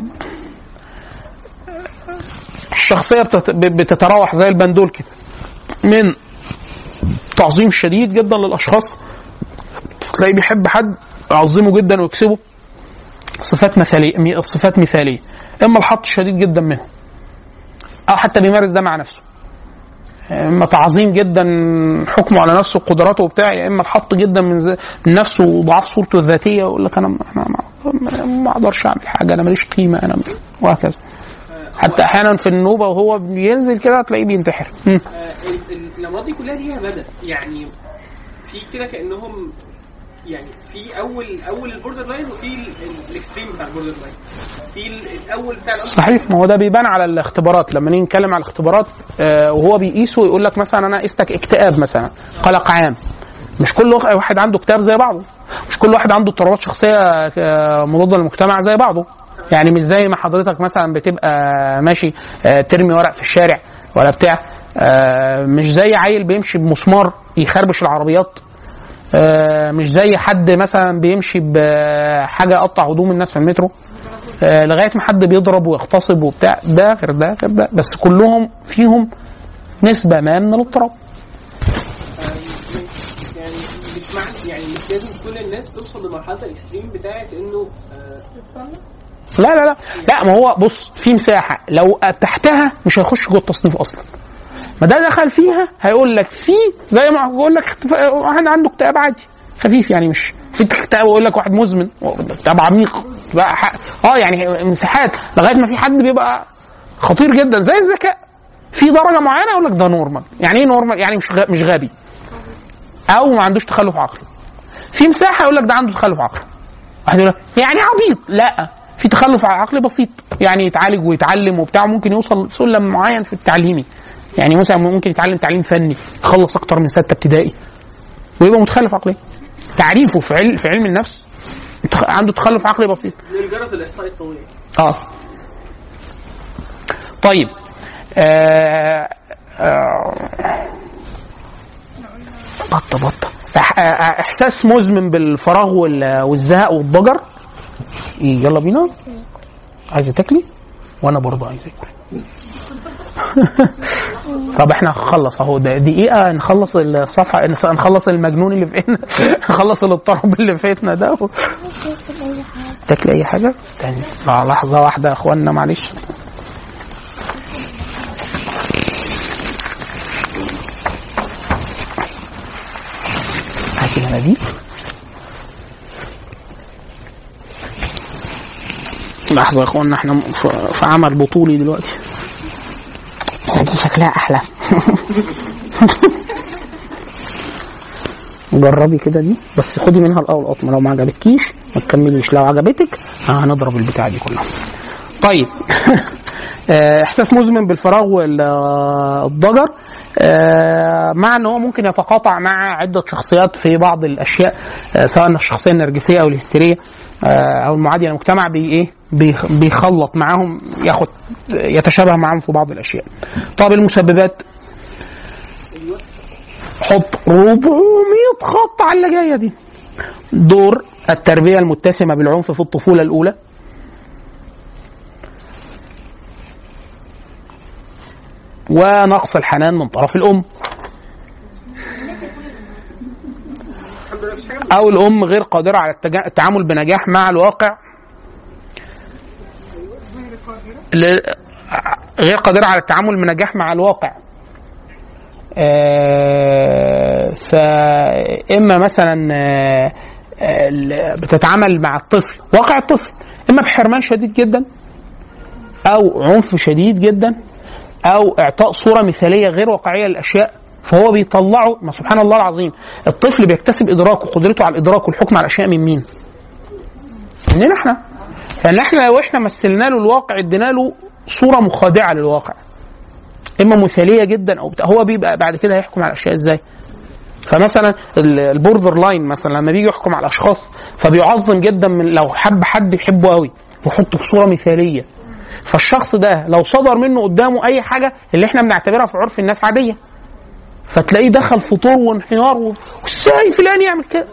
الشخصية بتت... بتتراوح زي البندول كده من تعظيم شديد جدا للأشخاص تلاقيه بيحب حد يعظمه جدا ويكسبه صفات مثالية صفات مثالية إما الحط شديد جدا منه او حتى بيمارس ده مع نفسه اما تعظيم جدا حكمه على نفسه وقدراته وبتاع يا اما الحط جدا من, ز... من نفسه وضعاف صورته الذاتيه ويقول لك انا ما, أنا ما, ما اقدرش اعمل حاجه انا ماليش قيمه انا م- وهكذا حتى احيانا في النوبه وهو بينزل كده تلاقيه بينتحر مم. آه، ال- ال- الامراض دي كلها ليها مدى يعني في كده كانهم يعني في اول اول البوردر لاين وفي ال- ال- الاكستريم بتاع البوردر لاين في ال- الاول بتاع الأمر صحيح ما هو ده بيبان على الاختبارات لما نيجي نتكلم على الاختبارات آه وهو بيقيس ويقول لك مثلا انا قستك اكتئاب مثلا قلق عام مش كل واحد- واحد عنده اكتئاب زي بعضه مش كل واحد عنده اضطرابات شخصيه آه، مضاده للمجتمع زي بعضه يعني مش زي ما حضرتك مثلا بتبقى ماشي آه، ترمي ورق في الشارع ولا بتاع آه، مش زي عيل بيمشي بمسمار يخربش العربيات آه، مش زي حد مثلا بيمشي بحاجه يقطع هدوم الناس في المترو آه، لغايه ما حد بيضرب ويغتصب وبتاع ده غير ده غير ده بس كلهم فيهم نسبه ما من الاضطراب يعني مش معنى يعني مش لازم كل الناس توصل لمرحله الاكستريم بتاعت انه آه، لا لا لا لا ما هو بص في مساحه لو تحتها مش هيخش جوه التصنيف اصلا ما ده دخل فيها هيقول لك في زي ما بقول لك اختفاء- واحد عنده اكتئاب عادي خفيف يعني مش في اكتئاب يقول لك واحد مزمن اكتئاب عميق بقى ح- اه يعني مساحات لغايه ما في حد بيبقى خطير جدا زي الذكاء في درجه معينه يقول لك ده نورمال يعني ايه نورمال يعني مش غ- مش غبي او ما عندوش تخلف عقلي في مساحه يقول لك ده عنده تخلف عقلي واحد يقول لك يعني عبيط لا في تخلف عقلي بسيط يعني يتعالج ويتعلم وبتاع ممكن يوصل سلم معين في التعليمي يعني مثلا ممكن يتعلم تعليم فني يخلص اكتر من سته ابتدائي ويبقى متخلف عقليا تعريفه في علم في علم النفس متخ- عنده تخلف عقلي بسيط زي الجرس الاحصائي الطويل اه طيب آه آه بطه بطه إح- آه، احساس مزمن بالفراغ وال- والزهق والضجر إيه، يلا بينا عايزه تاكلي وانا برضه عايز اكل طب احنا هنخلص اهو ده دقيقه نخلص الصفحه نخلص المجنون اللي فينا نخلص الاضطراب اللي فاتنا ده و... تاكل اي حاجه استني لا، لحظه واحده يا اخوانا معلش هاتي مناديل لحظه يا اخوانا احنا في في عمل بطولي دلوقتي دي شكلها احلى جربي كده دي بس خدي منها الاول قطمه لو ما عجبتكيش ما تكمليش لو عجبتك آه، هنضرب البتاع دي كلها طيب آه، احساس مزمن بالفراغ والضجر آه، مع ان هو ممكن يتقاطع مع عده شخصيات في بعض الاشياء آه، سواء الشخصيه النرجسيه او الهستيريه آه، او المعاديه للمجتمع بي ايه بيخ- بيخلط معاهم ياخد يتشابه معاهم في بعض الاشياء. طب المسببات حط 400 خط على اللي جايه دي. دور التربيه المتسمه بالعنف في الطفوله الاولى ونقص الحنان من طرف الام الحمد لله مفيش حاجه او الام غير قادره على التجا- التعامل بنجاح مع الواقع ل- غير قادره على التعامل بنجاح مع الواقع آه، فاما مثلا آه، آه، ال- بتتعامل مع الطفل واقع الطفل اما بحرمان شديد جدا او عنف شديد جدا او اعطاء صوره مثاليه غير واقعيه للاشياء فهو بيطلعه ما سبحان الله العظيم الطفل بيكتسب ادراكه وقدرته على الادراك والحكم على الاشياء من مين؟ مننا احنا فان احنا لو احنا مثلنا له الواقع ادينا له صوره مخادعه للواقع اما مثاليه جدا او بتاع هو بيبقى بعد كده هيحكم على الاشياء ازاي؟ فمثلا ال- البوردر لاين مثلا لما بيجي يحكم على الاشخاص فبيعظم جدا من لو حب حد يحبه قوي ويحطه في صوره مثاليه فالشخص ده لو صدر منه قدامه اي حاجه اللي احنا بنعتبرها في عرف الناس عاديه فتلاقيه دخل في طور وانحنار و- وازاي فلان يعمل كده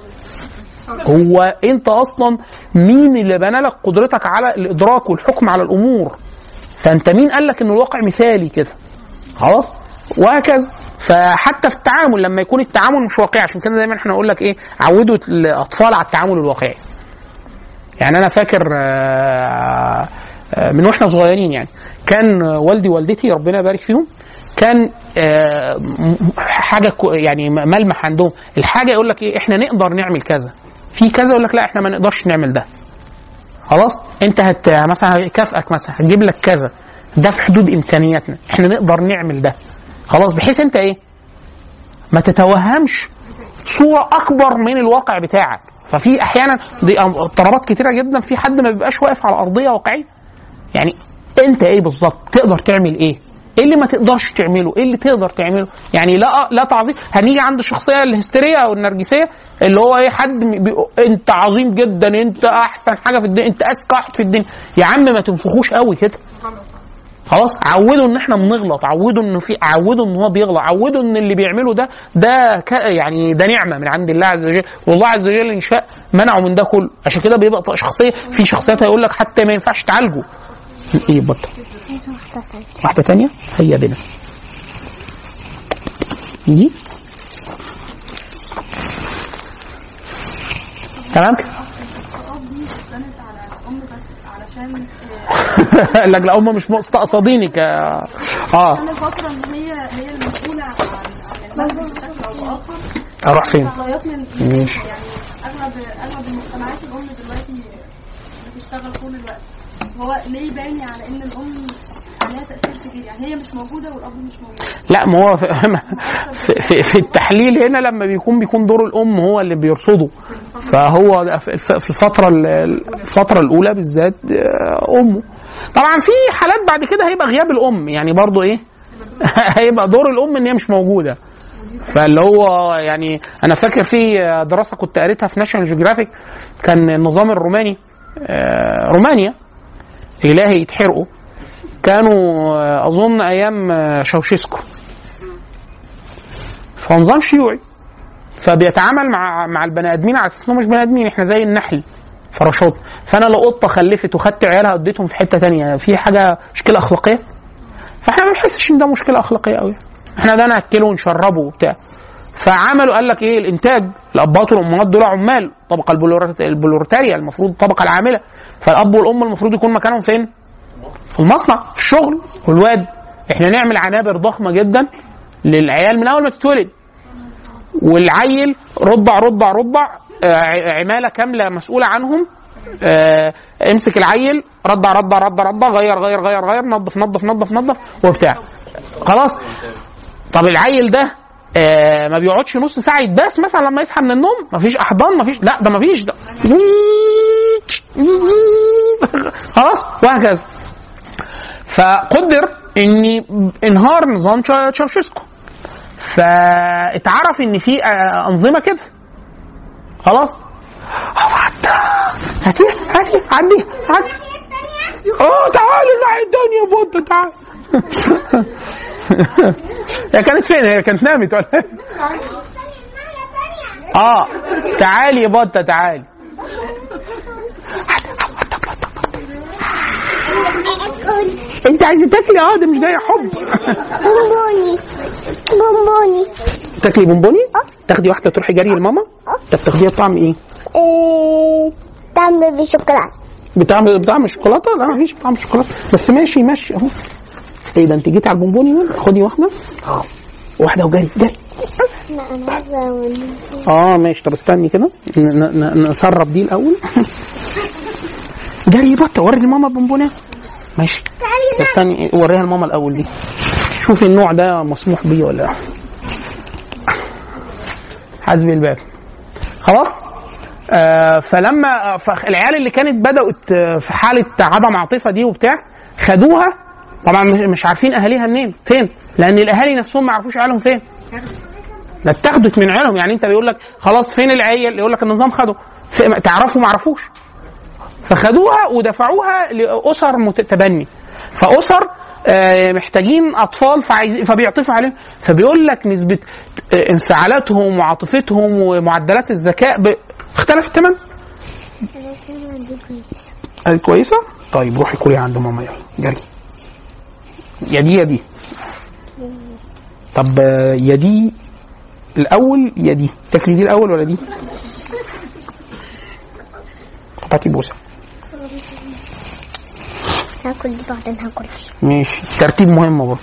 هو انت اصلا مين اللي بنى لك قدرتك على الادراك والحكم على الامور فانت مين قال لك ان الواقع مثالي كده خلاص وهكذا فحتى في التعامل لما يكون التعامل مش واقعي عشان كده دايما احنا نقول لك ايه عودوا الاطفال على التعامل الواقعي يعني انا فاكر آه، آه، من واحنا صغيرين يعني كان والدي والدتي ربنا يبارك فيهم كان آه، م- حاجه كو- يعني ملمح عندهم الحاجه يقول لك ايه احنا نقدر نعمل كذا في كذا يقول لك لا احنا ما نقدرش نعمل ده خلاص انت هت مثلا هيكافئك مثلا هتجيب لك كذا ده في حدود امكانياتنا احنا نقدر نعمل ده خلاص بحيث انت ايه ما تتوهمش صوره اكبر من الواقع بتاعك ففي احيانا دي اضطرابات كتيره جدا في حد ما بيبقاش واقف على ارضيه واقعيه يعني انت ايه بالظبط تقدر تعمل ايه ايه اللي ما تقدرش تعمله ايه اللي تقدر تعمله يعني لا لا تعظيم هنيجي عند الشخصيه الهستيريه او النرجسيه اللي هو ايه حد بي... انت عظيم جدا انت احسن حاجه في الدنيا انت اذكى واحد في الدنيا يا عم ما تنفخوش قوي كده خلاص عودوا ان احنا بنغلط عودوا انه في عودوا ان هو بيغلط عودوا ان اللي بيعمله ده ده ك... يعني ده نعمه من عند الله عز وجل والله عز وجل ان شاء منعه من ده كله عشان كده بيبقى شخصيه في شخصيات هيقول لك حتى ما ينفعش تعالجه ايه بطل واحده تانية هيا بنا دي تمام كده الخطاب دي كانت على الام بس علشان قال لك لا هم مش مستقصدينك اه عشان الفتره ان هي هي المسؤوله عن عن المنزل بشكل او باخر اروح فين؟ تغيرات من ماشي. يعني اغلب اغلب المجتمعات الام دلوقتي بتشتغل طول الوقت هو ليه باين على ان الام عليها تاثير كبير يعني هي مش موجوده والاب مش موجود لا ما هو في, في, في, في التحليل هنا لما بيكون بيكون دور الام هو اللي بيرصده فهو ده في في الفتره ال- الفتره الاولى بالذات آه، امه طبعا في حالات بعد كده هيبقى غياب الام يعني برضو ايه هيبقى دور الام ان هي مش موجوده فاللي هو يعني انا فاكر في دراسه كنت قريتها في ناشونال جيوغرافيك كان النظام الروماني آه، رومانيا الهي يتحرقوا كانوا آه، اظن ايام آه، شاوشيسكو فنظام شيوعي فبيتعامل مع مع البني ادمين على اساس انهم مش بني ادمين احنا زي النحل فراشات فانا لو قطه خلفت وخدت عيالها وديتهم في حته تانية في حاجه مشكله اخلاقيه فاحنا ما بنحسش ان ده مشكله اخلاقيه قوي احنا ده ناكله ونشربه وبتاع فعملوا قال لك ايه الانتاج الابات والامهات دول عمال الطبقه البلورت- البلورتاريا المفروض الطبقه العامله فالاب والام المفروض يكون مكانهم فين؟ في المصنع في الشغل والواد احنا نعمل عنابر ضخمه جدا للعيال من اول ما تتولد والعيل رضع رضع رضع آه، ع- عماله كامله مسؤوله عنهم آه، امسك العيل رضع رضع رضع رضع غير غير غير غير نظف نظف نظف نظف وبتاع خلاص طب العيل ده آه ما بيقعدش نص ساعه يتباس مثلا لما يصحى من النوم مفيش احضان مفيش لا ده مفيش ده خلاص وهكذا فقدر ان انهار نظام تشا- تشاوشيسكو فاتعرف ان في آه، انظمه كده خلاص هاتي هاتي عدي عدي اه تعالي الناحيه الثانيه يا بوتا تعالي هي كانت فين هي كانت نامت ولا إيه؟ اه تعالي يا بوتا تعالي انت عايزه تاكلي اه ده مش ده حب بونبوني بونبوني تاكلي بونبوني تاخدي واحده تروحي جري لماما طب تاخديها بطعم ايه ايه طعم بالشوكولاته بطعم بطعم الشوكولاته لا مفيش بطعم الشوكولاته بس ماشي ماشي اهو ايه ده انت جيتي على البونبوني ده خدي واحده واحده وجري جري لا انا عايزه اه ماشي طب استني كده ن- ن- ن- نسرب دي الاول جري بطه وري لماما البونبونيه ماشي طب استني وريها لماما الاول دي شوفي النوع ده مسموح بيه ولا لا حسبي الباب خلاص آه فلما فالعيال اللي كانت بدأت آه، في حالة عدم عاطفة دي وبتاع خدوها طبعا مش- مش عارفين اهاليها منين فين لان الاهالي نفسهم ما يعرفوش عيالهم فين ده اتاخدت من عيالهم يعني انت بيقول لك خلاص فين العيال يقول لك النظام خده في- تعرفوا ما عرفوش فخدوها ودفعوها لاسر مت- تبني فاسر آه، محتاجين اطفال فعايز فبيعطفوا عليهم فبيقول لك نسبه آه، انفعالاتهم وعاطفتهم ومعدلات الذكاء ب- اختلفت تماما قالت كويسه طيب روحي كلي عند ماما يلا جري يا دي يا دي طب آه، يا دي الاول يا دي تاكلي دي الاول ولا دي طب هاتي بوسه هاكل دي بعدين هاكل دي ماشي ترتيب مهم برضه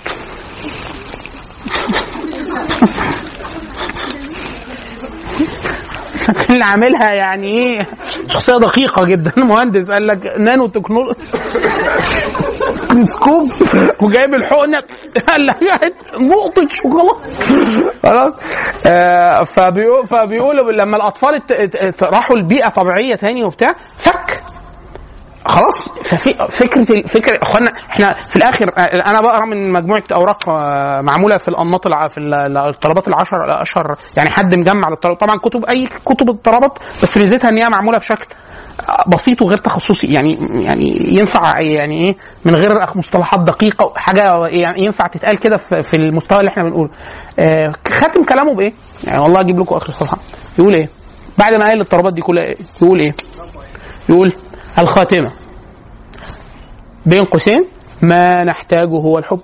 اللي عاملها يعني ايه شخصيه دقيقه جدا مهندس قال لك نانو تكنولوجي سكوب وجايب الحقنه قال لك نقطه شوكولاته خلاص آه فبيقول فبيقولوا لما الاطفال ات- ات- ات- راحوا لبيئه طبيعيه تاني وبتاع فك خلاص ففي فكره فكره اخوانا احنا في الاخر انا بقرا من مجموعه اوراق آه، معموله في الانماط الع- في ال- الطلبات العشر الاشهر يعني حد مجمع للطلبات طبعا كتب اي كتب الطلبات بس ميزتها ان هي معموله بشكل بسيط وغير تخصصي يعني يعني ينفع يعني ايه من غير مصطلحات دقيقه حاجه يعني ينفع تتقال كده في في المستوى اللي احنا بنقوله آه، خاتم كلامه بايه؟ يعني والله اجيب لكم اخر صفحه يقول ايه؟ بعد ما قال الطلبات دي كلها إيه؟ يقول ايه؟ يقول الخاتمه بين قوسين ما نحتاجه هو الحب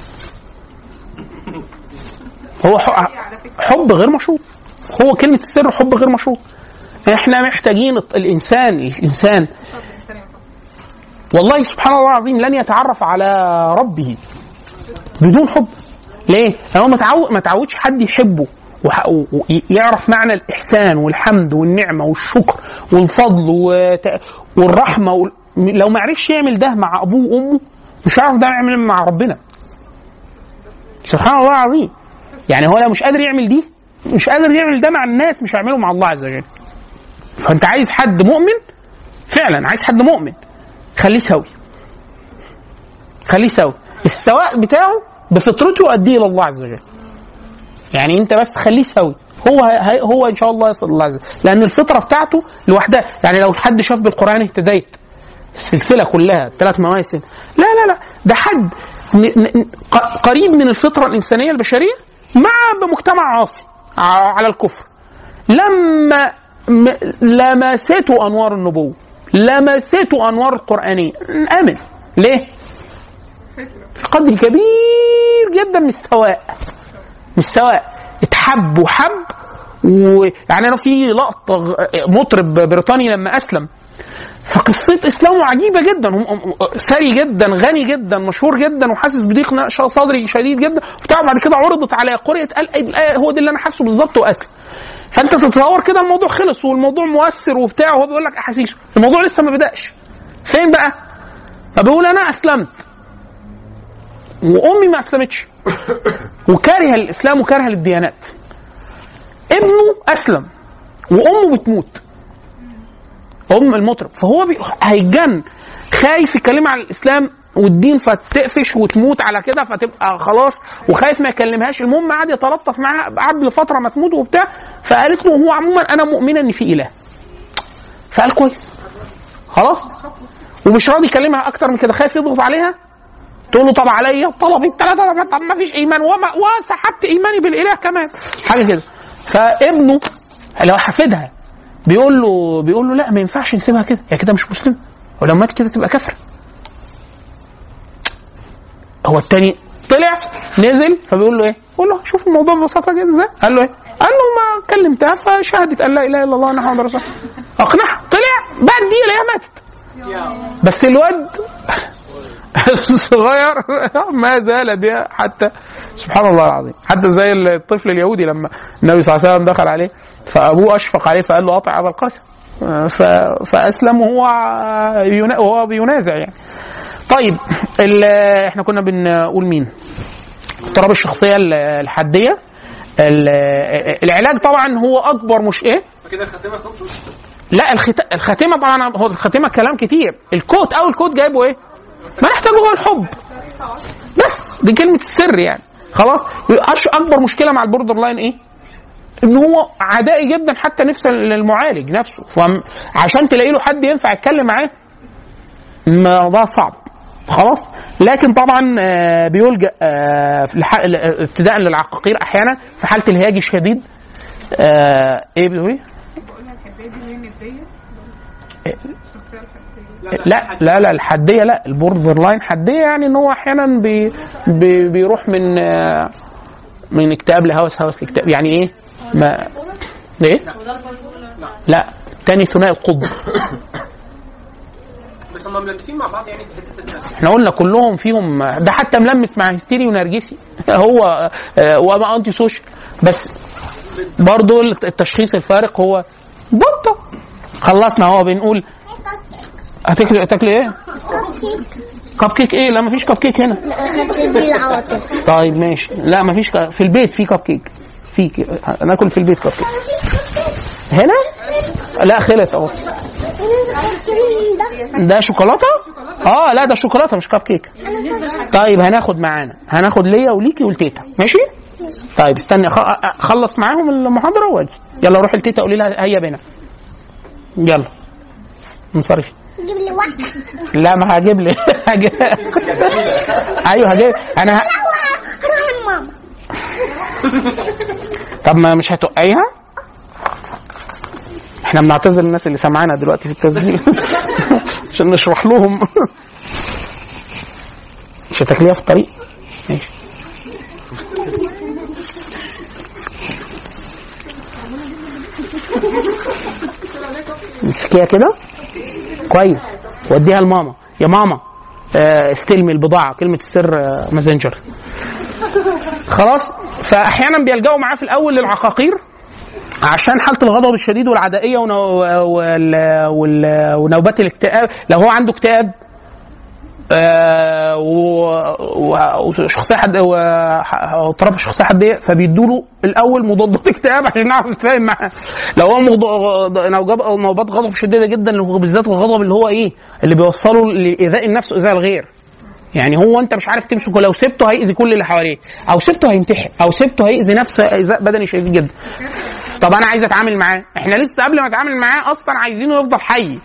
هو ح- حب غير مشروط هو كلمة السر حب غير مشروط احنا محتاجين الط- الانسان الانسان والله سبحان الله العظيم لن يتعرف على ربه بدون حب ليه؟ لأنه ما تعود ما تعودش حد يحبه وح- و- ويعرف معنى الإحسان والحمد والنعمة والشكر والفضل وت- والرحمة وال... لو ما عرفش يعمل ده مع أبوه وأمه مش هيعرف ده يعمل مع ربنا سبحان الله العظيم يعني هو لو مش قادر يعمل دي مش قادر يعمل ده مع الناس مش هيعمله مع الله عز وجل فأنت عايز حد مؤمن فعلا عايز حد مؤمن خليه سوي خليه سوي السواء بتاعه بفطرته اديه الى الله عز وجل يعني انت بس خليه سوي هو هي هو ان شاء الله يصل الله عز وجل لان الفطره بتاعته لوحدها يعني لو حد شاف بالقران اهتديت السلسله كلها ثلاث مواسم لا لا لا ده حد ن- ن- ق- قريب من الفطره الانسانيه البشريه مع بمجتمع عاصي ع- على الكفر لما م- لمسته انوار النبوه لمسته انوار القرانيه امن ليه؟ في قدر كبير جدا من السواء من السواء اتحب وحب ويعني انا في لقطه غ- مطرب بريطاني لما اسلم فقصه اسلامه عجيبه جدا هم- هم- ثري جدا غني جدا مشهور جدا وحاسس بضيق نقش صدري شديد جدا وبتاع بعد كده عرضت على قريه قال إيه الآية هو ده اللي انا حاسه بالظبط واسلم فانت تتصور كده الموضوع خلص والموضوع مؤثر وبتاع وهو بيقول لك احاسيس الموضوع لسه ما بداش فين بقى؟ فبيقول انا اسلمت وامي ما اسلمتش وكاره الاسلام وكاره الديانات ابنه اسلم وامه بتموت ام المطرب فهو بي... هيتجن خايف يتكلم عن الاسلام والدين فتقفش وتموت على كده فتبقى خلاص وخايف ما يكلمهاش المهم قعد يتلطف معاها قبل فتره ما تموت وبتاع فقالت له هو عموما انا مؤمنه ان في اله فقال كويس خلاص ومش راضي يكلمها اكتر من كده خايف يضغط عليها تقول له طب عليا طلب الثلاثه طب ما فيش ايمان وما وسحبت ايماني بالاله كمان حاجه كده فابنه لو حفيدها بيقول له بيقول له لا ما ينفعش نسيبها كده هي كده مش مسلمه ولو مات كده تبقى كافره هو التاني طلع نزل فبيقول له ايه؟ بيقول له شوف الموضوع ببساطه كده ازاي؟ قال له ايه؟ قال له ما كلمتها فشهدت ان لا اله الا الله وان محمد رسول الله اقنعها طلع بعد دي الاقيها ماتت بس الواد الصغير ما زال بها حتى سبحان الله العظيم حتى زي الطفل اليهودي لما النبي صلى الله عليه وسلم دخل عليه فابوه اشفق عليه فقال له اطع ابا القاسم ف- فاسلم وهو ينا- وهو بينازع يعني طيب ال- احنا كنا بنقول مين اضطراب الشخصيه ال- الحاديه ال- العلاج طبعا هو اكبر مش ايه فكده الخاتمه تنشر لا الخت... الخاتمه طبعا هو الخاتمه كلام كتير الكوت او الكوت جايبه ايه ما نحتاجه هو الحب بس دي كلمه السر يعني خلاص أش اكبر مشكله مع البوردر لاين ايه ان هو عدائي جدا حتى نفس للمعالج نفسه فعشان تلاقي له حد ينفع يتكلم معاه الموضوع صعب خلاص لكن طبعا آه، بيلجا آه، في الح- ابتداء للعقاقير احيانا في حاله الهياج الشديد آه، ايه بيقول ايه بقولها الحدايه دي اللي هي النديه الشخصيه الحديه لا لا لا الحديه لا البوردر لاين حديه يعني ان هو احيانا بي بي بيروح من آه، من اكتئاب لهوس هوس لاكتئاب يعني ايه؟ ما ايه؟ لا الثاني ثنائي القطب بس هم ملبسين مع بعض يعني في حته الناس احنا قلنا كلهم فيهم ده حتى ملمس مع هستيري ونرجسي هو آه، وما انتي سوشيال بس برضو التشخيص الفارق هو بطه خلصنا هو بنقول هتاكلي هتاكلي ايه؟ كب كيك ايه؟ لا مفيش كب كيك هنا اخدت دي العواطف طيب ماشي لا مفيش ك... في البيت في كب كيك في ك... ناكل في البيت كب كيك هنا لا خلص اهو ده شوكولاته اه لا ده شوكولاته مش كب كيك طيب هناخد معانا هناخد ليا وليكي ولتيتا ماشي طيب استني أخ- اخلص معاهم المحاضره واجي يلا روحي لتيتا قولي لها هيا بنا يلا انصرفي جيب لي واحده لا ما هجيب لي هجيب. ايوه هجيب انا ه... روح ماما طب ما مش هتوقعيها احنا بنعتذر للناس اللي سامعانا دلوقتي في التسجيل عشان نشرح لهم مش هتاكليها في الطريق ماشي امسكيها كده كويس وديها لماما يا ماما آه، استلمي البضاعه كلمه السر آه، ماسنجر خلاص فاحيانا بيلجأوا معاه في الاول للعقاقير عشان حاله الغضب الشديد والعدائيه ونو... وال... وال... ونوبات الاكتئاب لو هو عنده اكتئاب آه، و- و- وشخصيه حد واضطراب الشخصيه حديه فبيدوا له الاول مضادات اكتئاب عشان نعرف نتفاهم معاه لو هو مغض- نوجب- نوبات غضب شديده جدا اللي هو بالذات الغضب اللي هو ايه اللي بيوصله لايذاء النفس وايذاء الغير يعني هو انت مش عارف تمسكه لو سبته هيأذي كل اللي حواليه او سبته هينتحر او سبته هيأذي نفسه ايذاء بدني شديد جدا طب انا عايز اتعامل معاه احنا لسه قبل ما اتعامل معاه اصلا عايزينه يفضل حي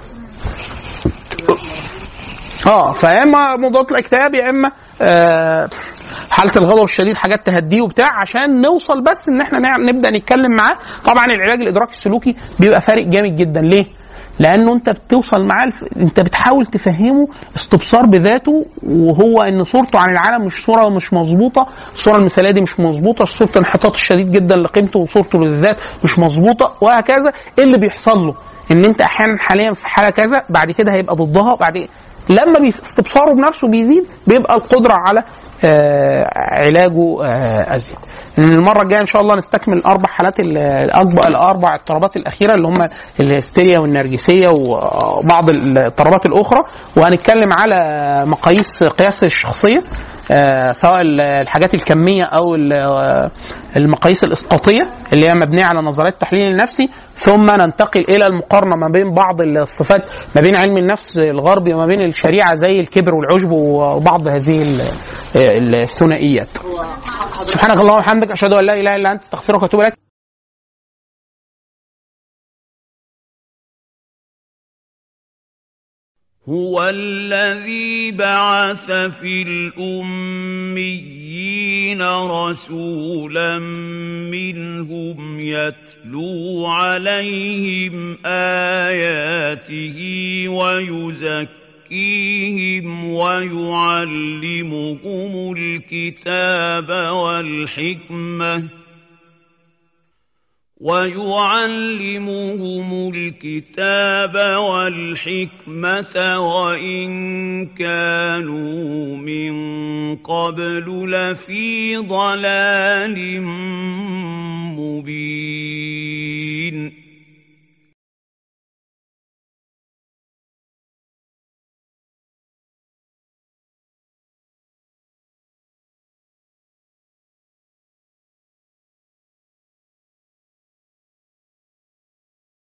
اه فيا اما موضوعات الاكتئاب يا اما آه حاله الغضب الشديد حاجات تهديه وبتاع عشان نوصل بس ان احنا نع- نبدا نتكلم معاه طبعا العلاج الادراكي السلوكي بيبقى فارق جامد جدا ليه؟ لانه انت بتوصل معاه الف... انت بتحاول تفهمه استبصار بذاته وهو ان صورته عن العالم مش صوره مش مظبوطه الصوره المثاليه دي مش مظبوطه صوره الانحطاط الشديد جدا لقيمته وصورته للذات مش مظبوطه وهكذا ايه اللي بيحصل له ان انت احيانا حاليا في حاله كذا بعد كده هيبقى ضدها بعد لما بي- استبصاره بنفسه بيزيد بيبقى القدره على آه علاجه آه ازيد. المره الجايه ان شاء الله نستكمل الاربع حالات ال- الاكبر الاربع اضطرابات الاخيره اللي هم الهستيريا والنرجسيه وبعض الاضطرابات الاخرى وهنتكلم على مقاييس قياس الشخصيه آه، سواء ال- الحاجات الكميه او ال- آه، المقاييس الاسقاطيه اللي هي مبنيه على نظريات التحليل النفسي ثم ننتقل الى المقارنه ما بين بعض الصفات ما بين علم النفس الغربي وما بين الشريعه زي الكبر والعجب وبعض هذه ال- الثنائيات سبحانك اللهم وبحمدك اشهد ان لا اله الا انت استغفرك واتوب اليك هو الذي بعث في الأميين رسولا منهم يتلو عليهم آياته ويزكيهم ويعلمهم الكتاب والحكمة ويعلمهم الكتاب والحكمة وإن كانوا من قبل لفي ضلال مبين